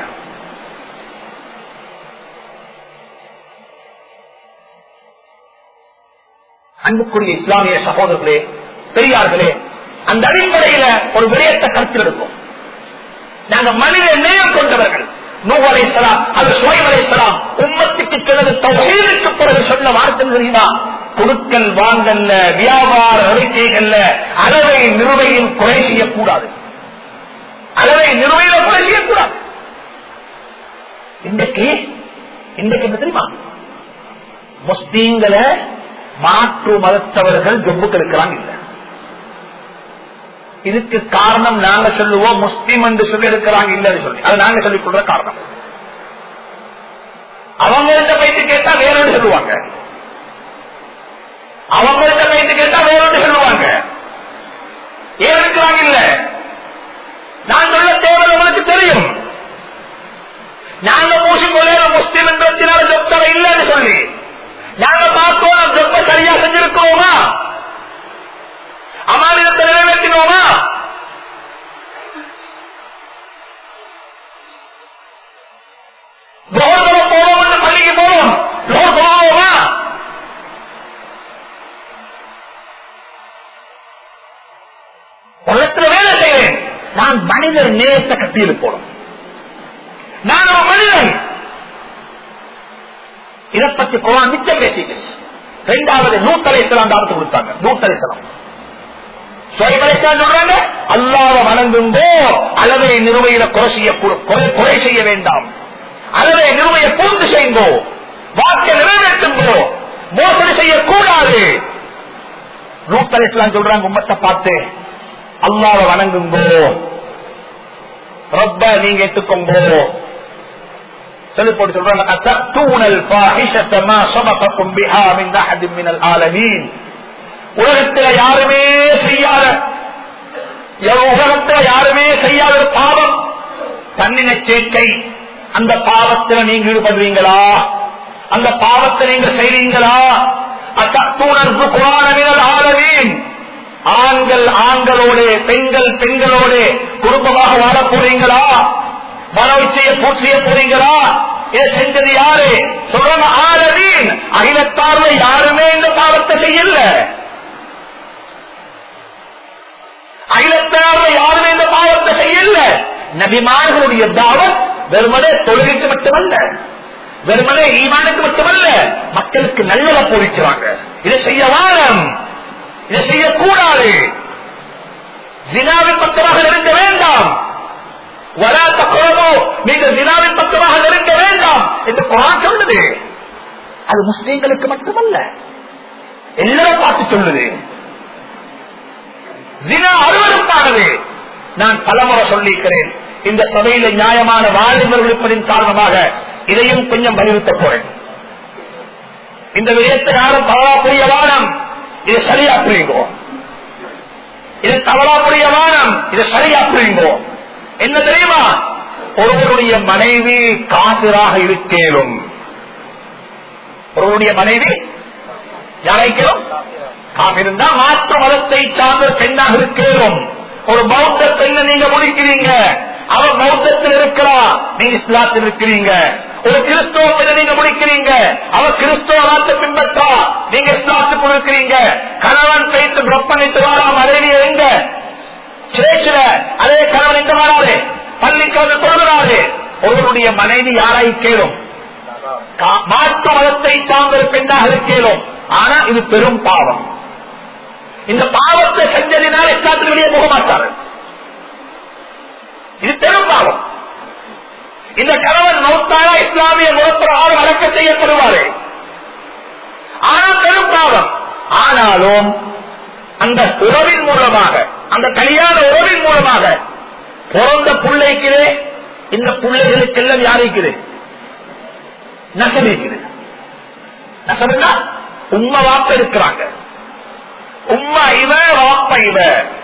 [SPEAKER 1] அன்புக்குரிய இஸ்லாமிய சகோதரர்களே பெரியார்களே அந்த அடிப்படையில ஒரு விடயத்தை கருத்தில் எடுப்போம் நாங்க மனித நேயம் கொண்டவர்கள் நூவலைசலாம் அது சுவைவலைசலாம் உம்மத்துக்கு சிலது தொகையிலுக்கு பிறகு சொன்ன வார்த்தை தெரியுமா கொடுக்கல் வாங்கல்ல வியாபார அறிக்கைகள்ல அளவை நிறுவையில் குறை செய்யக்கூடாது அளவை நிறுவையில குறை செய்யக்கூடாது இன்றைக்கு இன்றைக்கு என்ன தெரியுமா முஸ்லீம்களை மாற்று மதத்தவர்கள் ஜொப்புக்கு இருக்கிறாங்க இல்ல இதுக்கு காரணம் நாங்க சொல்லுவோம் முஸ்லீம் என்று சொல்லி இருக்கிறாங்க இல்லன்னு சொல்லி அது நாங்க சொல்லிக் கொள்ற காரணம் அவங்கள்ட்ட போயிட்டு கேட்டா வேறொன்று சொல்லுவாங்க அவங்கள்ட்ட போயிட்டு கேட்டா வேறொன்று சொல்லுவாங்க ஏன் இருக்கிறாங்க இல்ல நான் சொல்ல தேவை உங்களுக்கு தெரியும் நாங்க பூசிக்கொள்ளே முஸ்லீம் என்றத்தினால டாக்டர் இல்லைன்னு சொல்லி நாங்க பார்த்தோம் ரொம்ப சரியா செஞ்சிருக்கோமா அமானிதத்தை நிறைவேற்றினோமா லோகத்துல போவோம் பள்ளிக்கு போவோம் லோக போவோமா உலகத்துல வேலை செய்வேன் நான் மனிதர் நேயத்தை கட்டியிருப்போம் நான் ஒரு மனிதன் இதை பத்தி குரான் மிச்சம் பேசிட்டு ரெண்டாவது நூத்தலைசலாம் தாரத்து கொடுத்தாங்க நூத்தலைசலாம் சொல்றாங்க அல்லாத வணங்குங்கோ அளவை நிறுவையில குறை செய்ய குறை செய்ய வேண்டாம் அளவை நிறுவையை பூர்த்தி செய்யுங்கோ வாக்கை நிறைவேற்றுங்கோ மோசடி செய்யக்கூடாது நூத்தலைசலாம் சொல்றாங்க உம்மத்தை பார்த்து அல்லாத வணங்குங்கோ ரொம்ப நீங்க ஏற்றுக்கோங்கோ சொல்லி போட்டு சொல்றாங்க அத்தூனல் ஃபாஹிஷத மா சபகக்கும் பிஹா மின் அஹதின் மினல் ஆலமீன் உலகத்துல யாருமே செய்யாத உலகத்துல யாருமே செய்யாத ஒரு பாவம் தன்னின சேர்க்கை அந்த பாவத்தில் நீங்க ஈடுபடுவீங்களா அந்த பாவத்தை நீங்க செய்வீங்களா அத்தூனருக்கு குரானமினல் ஆலமீன் ஆண்கள் ஆண்களோடு பெண்கள் பெண்களோடு குடும்பமாக வாழ போறீங்களா மனவை செய்ய பூர்த்தி செய்ய போறீங்களா இதை செஞ்சது யாரு சொல்றாங்க ஆலமீன் அகிலத்தார்ல யாருமே இந்த பாவத்தை செய்யல அகிலத்தார யாருமே இந்த பாவத்தை செய்யல நபிமார்களுடைய தாவத் வெறுமனே தொழுகைக்கு மட்டுமல்ல வெறுமனே ஈமானுக்கு மட்டுமல்ல மக்களுக்கு நல்லதை போதிக்கிறாங்க இதை செய்ய வாரம் இதை செய்யக்கூடாது ஜினாவின் பக்கமாக நெருங்க வேண்டாம் வரா தக்குறதோ நீங்கள் ஜினாவின் பக்கமாக நெருங்க வேண்டாம் என்று குரான் சொல்லுது அது முஸ்லீம்களுக்கு மட்டுமல்ல எல்லாரும் பார்த்து சொல்லுது ஜினா அலுவலப்பானது நான் பலமுறை சொல்லியிருக்கிறேன் இந்த சபையில நியாயமான வாலிபர்கள் இருப்பதின் காரணமாக இதையும் கொஞ்சம் வலியுறுத்த போறேன் இந்த விடயத்தை யாரும் தவறா புரிய வானம் இது சரியா புரியுங்கோ இது தவறா புரிய வானம் இது சரியா புரியுங்கோ என்ன தெரியுமா ஒருவருடைய மனைவி காசிராக இருக்கேனும் ஒருவருடைய மனைவி யாரைக்கிறோம் காப்பிருந்தா மாற்று மதத்தை சார்ந்த பெண்ணாக இருக்கேனும் ஒரு பௌத்த பெண்ணை நீங்க முடிக்கிறீங்க அவர் பௌத்தத்தில் இருக்கிறா நீங்க இஸ்லாத்தில் இருக்கிறீங்க ஒரு கிறிஸ்தவ பெண்ணை நீங்க முடிக்கிறீங்க அவர் கிறிஸ்தவ நாட்டை பின்பற்றா நீங்க இஸ்லாத்துக்குள் இருக்கிறீங்க கணவன் பெய்து பிரப்பணித்து வாரா மனைவி எங்க சேர்ச்சில அதே கணவன் எங்க வராது பள்ளிக்கு வந்து தொழுகிறாரு ஒருவருடைய மனைவி யாராய் கேளும் கா- மாற்று மதத்தை சார்ந்த ஒரு பெண்ணாக இருக்கேனும் ஆனா இது பெரும் பாவம் இந்த பாவத்தை செஞ்சதினால் இஸ்லாத்துக்கு வெளியே போக மாட்டார்கள் இது பெரும் பாவம் இந்த கணவன் மௌத்தாரா இஸ்லாமிய முகப்பிரகாரம் அடக்கம் செய்யப்படுவாரு ஆனால் பெரும் பாவம் ஆனாலும் அந்த உறவின் மூலமாக அந்த கல்யாண உறவின் மூலமாக பிறந்த பிள்ளைக்கிறே இந்த பிள்ளைகளுக்கெல்லாம் யாரைக்குது நசமிக்குது நசம்னா உண்மை வாப்ப இருக்கிறாங்க உம்மா இவ வாப்ப இவ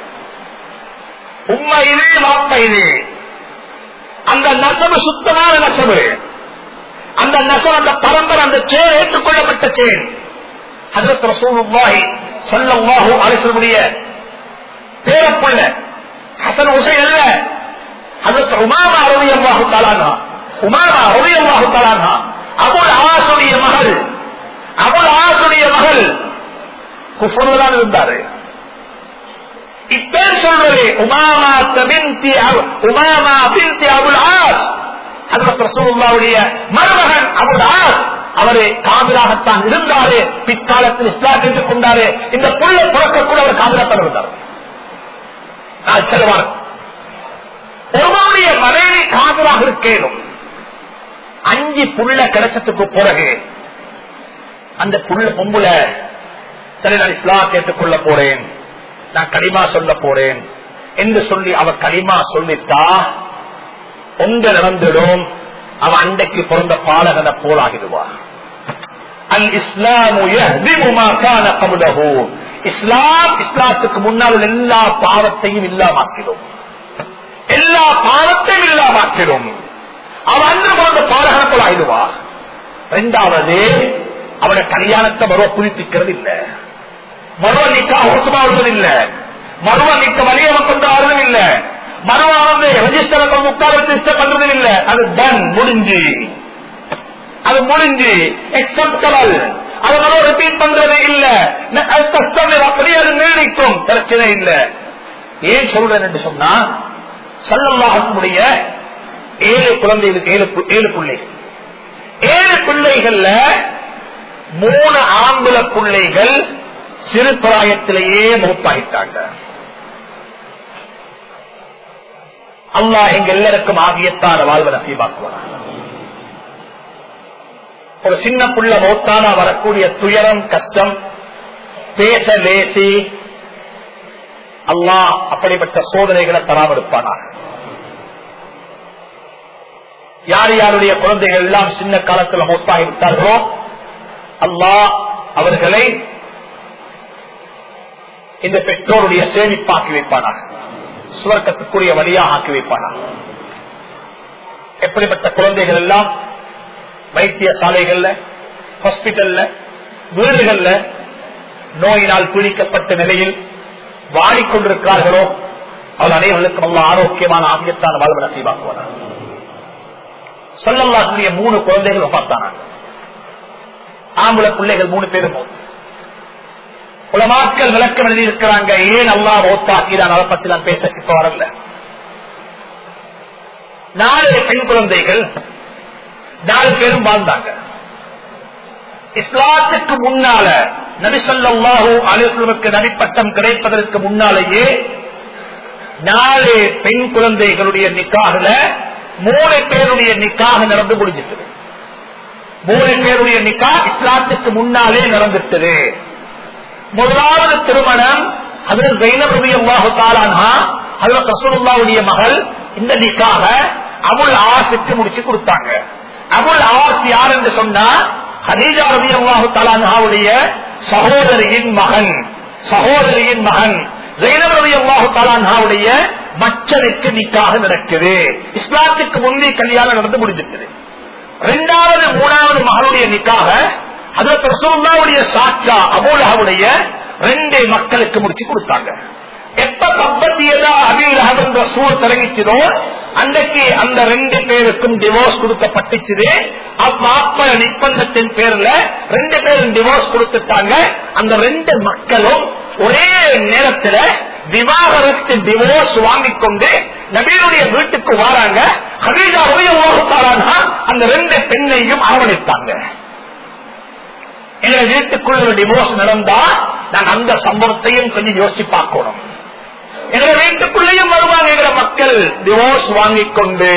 [SPEAKER 1] உம்மா இது வாப்ப இது அந்த நசபு சுத்தமான நசபு அந்த நசம் அந்த பரம்பரை அந்த சேர் ஏற்றுக்கொள்ளப்பட்ட சேர் அதற்கு ரசூலுல்லாஹி ஸல்லல்லாஹு அலைஹி வஸல்லம் பேரப்புள்ள ஹசன் ஹுசைன் அல்ல அதற்கு உமாமா ரலியல்லாஹு தஆலா உமாமா ரலியல்லாஹு தஆலா அபுல் ஆசுடைய மகள் அபுல் ஆசுடைய மகள் குஃபர்தான் இருந்தாரு இப்பேர் சொல்றது Umama binti Abu- Umama binti Abul As ஹஜ்ரத் ரசூலுல்லாஹுடைய மருமகன் அபுல் ஆஸ் அவரு காவிராகத்தான் இருந்தாரு பிற்காலத்தில் இஸ்லாம் என்று கொண்டாரு இந்த புள்ள பிறக்கக்கூட அவர் காவிராத்தான் இருந்தார் நான் செல்வார் ஒருவருடைய மனைவி காதலாக இருக்கேனும் அஞ்சு புள்ள கிடைச்சதுக்கு பிறகு அந்த புள்ள பொம்புல சரி நான் இஸ்லாம் கேட்டுக்கொள்ள போறேன் நான் களிமா சொல்ல போறேன் என்று சொல்லி அவ களிமா சொல்லிட்டா ஒன்று நடந்துடும் அவ அண்டைக்கு பிறந்த பாலகனை போலாகிடுவா அல் இஸ்லாமு யஹ்திமு மா கான கப்லஹு. இஸ்லாம் இஸ்லாத்துக்கு முன்னால் உள்ள எல்லா பாவத்தையும் இல்லாமாக்கிடும் எல்லா பாவத்தையும் இல்லாமாக்கிடும் அவ அன்று பிறந்த பாலகனை போல ஆயிடுவா ரெண்டாவது அவன கல்யாணத்தை மறுவ புதுப்பிக்கிறது இல்ல மறுவ நிக்கா ஒட்டுமாவது இல்ல மறுவ நிக்க வலியவன் கொண்டு ஆறுதும் இல்ல மறுவ வந்து ரெஜிஸ்டர் கொண்டு உட்கார ரெஜிஸ்டர் பண்றதும் இல்ல அது டன் முடிஞ்சு அது முடிஞ்சு எக்ஸப்டபிள் அது மறுவ ரிப்பீட் பண்றது இல்ல ந- அது கஷ்டம் அப்படியே அது நீடிக்கும் பிரச்சனை இல்ல ஏன் சொல்றேன் என்று சொன்னா சல்லல்லாஹுடைய ஏழு குழந்தைகளுக்கு ஏழு பு- ஏழு பிள்ளைகள் ஏழு பிள்ளைகள்ல மூணு ஆம்புல பிள்ளைகள் சிறு பிராயத்திலேயே மூத்தாயிட்டாங்க அல்லாஹ் எங்க எல்லாருக்கும் ஆகியத்தான வாழ்வை நசீபாக்குவான் ஒரு சின்ன புள்ள மௌத்தானா வரக்கூடிய துயரம் கஷ்டம் பேச லேசி அல்லாஹ் அப்படிப்பட்ட சோதனைகளை தராமல் இருப்பானாக யார் யாருடைய குழந்தைகள் எல்லாம் சின்ன காலத்தில் மௌத்தாகி விட்டார்களோ அல்லாஹ் அவர்களை இந்த பெற்றோருடைய சேமிப்பாக்கி வைப்பானாக சுவர்க்கத்துக்குரிய வழியாக ஆக்கி வைப்பானாக எப்படிப்பட்ட குழந்தைகள் எல்லாம் வைத்தியசாலைகள்ல ஹாஸ்பிட்டல்ல வீடுகள்ல நோயினால் பீடிக்கப்பட்ட நிலையில் வாடிக்கொண்டிருக்கிறார்களோ அவர் அனைவர்களுக்கும் நல்ல ஆரோக்கியமான ஆகியத்தான வாழ்வு நசீவாக்குவார்கள் சொல்லல்லாசுடைய மூணு குழந்தைகள் பார்த்தாங்க ஆம்பளை பிள்ளைகள் மூணு பேரும் மௌத். உலமாக்கள் விளக்கம் எழுதியிருக்கிறாங்க ஏன் அல்லா ஓத்தாக்கிதான் அதை பத்தி நான் பேச இப்ப வரல நாலு பெண் குழந்தைகள் நாலு பேரும் வாழ்ந்தாங்க இஸ்லாத்துக்கு முன்னால நபிசல்லாஹூ அலுவலுக்கு நபிப்பட்டம் கிடைப்பதற்கு முன்னாலேயே நாலு பெண் குழந்தைகளுடைய நிக்காகல மூணு பேருடைய நிக்காக நடந்து முடிஞ்சிட்டது மூணு பேருடைய நிக்கா இஸ்லாத்துக்கு முன்னாலே நடந்துட்டது முதலாவது திருமணம் அதில் ஜெயினபதி அல்லாஹு தாலானா அதில் ரசூலுல்லாவுடைய மகள் இந்த நிக்காக அமுல் ஆசுக்கு முடிச்சு கொடுத்தாங்க அமுல் ஆஸ் யார் என்று சொன்னா ஹதீஜா ரவி அல்லாஹு தாலானாவுடைய சகோதரியின் மகன் சகோதரியின் மகன் ஜெயினப் ரவி அல்லாஹு தாலானாவுடைய மச்சனுக்கு நிக்காக நடக்குது இஸ்லாத்துக்கு முந்தைய கல்யாணம் நடந்து முடிஞ்சிருக்குது இரண்டாவது மூணாவது மகளுடைய நிக்காக அதற்கு ரசூல்லாவுடைய சாட்சா அபோலாவுடைய ரெண்டு மக்களுக்கு முடிச்சு கொடுத்தாங்க எப்ப பப்பத்தியதா அபிலகம் என்ற சூழ் தொடங்கிச்சதோ அன்றைக்கு அந்த ரெண்டு பேருக்கும் டிவோர்ஸ் கொடுக்கப்பட்டுச்சு மாப்பிள நிப்பந்தத்தின் பேர்ல ரெண்டு பேரும் டிவோர்ஸ் கொடுத்துட்டாங்க அந்த ரெண்டு மக்களும் ஒரே நேரத்துல விவாகரத்து டிவோர்ஸ் வாங்கிக் கொண்டு நபீனுடைய வீட்டுக்கு வராங்க ஹபீஜா உபயோகத்தாரானா அந்த ரெண்டு பெண்ணையும் அரவணைத்தாங்க எங்க வீட்டுக்குள்ள ஒரு டிவோர்ஸ் நடந்தா நான் அந்த சம்பவத்தையும் கொஞ்சம் யோசிச்சு பார்க்கணும் எங்க வீட்டுக்குள்ளேயும் வருவாங்க எங்க மக்கள் டிவோர்ஸ் வாங்கிக் கொண்டு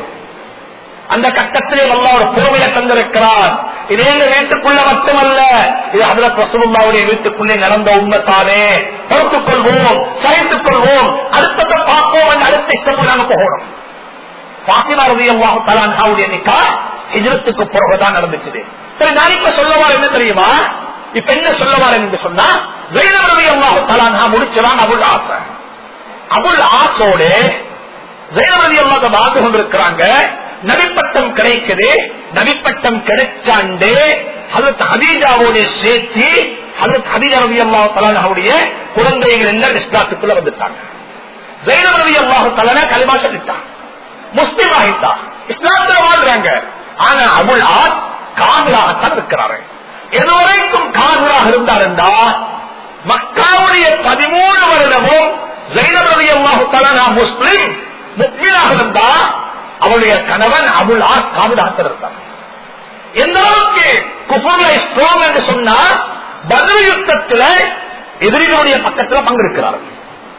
[SPEAKER 1] அந்த கட்டத்திலே நல்லா ஒரு பொறுமையை தந்திருக்கிறார் இது எங்க வீட்டுக்குள்ள மட்டுமல்ல இது அதுல பிரசவல்லாவுடைய வீட்டுக்குள்ளே நடந்த உண்மைத்தானே பொறுத்துக் கொள்வோம் சகித்துக் கொள்வோம் அடுத்ததை பார்ப்போம் என்று அடுத்த இஷ்டப்படி நாங்க போகணும் பாத்திமா ரவியல்லாஹு தலான்ஹாவுடைய நிக்கா ஹிஜ்ரத்துக்கு பிறகுதான் நடந்துச்சு சரி நான் இப்ப சொல்லவார் என்ன தெரியுமா இப்ப என்ன சொல்லவார் என்று சொன்னா ஜெயினப் ரவியல்லாஹு தலான்ஹா முடிச்சதான் அபுல் ஆசை அபுல் ஆசோட ஜெயினப் ரவியல்லாஹ் வாழ்ந்து கொண்டிருக்கிறாங்க நபிப்பட்டம் கிடைக்குது நபிப்பட்டம் கிடைச்சாண்டு அதற்கு ஹதீஜாவோட சேர்த்து அதற்கு ஹதீஜா ரவி அல்லாஹ் தலானுடைய குழந்தைகள் எல்லாம் இஸ்லாத்துக்குள்ள வந்துட்டாங்க ஜெயினப் ரவி அல்லாஹு தலான கலிமா சொல்லிட்டான் முஸ்லிம் ஆகிட்டான் இஸ்லாத்துல வாழ்றாங்க ஆனா அபுல் ஆஸ் காதலாகத்தான் இருக்கிறாரு எதுவரைக்கும் காதலாக இருந்தார் என்றா மக்காவுடைய பதிமூணு வருடமும் ஜெயினப் ரவி அல்லாஹு தலானா முஸ்லிம் முக்மீனாக இருந்தா அவளுடைய கணவன் அபுல் ஆஸ் காதலாக இருந்தார் எந்த அளவுக்கு குஃபர்ல ஸ்ட்ராங் என்று சொன்னா பதில் யுத்தத்துல எதிரிகளுடைய பக்கத்துல பங்கெடுக்கிறார்கள்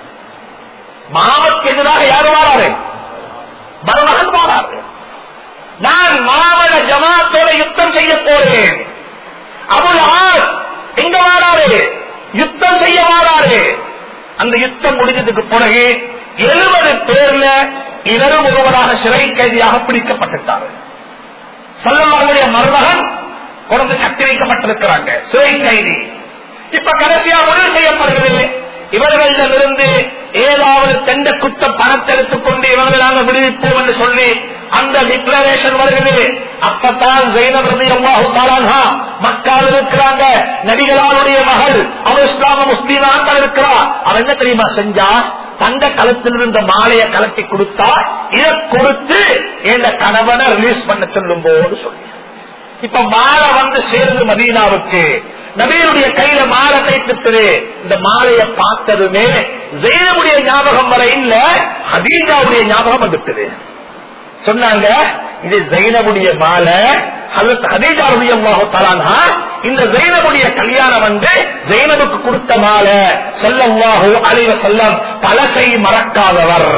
[SPEAKER 1] மாமக்கு எதிராக யாரு வாராரு மருமகன் வாராரு நான் மாமல ஜமாத்தோட யுத்தம் செய்ய போறேன் அபுல் ஆஸ் எங்க வாராரு யுத்தம் செய்ய வாராரு அந்த யுத்தம் முடிஞ்சதுக்கு பிறகு எழுபது பேர்ல இவரும் ஒருவராக சிறை கைதியாக பிடிக்கப்பட்டுட்டார்கள் சொல்லவர்களுடைய மருமகன் குழந்தை கட்டி வைக்கப்பட்டிருக்கிறாங்க சிறை கைதி இப்ப கடைசியா முடிவு செய்யப்படுகிறது இவர்களிடமிருந்து ஏதாவது தெண்ட குத்த பணத்தை எடுத்துக்கொண்டு இவர்களாக விடுவிப்போம் என்று சொல்லி அந்த டிக்ளரேஷன் வருகிறது அப்பத்தான் ஜெயினப் ரவி அல்லாஹு தாலான்ஹா மக்கள் இருக்கிறாங்க நடிகளாருடைய மகள் அவள் இஸ்லாம முஸ்லீமாக இருக்கிறார் அவன் என்ன தெரியுமா செஞ்சா தங்க களத்தில் இருந்த மாலையை கலட்டி கொடுத்தா இதை கொடுத்து என் கணவனை ரிலீஸ் பண்ண சொல்லும் போது சொல்லி இப்ப மாலை வந்து சேர்ந்து மதீனாவுக்கு நபியுடைய கையில மாலை தைத்துட்டு இந்த மாலையை பார்த்ததுமே ஜெயனுடைய ஞாபகம் வர இல்ல ஹதீஜாவுடைய ஞாபகம் வந்துட்டது சொன்னாங்க இது ஜெயினபுடைய மாலை அல்லது ஹதீஜாவுடைய தலானா இந்த ஜெயினபுடைய கல்யாணம் வந்து ஜெயினபுக்கு கொடுத்த மாலை செல்லவாஹு அலைவ செல்லம் பலகை மறக்காதவர்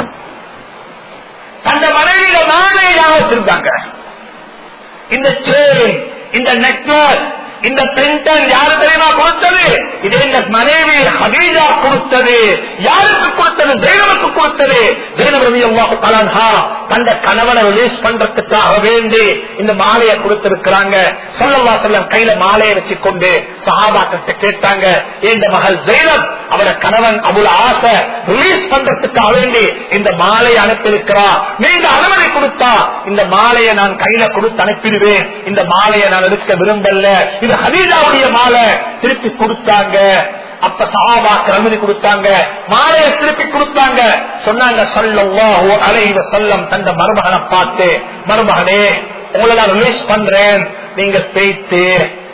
[SPEAKER 1] அந்த மனைவியில மாலை ஞாபகம் வச்சிருந்தாங்க இந்த செயின் இந்த நெக்லஸ் இந்த பெண்டன் யாரு தெரியுமா கொடுத்தது இது இந்த மனைவி ஹதீஜா கொடுத்தது யாருக்கு கொடுத்தது ஜெயனுக்கு கொடுத்தது ஜெயனபி அல்லாஹு தலான்ஹா தந்த கணவனை ரிலீஸ் பண்றதுக்காக வேண்டி இந்த மாலையை கொடுத்திருக்கிறாங்க சொல்லல்லா செல்லம் கையில மாலையை வச்சுக்கொண்டு சஹாபா கிட்ட கேட்டாங்க இந்த மகள் ஜெயனப் அவட கணவன் அவ்வளவு ஆசை ரிலீஸ் பண்றதுக்காக வேண்டி இந்த மாலையை அனுப்பியிருக்கிறா நீங்க அனுமதி கொடுத்தா இந்த மாலையை நான் கையில கொடுத்து அனுப்பிடுவேன் இந்த மாலையை நான் எடுக்க விரும்பல இது ஹதீஜாவுடைய மாலை திருப்பி கொடுத்தாங்க அப்ப சஹாபாக்கு அனுமதி கொடுத்தாங்க மாலையை திருப்பி கொடுத்தாங்க சொன்னாங்க சல்லல்லாஹு அலைஹி வஸல்லம் தந்த மருமகனை பார்த்து மருமகனே உங்களை நான் ரிலீஸ் பண்றேன் நீங்க பேய்த்து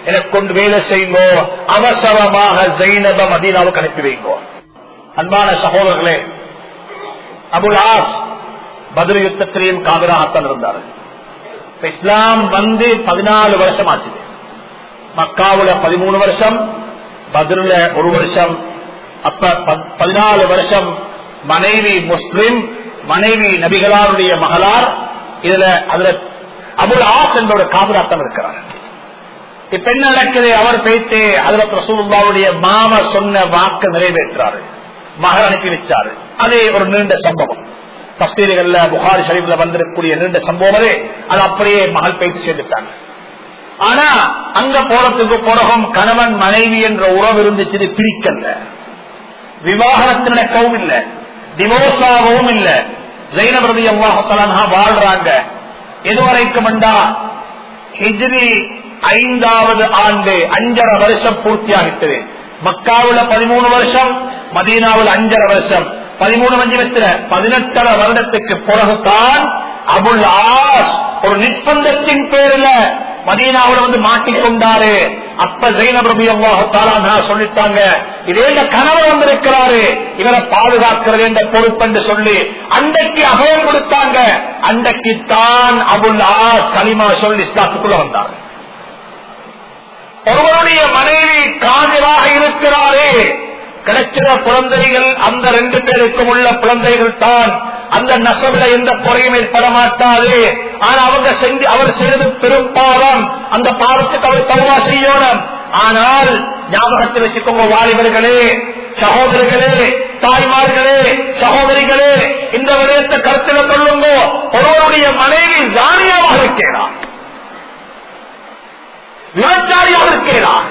[SPEAKER 1] எனக்கு கொண்டு வேலை செய்யுங்கோ அவசரமாக ஜெயினப மதீனாவுக்கு அனுப்பி வைங்கோ அன்பான சகோதரர்களே அபுல் ஆஸ் பதில் யுத்தத்திலையும் காவிராகத்தான் இருந்தார் இப்ப இஸ்லாம் வந்து பதினாலு வருஷம் ஆச்சு மக்காவுல பதிமூணு வருஷம் பதில ஒரு வருஷம் அப்ப ப- பதினாலு வருஷம் மனைவி முஸ்லிம் மனைவி நபிகளாருடைய மகளார் இதுல அதுல அபுல் ஆஸ் என்பவர் காவிராத்தம் இருக்கிறார் இப்ப என்ன நடக்குது அவர் பேச்சு அதுல ரசூலுல்லாவுடைய மாம சொன்ன வாக்கு நிறைவேற்றாரு மகள் அனுப்பி வச்சாரு அதே ஒரு நீண்ட சம்பவம் தஸ்தீர்கள்ல புகாரி ஷரீஃப்ல வந்திருக்கக்கூடிய நீண்ட சம்பவம் அது அது அப்படியே மகள் பேச்சு சேர்ந்துட்டாங்க ஆனா அங்க போறதுக்கு பிறகும் கணவன் மனைவி என்ற உறவு இருந்துச்சு இது பிரிக்கல விவாகரத்து நடக்கவும் இல்ல டிவோர்ஸாகவும் இல்ல ஜெயினபிரதி அல்லாஹலா வாழ்றாங்க எதுவரைக்கும் வந்தா ஹிஜ்ரி ஐந்தாவது ஆண்டு அஞ்சரை வருஷம் பூர்த்தியாகிட்டது மக்காவுல பதிமூணு வருஷம் மதீனாவில் அஞ்சரை வருஷம் பதிமூணு அஞ்சு வயசுல பதினெட்டரை வருடத்துக்கு பிறகுதான் அபுல் ஆஸ் ஒரு நிர்பந்தத்தின் பேரில் மதீனாவுல வந்து மாட்டிக்கொண்டாரு அப்ப ஜெயினப் ரபி அல்லாஹாலா சொல்லிட்டாங்க இதே இந்த கணவர் வந்திருக்கிறாரு இவரை பாதுகாக்கிறது என்ற பொறுப்பென்று சொல்லி அன்றைக்கு அபயம் கொடுத்தாங்க அன்றைக்கு தான் அபுல் ஆஸ் களிமா சொல்லி இஸ்லாத்துக்குள்ள வந்தார் ஒருவருடைய மனைவி காதலாக இருக்கிறாரே கிடைக்கிற குழந்தைகள் அந்த ரெண்டு பேருக்கும் உள்ள குழந்தைகள் தான் அந்த நசவில எந்த குறையும் ஏற்பட மாட்டாது ஆனா அவங்க செஞ்சு அவர் செய்தது பெரும் பாவம் அந்த பாவத்துக்கு அவர் தருவா செய்யணும் ஆனால் ஞாபகத்தில் வச்சுக்கோங்க வாலிபர்களே சகோதரிகளே தாய்மார்களே சகோதரிகளே இந்த விடயத்தை கருத்தில் கொள்ளுங்க ஒருவருடைய மனைவி ஜானியாக இருக்கிறார் விபச்சாரியாக இருக்கிறார்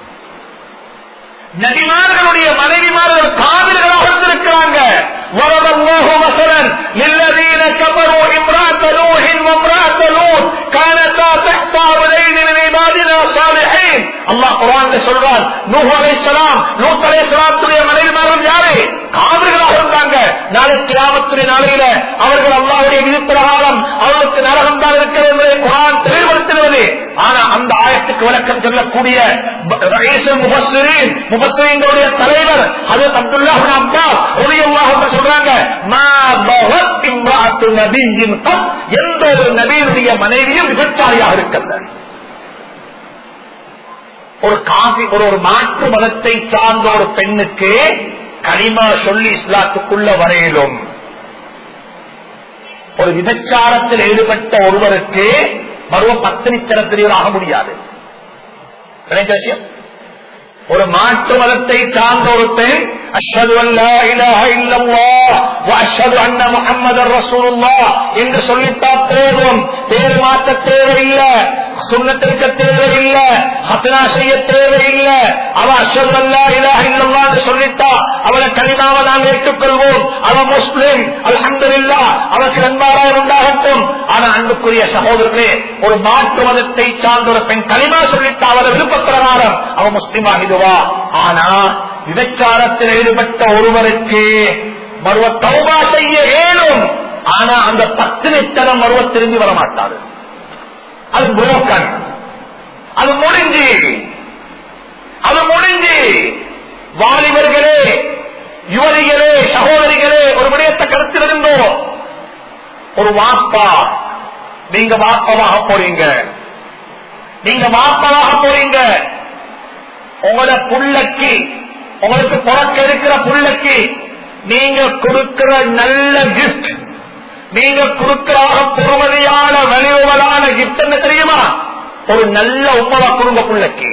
[SPEAKER 1] நபிமார்களுடைய மனைவிமார்கள் காதல்களாக இருந்திருக்கிறாங்க ضرب الله مثلا للذين كفروا امرأة نوح وامرأة لوط كانتا تحت عبدين من عبادنا صالحين الله قرآن சொல்றான் நூஹ் அலைஹிஸ்ஸலாம் லூத் அலைஹிஸ்ஸலாத்துடைய மனைவிமார்கள் யாரு காதல்களாக இருந்தாங்க நாளை கிராமத்துடைய நாளையில அவர்கள் அல்லாஹ்வுடைய விதிப்பிரகாரம் அவர்களுக்கு நரகம் தான் இருக்கிறது என்பதை குரான் தெளிவுபடுத்துகிறது ஆனா அந்த ஆயத்துக்கு விளக்கம் சொல்லக்கூடிய முபஸ்ரீங்களுடைய தலைவர் அது அப்துல்லாஹ் அப்பா உதயமாக சொல்றாங்க "மா பகவத் இம்ராத்து நபியின் கத்" எந்த ஒரு நபியினுடைய மனைவியும் விபச்சாரியாக இருக்கல்ல ஒரு காசி ஒரு ஒரு மாற்று மதத்தை சார்ந்த ஒரு பெண்ணுக்கு கனிமா சொல்லி இஸ்லாத்துக்குள்ள வரையிலும் ஒரு விபச்சாரத்தில் ஈடுபட்ட ஒருவருக்கு மறுவ பத்தினித்தனத்திலேயே ஆக முடியாது விளைஞ்ச விஷயம் ஒரு மாற்று மதத்தை சார்ந்த ஒரு பெண் அஷ்ஹது அன் லா இலாஹ இல்லல்லாஹ் வ அஷ்ஹது அன்ன முஹம்மதர் ரசூலுல்லாஹ் என்று சொல்லிட்டா போதும் பேர் மாற்ற தேவையில்லை சுண்ணத்திற்க தேவையில்லை ஹத்னா செய்ய தேவையில்லை அவ அஷ்ஹது அன் லா இலாஹ இல்லல்லாஹ் என்று சொல்லிட்டா அவளை கனிமாவை நாம் ஏற்றுக்கொள்வோம் அவ முஸ்லிம் அல்ஹம்துலில்லாஹ் அவருக்கு நன்மாராயம் உண்டாகட்டும் ஆனா அன்புக்குரிய சகோதரர்களே ஒரு மாற்று மதத்தை சார்ந்த ஒரு பெண் கனிமா சொல்லிட்டா அவரை விருப்பப்பிரகாரம் அவ முஸ்லிம் ஆகிடுவா ஆனா விபச்சாரத்தில் ஈடுபட்ட ஒருவருக்கு மறுவ தௌபா செய்ய ஏழும் ஆனா அந்த பத்தினித்தனம் மறுவ திரும்பி வர மாட்டாரு அது புரோக்கன் அது முடிஞ்சு அது முடிஞ்சு வாலிபர்களே யுவதிகளே சகோதரிகளே ஒரு விடயத்தை கருத்தில் இருந்தோ ஒரு வாப்பா நீங்க வாப்பமாக போறீங்க நீங்க வாப்பதாக போறீங்க உங்களோட புள்ளக்கு உங்களுக்கு பிறக்க இருக்கிற புள்ளக்கு நீங்க கொடுக்கிற நல்ல கிஃப்ட் நீங்க கொடுக்கிற பொறுமதியான வலிவுகளான கிஃப்ட் என்ன தெரியுமா ஒரு நல்ல உப்பவா குடும்ப புள்ளக்கு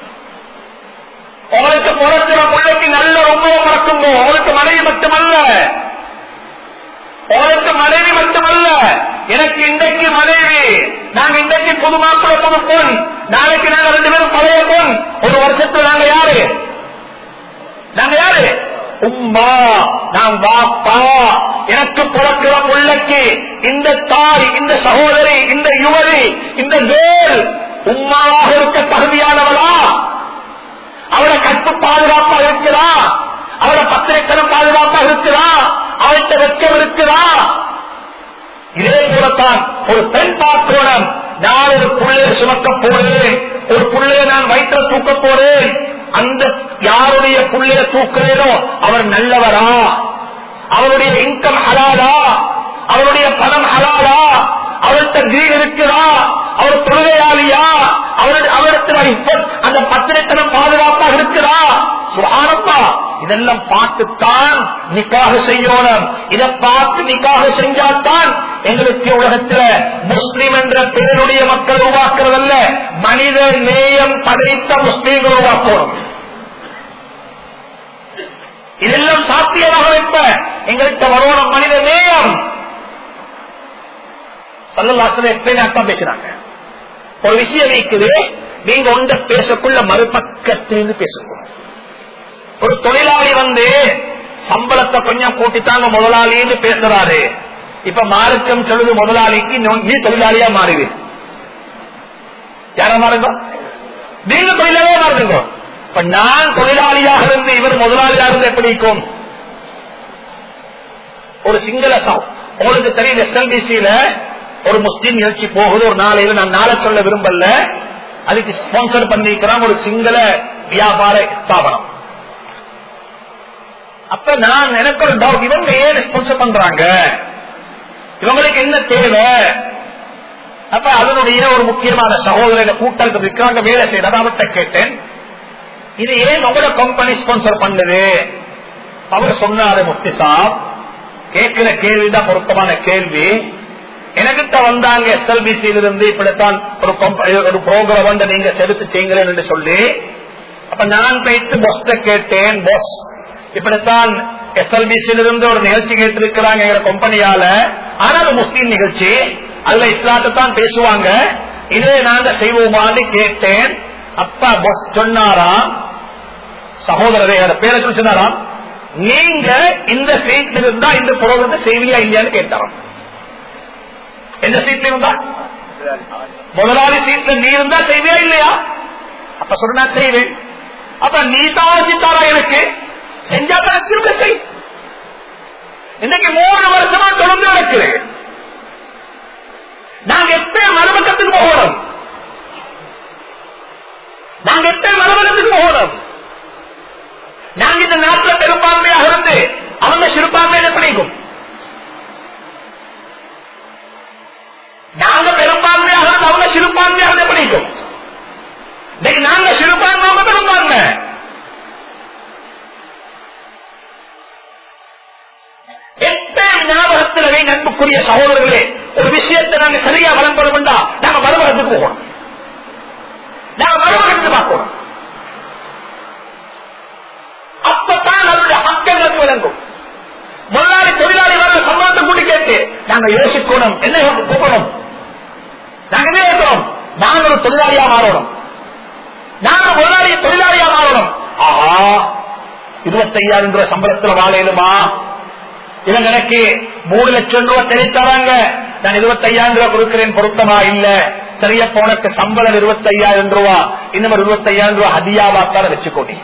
[SPEAKER 1] உங்களுக்கு பிறக்கிற பிள்ளைக்கு நல்ல உப்பவை பிறக்கும்போ உங்களுக்கு மனைவி மட்டுமல்ல உங்களுக்கு மனைவி மட்டுமல்ல எனக்கு இன்றைக்கு மனைவி நாங்க இன்றைக்கு புது மாப்பிள்ள புது பொன் நாளைக்கு நாங்க ரெண்டு பேரும் பழைய பொன் ஒரு வருஷத்துல நாங்க யாரு நாங்க யாரு உம்மா நான் வாப்பா எனக்கு பிறக்கிற பிள்ளைக்கு இந்த தாய் இந்த சகோதரி இந்த யுவதி இந்த வேல் உம்மாவாக இருக்க தகுதியானவளா அவளை கற்பு பாதுகாப்பா இருக்கிறா அவளை பத்திரிக்கணும் பாதுகாப்பா இருக்கிறா அவள்கிட்ட வெக்கம் இருக்கிறா இதே போலத்தான் ஒரு பெண் பாத்திரம் நான் ஒரு புள்ளையை சுமக்க போகிறேன் ஒரு புள்ளைய நான் வயிற்ற தூக்க போறேன் அந்த யாருடைய புள்ளைய தூக்குறேனோ அவர் நல்லவரா அவருடைய இன்கம் ஹலாலா அவருடைய பணம் ஹலாலா அவர்கிட்ட கிரீன் இருக்குதா அவர் தொழுகையாளியா அவருடைய அவரிடத்துல இப்ப- அந்த பத்திரத்தனம் பாதுகாப்பாக இருக்குதா சுகானப்பா இதெல்லாம் பார்த்துத்தான் நிக்காக செய்யணும் இதை பார்த்து நிக்காக செஞ்சால்தான் எங்களுக்கு உலகத்துல முஸ்லிம் என்ற பேருடைய மக்கள் உருவாக்குறதல்ல மனித நேயம் படைத்த முஸ்லீம்கள் உருவாக்கணும் இதெல்லாம் சாத்தியமாக இப்ப எங்கள்கிட்ட வரணும் மனித நேயம் சல்லல்லாசன எப்பயுமே அர்த்தம் பேசுறாங்க ஒரு விஷயம் இருக்குது நீங்க ஒன்ற பேசக்குள்ள மறுபக்கத்திலிருந்து பேசணும் ஒரு தொழிலாளி வந்து சம்பளத்தை கொஞ்சம் கூட்டித்தாங்க முதலாளின்னு பேசுறாரு இப்ப மார்க்கம் சொல்லுது முதலாளிக்கு நீ- நீ தொழிலாளியா மாறுது யாரா மாறுங்க நீங்க தொழிலாளியா மாறுங்க இப்ப நான் தொழிலாளியாக இருந்து இவர் முதலாளியாக இருந்து எப்படி இருக்கும் ஒரு சிங்கள சம் உங்களுக்கு தெரியும் எஸ்எல்டிசியில ஒரு முஸ்லீம் நிகழ்ச்சி போகுது ஒரு நாளையில நான் நாளை சொல்ல விரும்பல அதுக்கு ஸ்பான்சர் பண்ணிருக்கிறான் ஒரு சிங்கள வியாபார ஸ்தாபனம் அப்ப நான் எனக்கு ஒரு டவுட் இவங்க ஏன் ஸ்பான்சர் பண்றாங்க இவங்களுக்கு என்ன தேவை அப்ப அதனுடைய ஒரு முக்கியமான சகோதரர் கூட்டத்தில் இருக்கிறாங்க வேலை செய்யறத அவர்கிட்ட கேட்டேன் இது ஏன் உங்களோட கம்பெனி ஸ்பான்சர் பண்ணுது அவர் சொன்னாரு முஃப்தி சாப் கேட்கிற கேள்விதான் பொருத்தமான கேள்வி எனக்கிட்ட வந்தாங்க எஸ்எல்பிசியில இருந்து இப்படித்தான் ஒரு comp- ஒரு ப்ரோக்ராம் வந்து நீங்க செலுத்து செய்யுங்களேன் என்று சொல்லி அப்ப நான் போயிட்டு பொஸ்ட கேட்டேன் பொஸ் இப்படித்தான் எஸ்எல்பிசியில இருந்து ஒரு நிகழ்ச்சி கேட்டிருக்கிறாங்க எங்க கம்பெனியால ஆனா அது முஸ்லீம் நிகழ்ச்சி அதுல இஸ்லாத்தை தான் பேசுவாங்க இதே நாங்க செய்வோமான்னு கேட்டேன் அப்பா பொஸ் சொன்னாராம் சகோதரரே அந்த பேரை சொல்லி சொன்னாராம் நீங்க இந்த சீட்ல இருந்தா இந்த புரோகிரத்தை செய்வியா இல்லையான்னு கேட்டாராம் எந்த சீட்ல இருந்தா முதலாளி சீட்ல நீ இருந்தா செய்வியா இல்லையா அப்ப சொன்னா செய்வேன் அப்ப நீ தான் வச்சுட்டாரா எனக்கு செஞ்சா தான் திரும்ப செய் இன்னைக்கு மூணு வருஷமா தொடர்ந்து நடக்கிறேன் நாங்க எப்ப மறுபக்கத்துக்கு போகணும் நாங்க எப்ப மறுபக்கத்துக்கு போகணும் நாங்க இந்த நாட்டில் பெரும்பான்மையாக இருந்து அவங்க சிறுபான்மையில பிடிக்கும் நாங்க பெரும்பான்மையாக இருந்து அவங்க சிறுபான்மையாக பிடிக்கும் இன்னைக்கு நாங்க சிறுபான்மை அவங்க பெரும்பான்மை எப்பயும் ஞாபகத்திலே நட்புக்குரிய சகோதரர்களே ஒரு விஷயத்தை நாங்க சரியா வளம்படும்டா நாங்க மறுபக்கத்துக்கு போகணும் நாங்க மறுபக்கத்துக்கு பார்க்கணும் அப்பதான் நம்முடைய மக்களுக்கு விளங்கும் முதலாளி தொழிலாளி வர சம்பளத்தை கூட்டி கேட்டு நாங்க யோசிக்கணும் என்ன கூப்பிடணும் நாங்க என்ன இருக்கணும் நாங்க ஒரு தொழிலாளியா மாறணும் நாங்க முதலாளிய தொழிலாளியா மாறணும் ஆஹா இருபத்தையாயிரம் ரூபாய் சம்பளத்துல வாழையிலுமா இவங்க எனக்கு மூணு லட்சம் ரூபாய் தெளித்தாராங்க நான் இருபத்தையாயிரம் ரூபாய் கொடுக்கிறேன் பொருத்தமா இல்ல சரியா போனக்கு சம்பளம் இருபத்தையாயிரம் ரூபாய் இன்னும் ஒரு இருபத்தையாயிரம் ரூபாய் ஹதியாவாத்தால வச்சுக்கோடி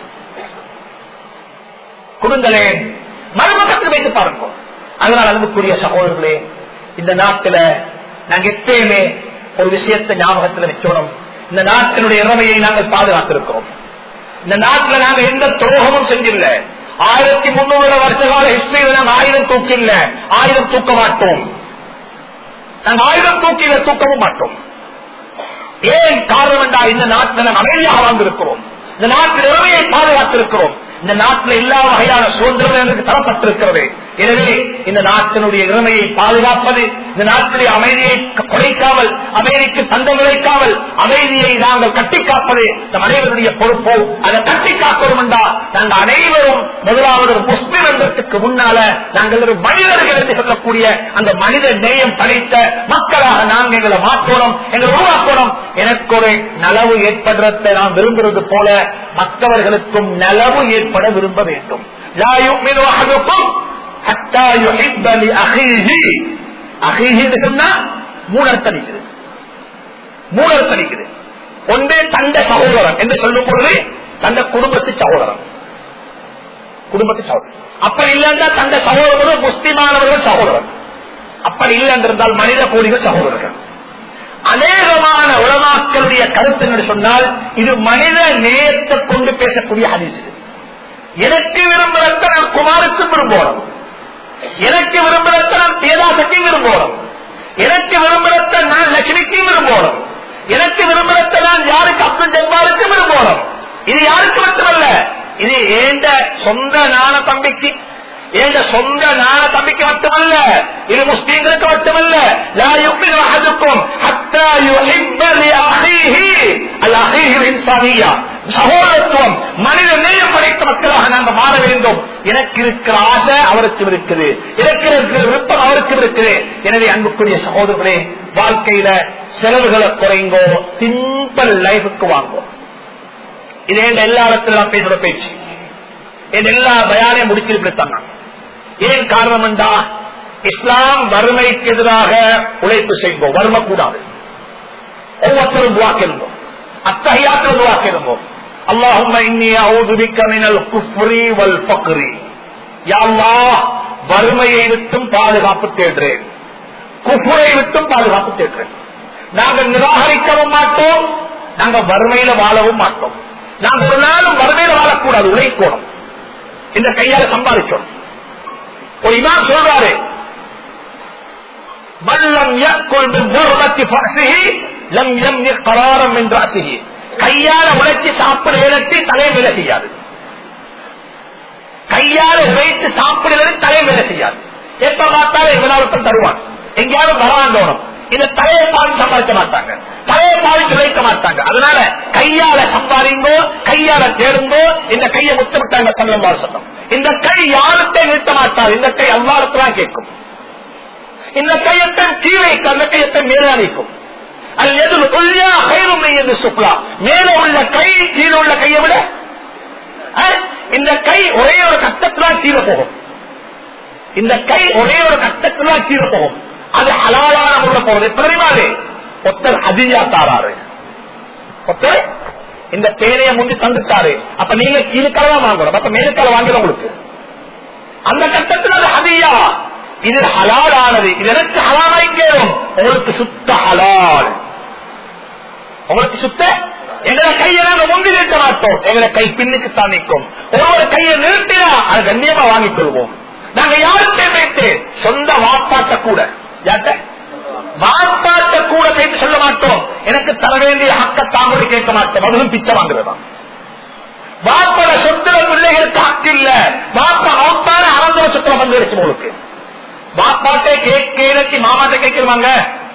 [SPEAKER 1] கொடுங்களேன் மறுபக்கத்தில் வைத்து பாருங்க அதனால் அன்புக்குரிய சகோதரர்களே இந்த நாட்டில நாங்க எப்பயுமே ஒரு விஷயத்தை ஞாபகத்தில் வச்சோம் இந்த நாட்டினுடைய இறமையை நாங்கள் பாதுகாத்திருக்கிறோம் இந்த நாட்டில் நாங்க எந்த துரோகமும் செஞ்சில்ல ஆயிரத்தி முன்னூறு வருஷ கால ஹிஸ்டரியில் நாங்க ஆயிரம் தூக்கில்ல ஆயிரம் தூக்க மாட்டோம் நாங்க ஆயிரம் தூக்கில தூக்கவும் மாட்டோம் ஏன் காரணம் என்றால் இந்த நாட்டில் நாம் அமைதியாக வாழ்ந்திருக்கிறோம் இந்த நாட்டில் இறமையை பாதுகாத்திருக்கிறோம் இந்த நாட்டில் எல்லா வகையான சுதந்திரம் எனக்கு தரப்பட்டிருக்கிறது எனவே இந்த நாட்டினுடைய இறமையை பாதுகாப்பது இந்த நாட்டினுடைய அமைதியை குறைக்காமல் அமைதிக்கு தந்தம் விளைக்காமல் அமைதியை நாங்கள் கட்டி காப்பது நம் அனைவருடைய பொறுப்போ அதை கட்டி காப்போம் என்றால் நாங்கள் அனைவரும் முதலாவது ஒரு முஸ்லிம் என்பதற்கு முன்னால நாங்கள் ஒரு மனிதர்கள் என்று சொல்லக்கூடிய அந்த மனித நேயம் படைத்த மக்களாக நாங்கள் எங்களை மாற்றணும் எங்களை உருவாக்கணும் எனக்கு ஒரு நலவு ஏற்படுறதை நாம் விரும்புறது போல மற்றவர்களுக்கும் நலவு ஏற்பட விரும்ப வேண்டும் லா யுமினு அஹதுக்கும் ஹத்தா யுஹிப்ப லிஅஹீஹி. அஹீஹின்னு சொன்னா மூணு அர்த்தம் இருக்குது மூணு அர்த்தம் இருக்குது ஒன்றே தந்த சகோதரன் என்று சொல்லும் பொழுது தந்த குடும்பத்து சகோதரன் குடும்பத்து சகோதரன் அப்படி இல்லைன்னா தந்த சகோதரர்கள் முஸ்லிமானவர்கள் சகோதரன் அப்படி இல்லை என்றிருந்தால் மனித கோடிகள் சகோதரர்கள் அநேகமான உலமாக்களுடைய கருத்து என்று சொன்னால் இது மனித நேயத்தை கொண்டு பேசக்கூடிய ஹதீஸ் இது. எனக்கு விரும்புறத நான் குமாருக்கு விரும்புகிறோம் எனக்கு விரும்புறத நான் பேதாசக்கு விரும்புகிறோம் எனக்கு விரும்புறத நான் லட்சுமிக்கு விரும்புகிறோம் எனக்கு விரும்புறத நான் யாருக்கு அப்துல் ஜப்பாருக்கு விரும்புகிறோம் இது யாருக்கு மட்டுமல்ல இது ஏண்ட சொந்த நான தம்பிக்கு ஏண்ட சொந்த நான தம்பிக்கு மட்டுமல்ல இது முஸ்லீம்களுக்கு மட்டுமல்ல லா யுக்மினு அஹதுக்கும் ஹத்தா யுஹிப்ப லி அஹீஹி அல் அஹீஹில் இன்சானியா சகோதரத்துவம் மனித நேயம் படைத்த மக்களாக நாங்கள் மாற வேண்டும் எனக்கு இருக்கிற ஆசை அவருக்கு இருக்குது எனக்கு இருக்கிற விருப்பம் அவருக்கு இருக்குது எனவே அன்புக்குரிய சகோதரர்களே வாழ்க்கையில செலவுகளை குறைங்கோ சிம்பிள் லைஃபுக்கு வாங்கும் இதே எல்லா இடத்துல நான் பேசுற பேச்சு என் எல்லா பயானையும் முடிச்சிருப்பிட்டாங்க ஏன் காரணம் என்றா இஸ்லாம் வறுமைக்கு எதிராக உழைப்பு செய்வோம் வறுமை கூடாது ஒவ்வொருத்தரும் துவாக்கிருந்தோம் அத்தகையாத்திரம் துவாக்கிருந்தோம் அல்லாஹும் மினல் குஃப்ரி வல் ஃபக்ரி யா அல்லாஹ் வறுமையை விட்டும் பாதுகாப்பு தேடுறேன் குஃபுரை விட்டும் பாதுகாப்பு தேடுறேன் நாங்கள் நிராகரிக்கவும் மாட்டோம் நாங்க வறுமையில வாழவும் மாட்டோம் நாங்கள் ஒரு நாளும் வறுமையில வாழக்கூடாது உழைக்கணும் இந்த கையால சம்பாதிக்கணும் ஒரு இமாம் சொல்றாரு மல்லம் யக்குல் மின் துர்மத்தி ஃபர்சிஹி லம் யம்னி கராரம் மின் ராசிஹி கையால உழைச்சி சாப்பிட வேலைக்கு தலை வேலை செய்யாது கையால உழைத்து சாப்பிடுவது தலை வேலை செய்யாது எப்ப பார்த்தாலும் எவனாலும் தருவான் எங்கேயாவது வராண்டோணும் இந்த தலையை பாதி சம்பாதிக்க மாட்டாங்க தலையை பாதி உழைக்க மாட்டாங்க அதனால கையால சம்பாதிங்கோ கையால தேடுங்கோ இந்த கையை முத்தமிட்டாங்க தமிழ் சொன்னோம் இந்த கை யாருத்தை நிறுத்த மாட்டார் இந்த கை அல்லாருக்குதான் கேட்கும் இந்த கையத்தை கீழைக்கு அந்த கையத்தை மேலே அணிக்கும் அது எது கொல்லியா கயிறுமை என்று சுப்லா மேல உள்ள கை கீழே உள்ள கையை விட அஹ், இந்த கை ஒரே ஒரு கட்டத்திலாம் கீழே போகும் இந்த கை ஒரே ஒரு கட்டத்திலாம் கீழே போகும் அது ஹலாலான உள்ள போகுது பெருமாறு ஒத்தர் அதிஜா தாராரு ஒத்தர் இந்த பேரைய முந்தி தந்துட்டாரு அப்ப நீங்க கீழுக்கால வாங்கணும் அப்ப மேலுக்கால வாங்கணும் உங்களுக்கு அந்த கட்டத்தில் அது அதியா இது ஹலாலானது இது எனக்கு ஹலாலாய் கேளும் உங்களுக்கு சுத்த ஹலால் உங்களுக்கு சுத்த எங்களை கையை நாங்க முந்தி நிறுத்த மாட்டோம் எங்களை கை பின்னுக்கு தான் நிற்கும் ஒவ்வொரு கையை நிறுத்தினா அது கண்ணியமா வாங்கிக் கொள்வோம் நாங்க யாருக்கே வைத்து சொந்த வாப்பாட்ட கூட யார்கிட்ட வாப்பாட்ட கூட பேசி சொல்ல மாட்டோம் எனக்கு தர வேண்டிய ஹக்க தாமரை கேட்க மாட்டோம் அதுவும் பிச்சை வாங்குறதா வாப்பட சொத்துல பிள்ளைகளுக்கு ஹக்கு இல்ல வாப்பா அவப்பான அரச சொத்துல வந்து வச்சு உங்களுக்கு வாப்பாட்டே கேட்க மாமாட்ட கேட்கிறவாங்க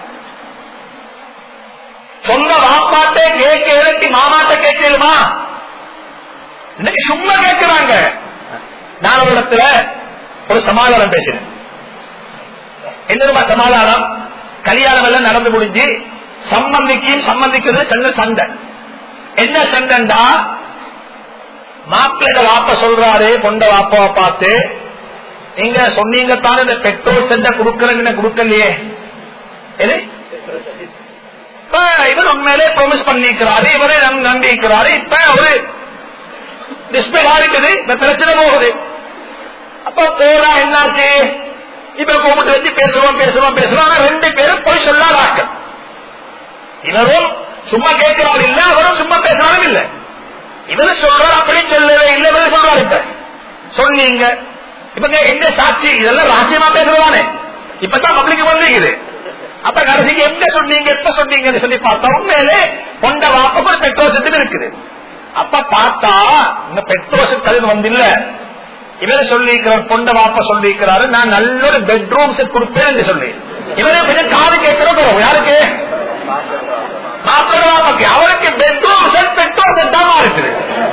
[SPEAKER 1] சொந்த வாப்பாட்டே கேட்க இறக்கி மாமாட்ட கேட்கலுமா இன்னைக்கு சும்மா கேட்கிறாங்க நான் ஒரு இடத்துல ஒரு சமாதானம் பேசினேன் என்னமா சமாதானம் கல்யாணம் எல்லாம் நடந்து முடிஞ்சு சம்பந்திக்கு சம்பந்திக்கிறது சின்ன சண்டை என்ன சண்டைண்டா மாப்பிள்ளை வாப்ப சொல்றாரு பொண்ட வாப்பாவை பார்த்து நீங்க சொன்னீங்க தானே இந்த பெட்ரோல் சென்ற கொடுக்கறேன்னு கொடுக்கலையே எது இப்ப இவர் உண்மையிலே ப்ரொமிஸ் பண்ணிக்கிறாரு இவரே நம் நம்பி இருக்கிறாரு இப்ப ஒரு டிஸ்பிளே ஆகிக்குது இந்த பிரச்சனை போகுது அப்ப போறா என்னாச்சு இப்ப கூப்பிட்டு வச்சு பேசுவோம் பேசுவோம் பேசுவோம் ஆனா ரெண்டு பேரும் போய் சொல்லாதாக்க இவரும் சும்மா கேட்கிறாரு இல்ல அவரும் சும்மா பேசுறாரும் இல்ல இவரு சொல்றாரு அப்படி சொல்லவே இல்லை இவரு சொல்றாரு இப்ப சொன்னீங்க இப்ப எங்க சாட்சி இதெல்லாம் ரகசியமா பேசுறதானே இப்பதான் பப்ளிக் வந்துக்குது அப்ப கடைசிக்கு எங்க சொன்னீங்க எப்ப சொன்னீங்கன்னு சொல்லி பார்த்தா உண்மையிலே கொண்ட வாப்ப பெட்ரோல் செட்டு இருக்குது அப்ப பார்த்தா இந்த பெட்ரோல் செட்டு வந்து இல்ல இவரு சொல்லியிருக்கிறார் பொண்ட வாப்ப சொல்லியிருக்கிறாரு நான் நல்ல ஒரு பெட்ரூம் செட் கொடுப்பேன் என்று சொல்லி இவரே கொஞ்சம் காது கேட்கிறோம் யாருக்கு மாப்பிள்ள வாப்பக்கு அவருக்கு பெட்ரூம் செட் பெட்ரோல் செட் தான் இருக்குது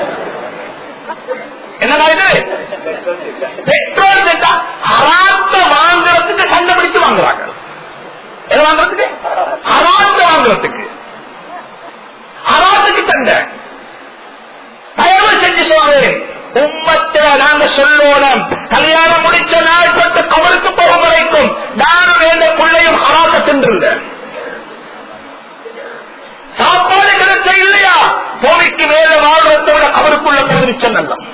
[SPEAKER 1] என்னடா இது பெட்ரோல் செட்டா அராத்த வாங்குறதுக்கு சண்டை பிடிச்சு வாங்குறாங்க எதை வாங்குறதுக்கு அராத்த வாங்குறதுக்கு அராத்துக்கு சண்டை தயவு செஞ்சு சொல்றேன் உம்மத்தை நாங்க சொல்லோம் கல்யாணம் முடிச்ச நாள் கொண்டு கவருக்கு போகும் வரைக்கும் நானும் எந்த பிள்ளையும் அராத்த தின்றுங்க சாப்பாடு கிடைச்ச இல்லையா பூமிக்கு மேல வாழ்றதோட அவருக்குள்ள பதினிச்ச நல்லம்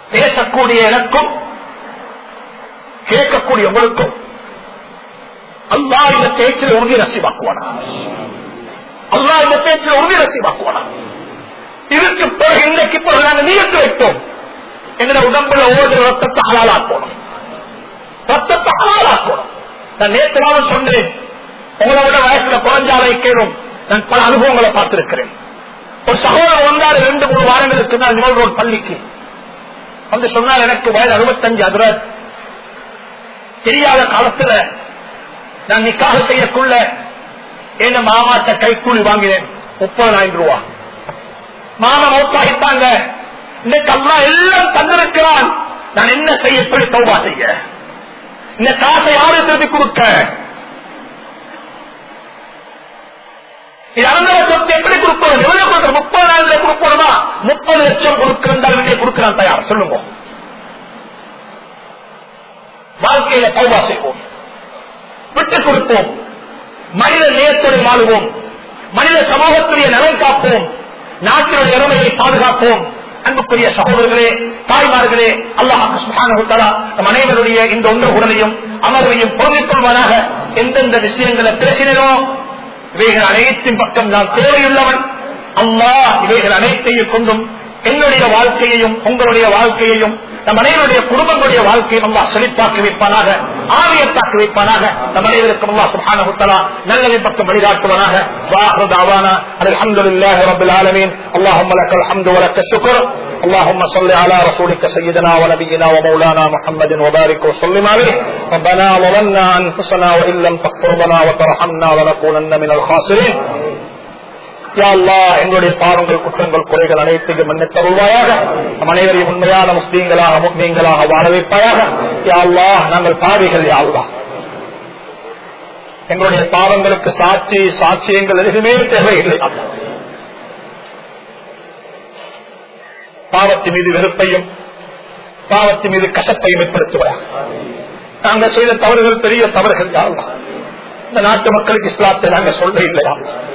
[SPEAKER 1] பேசக்கூடிய எனக்கும் கேட்கக்கூடிய உங்களுக்கும் அல்லா இந்த பேச்சில் உறுதி நசிவாக்குவானா அல்லா இந்த பேச்சில் உறுதி நசிவாக்குவானா இதுக்கு பிறகு இன்றைக்கு பிறகு நாங்கள் நீயத்து வைத்தோம் எங்களை உடம்புல ஓடுற ரத்தத்தை ஹலாலாக்கணும் ரத்தத்தை ஹலாலாக்கணும் நான் நேற்று நாளும் சொன்னேன் உங்களை விட வயசுல குறைஞ்சாலை கேளும் நான் பல அனுபவங்களை பார்த்திருக்கிறேன் ஒரு சகோதரர் வந்தாரு ரெண்டு மூணு வாரங்களுக்கு நான் நிமல் ரோட் பள்ளிக்கு வந்து சொன்னார் எனக்கு வயது அறுபத்தஞ்சு அதுல தெரியாத காலத்துல நான் நிக்காக செய்யக்குள்ள என்ன மாமாட்ட கைக்கூலி வாங்கினேன் முப்பதாயிரம் ரூபா மாமா மௌத்தாகிட்டாங்க இன்னைக்கு அல்லா எல்லாம் தந்திருக்கிறான் நான் என்ன செய்ய எப்படி தௌபா செய்ய இந்த காசை யாரு திருப்பி கொடுக்க இது அனந்தர சொத்து எப்படி கொடுக்கணும் எவ்வளவு கொடுக்கணும் முப்பதாயிரம் கொடுக்கணுமா முப்பது லட்சம் கொடுக்கிறேன் கொடுக்கிறான் தயார் சொல்லுங்க வாழ்க்கையில தௌபா செய்வோம் விட்டுக் கொடுப்போம் மனித நேயத்தோடு வாழுவோம் மனித சமூகத்துடைய நலன் காப்போம் நாட்டினுடைய இறமையை பாதுகாப்போம் அன்புக்குரிய சகோதரர்களே தாய்மார்களே அல்லாஹால நம் அனைவருடைய இந்த ஒன்று உடலையும் அமர்வையும் பொருந்திக் கொள்வதாக எந்தெந்த விஷயங்களை பேசினோ இவைகள் அனைத்தின் பக்கம் நான் தேவையுள்ளவன் அம்மா இவைகள் அனைத்தையும் கொண்டும் என்னுடைய வாழ்க்கையையும் உங்களுடைய வாழ்க்கையையும் நம் அனைவருடைய குடும்பங்களுடைய வாழ்க்கையை அல்லா செழிப்பாக்கி வைப்பானாக ஆரியத்தாக்கி வைப்பானாக நம் அனைவருக்கும் அல்லா சுபான முத்தலா நல்லதை பக்கம் வழிகாட்டுவனாக வாஹதாவானா الحمد لله رب العالمين اللهم لك الحمد ولك الشكر اللهم صل على رسولك سيدنا ونبينا ومولانا محمد وبارك وسلم عليه ربنا ظلمنا انفسنا وان لم تغفر لنا وترحمنا لنكونن من الخاسرين எங்களுடைய பாவங்கள் குற்றங்கள் குறைகள் அனைத்தையும் மன்னித்தருள்வாயாக நம் அனைவரையும் உண்மையான முஸ்லீம்களாக முஸ்லீம்களாக வாழ வைப்பாயாக யாழ்லா நாங்கள் பாவிகள் யாழ்லா எங்களுடைய பாவங்களுக்கு சாட்சி சாட்சியங்கள் எதுவுமே தேவையில்லை பாவத்தின் மீது வெறுப்பையும் பாவத்தின் மீது கசப்பையும் ஏற்படுத்துவார் நாங்கள் செய்த தவறுகள் பெரிய தவறுகள் யாழ்லா இந்த நாட்டு மக்களுக்கு இஸ்லாத்தை நாங்கள் சொல்ல இல்லையா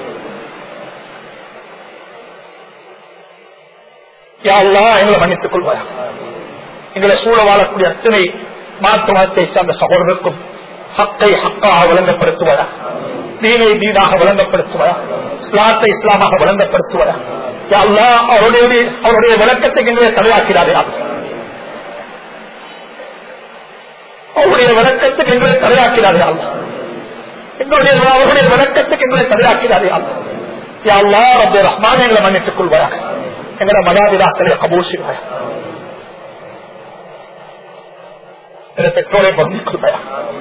[SPEAKER 1] யாழ்லா எங்களை மன்னித்துக் கொள்வார் எங்களை சூழ வாழக்கூடிய அத்தனை மாற்று மதத்தை சார்ந்த சகோதரருக்கும் ஹக்கை ஹக்காக விளங்கப்படுத்துவதா தீனை தீனாக விளங்கப்படுத்துவதா இஸ்லாத்தை இஸ்லாமாக விளங்கப்படுத்துவதா யாழ்லா அவருடைய அவருடைய விளக்கத்தை எங்களை தலையாக்கிறாரே அவருடைய விளக்கத்துக்கு எங்களை தலையாக்கிறாரே எங்களுடைய அவருடைய விளக்கத்துக்கு எங்களை தலையாக்கிறாரே யாழ்லா ரப்பே ரஹ்மான் எங்களை மன்னித்துக் கொள்வாயாக எங்களை மகாதிராக்களை கபூல் செய்வாயா என பெற்றோரை பதில் கொள்வாயா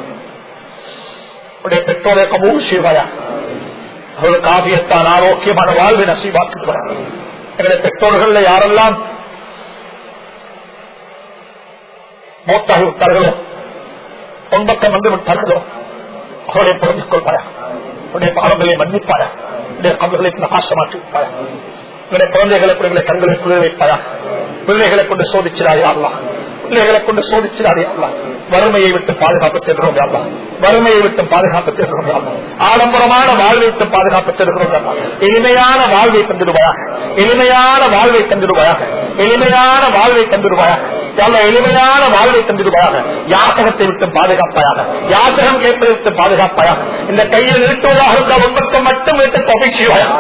[SPEAKER 1] உடைய பெற்றோரை கபூல் செய்வாயா அவர்களுக்கு ஆபியத்தான் ஆரோக்கியமான வாழ்வை நசீவாக்குவாயா எங்களுடைய பெற்றோர்கள் யாரெல்லாம் மூத்தாகி விட்டார்களோ பொன்பக்கம் வந்து விட்டார்களோ அவரை புரிந்து கொள்வாயா உடைய பாவங்களை மன்னிப்பாயா உடைய கவல்களை பிரகாசமாக்கி விட்டாயா உங்களுடைய குழந்தைகளை எங்களை கண்களை குளிர வைப்பாயா பிள்ளைகளை கொண்டு சோதிச்சிடாதே அல்லா பிள்ளைகளை கொண்டு சோதிச்சிடாதே அல்லா வறுமையை விட்டு பாதுகாப்பு செல்கிறோம் அல்லா வறுமையை விட்டு பாதுகாப்பு செல்கிறோம் அல்லா ஆடம்பரமான வாழ்வை விட்டு பாதுகாப்பு செல்கிறோம் அல்லா எளிமையான வாழ்வை தந்துடுவாயாக எளிமையான வாழ்வை தந்துடுவாயாக எளிமையான வாழ்வை தந்துடுவாயாக அல்ல எளிமையான வாழ்வை தந்துடுவாயாக யாசகத்தை விட்டு பாதுகாப்பாயாக யாசகம் கேட்பதை விட்டு பாதுகாப்பாயாக இந்த கையில் நிறுத்துவதாக இருந்த ஒன்பத்தை மட்டும் விட்டு தொகைச்சுவாயாக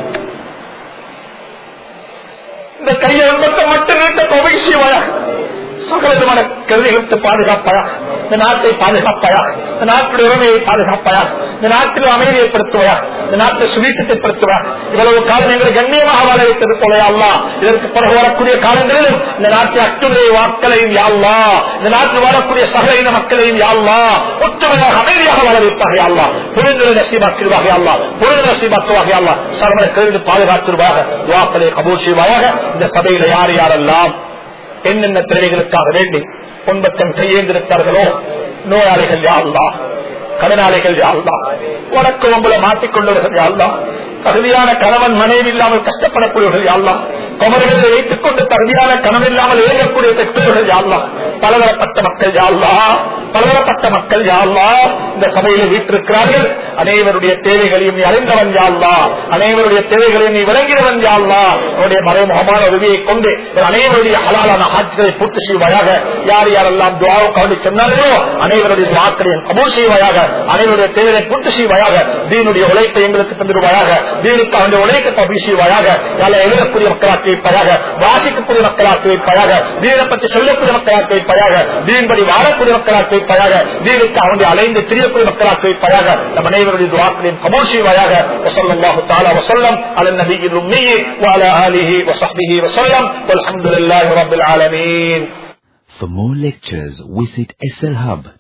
[SPEAKER 1] இந்த கையை உண்மத்தை மட்டும் நீட்ட தொகை செய்வாயா சகல விதமான கருதிகளுக்கு பாதுகாப்பாயா இந்த நாட்டை பாதுகாப்பாயா இந்த நாட்டுடைய உரிமையை பாதுகாப்பாயா இந்த நாட்டில் அமைதி ஏற்படுத்துவாயா இந்த நாட்டை சுவீட்டத்தை ஏற்படுத்துவா இவ்வளவு காலம் எங்களை கண்ணியமாக வாழ வைத்தது போலையா அல்லா இதற்கு பிறகு வரக்கூடிய காலங்களிலும் இந்த நாட்டு அட்டுடைய வாக்களையும் யாழ்லா இந்த நாட்டில் வாழக்கூடிய சகல இன மக்களையும் யாழ்லா ஒற்றுமையாக அமைதியாக வாழ வைப்பாக யாழ்லா புரிந்துரை நசீபாக்கிடுவாக யாழ்லா புரிந்து நசீபாக்குவாக யாழ்லா சகல கருதி பாதுகாத்திருவாக துவாக்களை கபூர் செய்வாயாக இந்த சபையில யார் யாரெல்லாம் என்னென்ன திரைகளுக்காக வேண்டி பொன்பத்தம் கையேந்திருத்தார்களோ நோயாளிகள் யாழ்லா கடனாளிகள் யாழ்லா உனக்கு உங்களை மாட்டிக்கொண்டவர்கள் யாழ்லா தகுதியான கணவன் மனைவி இல்லாமல் கஷ்டப்படக்கூடியவர்கள் யாழ்லா குமர்களை வைத்துக் கொண்டு தகுதியான கணவன் இல்லாமல் ஏகக்கூடிய பெற்றோர்கள் யாழ்லா பலதரப்பட்ட மக்கள் யாழ்லா பலதரப்பட்ட மக்கள் யாழ்லா இந்த சபையில வீட்டிருக்கிறார்கள் அனைவருடைய தேவைகளையும் நீ அறிந்தவன் யாழ்லா அனைவருடைய தேவைகளையும் நீ விளங்கினவன் யாழ்லா அவருடைய மறைமுகமான உதவியை கொண்டு அனைவருடைய ஹலாலான ஆட்சிகளை பூர்த்தி செய்வாயாக யார் யாரெல்லாம் துவாவை கவனி சொன்னார்களோ அனைவருடைய துவாக்களையும் கபூல் செய்வாயாக அனைவருடைய தேவையை பூர்த்தி செய்வாயாக தீனுடைய உழைப்பை எங்களுக்கு தந்துடுவாயாக தீனுக்கு அவனுடைய உழைக்க தபி செய்வாயாக யாரை எழுதக்கூடிய மக்களாக்கி வைப்பாயாக வாசிக்கக்கூடிய மக்களாக்கி வைப்பாயாக தீனை பற்றி சொல்லக்கூடிய மக்களாக்கி வைப்பாயாக தீன்படி வாழக்கூடிய மக்களாக்கி வைப்பாயாக தீனுக்கு அவனுடைய அலைந்து திரியக்கூடிய மக்களாக்கி வைப்பாயாக நம் அனைவருடைய துவாக்களையும் கபூல் செய்வாயாக وصلى الله تعالى وسلم على النبي الأمي وعلى آله وصحبه وسلم والحمد لله رب العالمين
[SPEAKER 2] For more lectures, visit slhub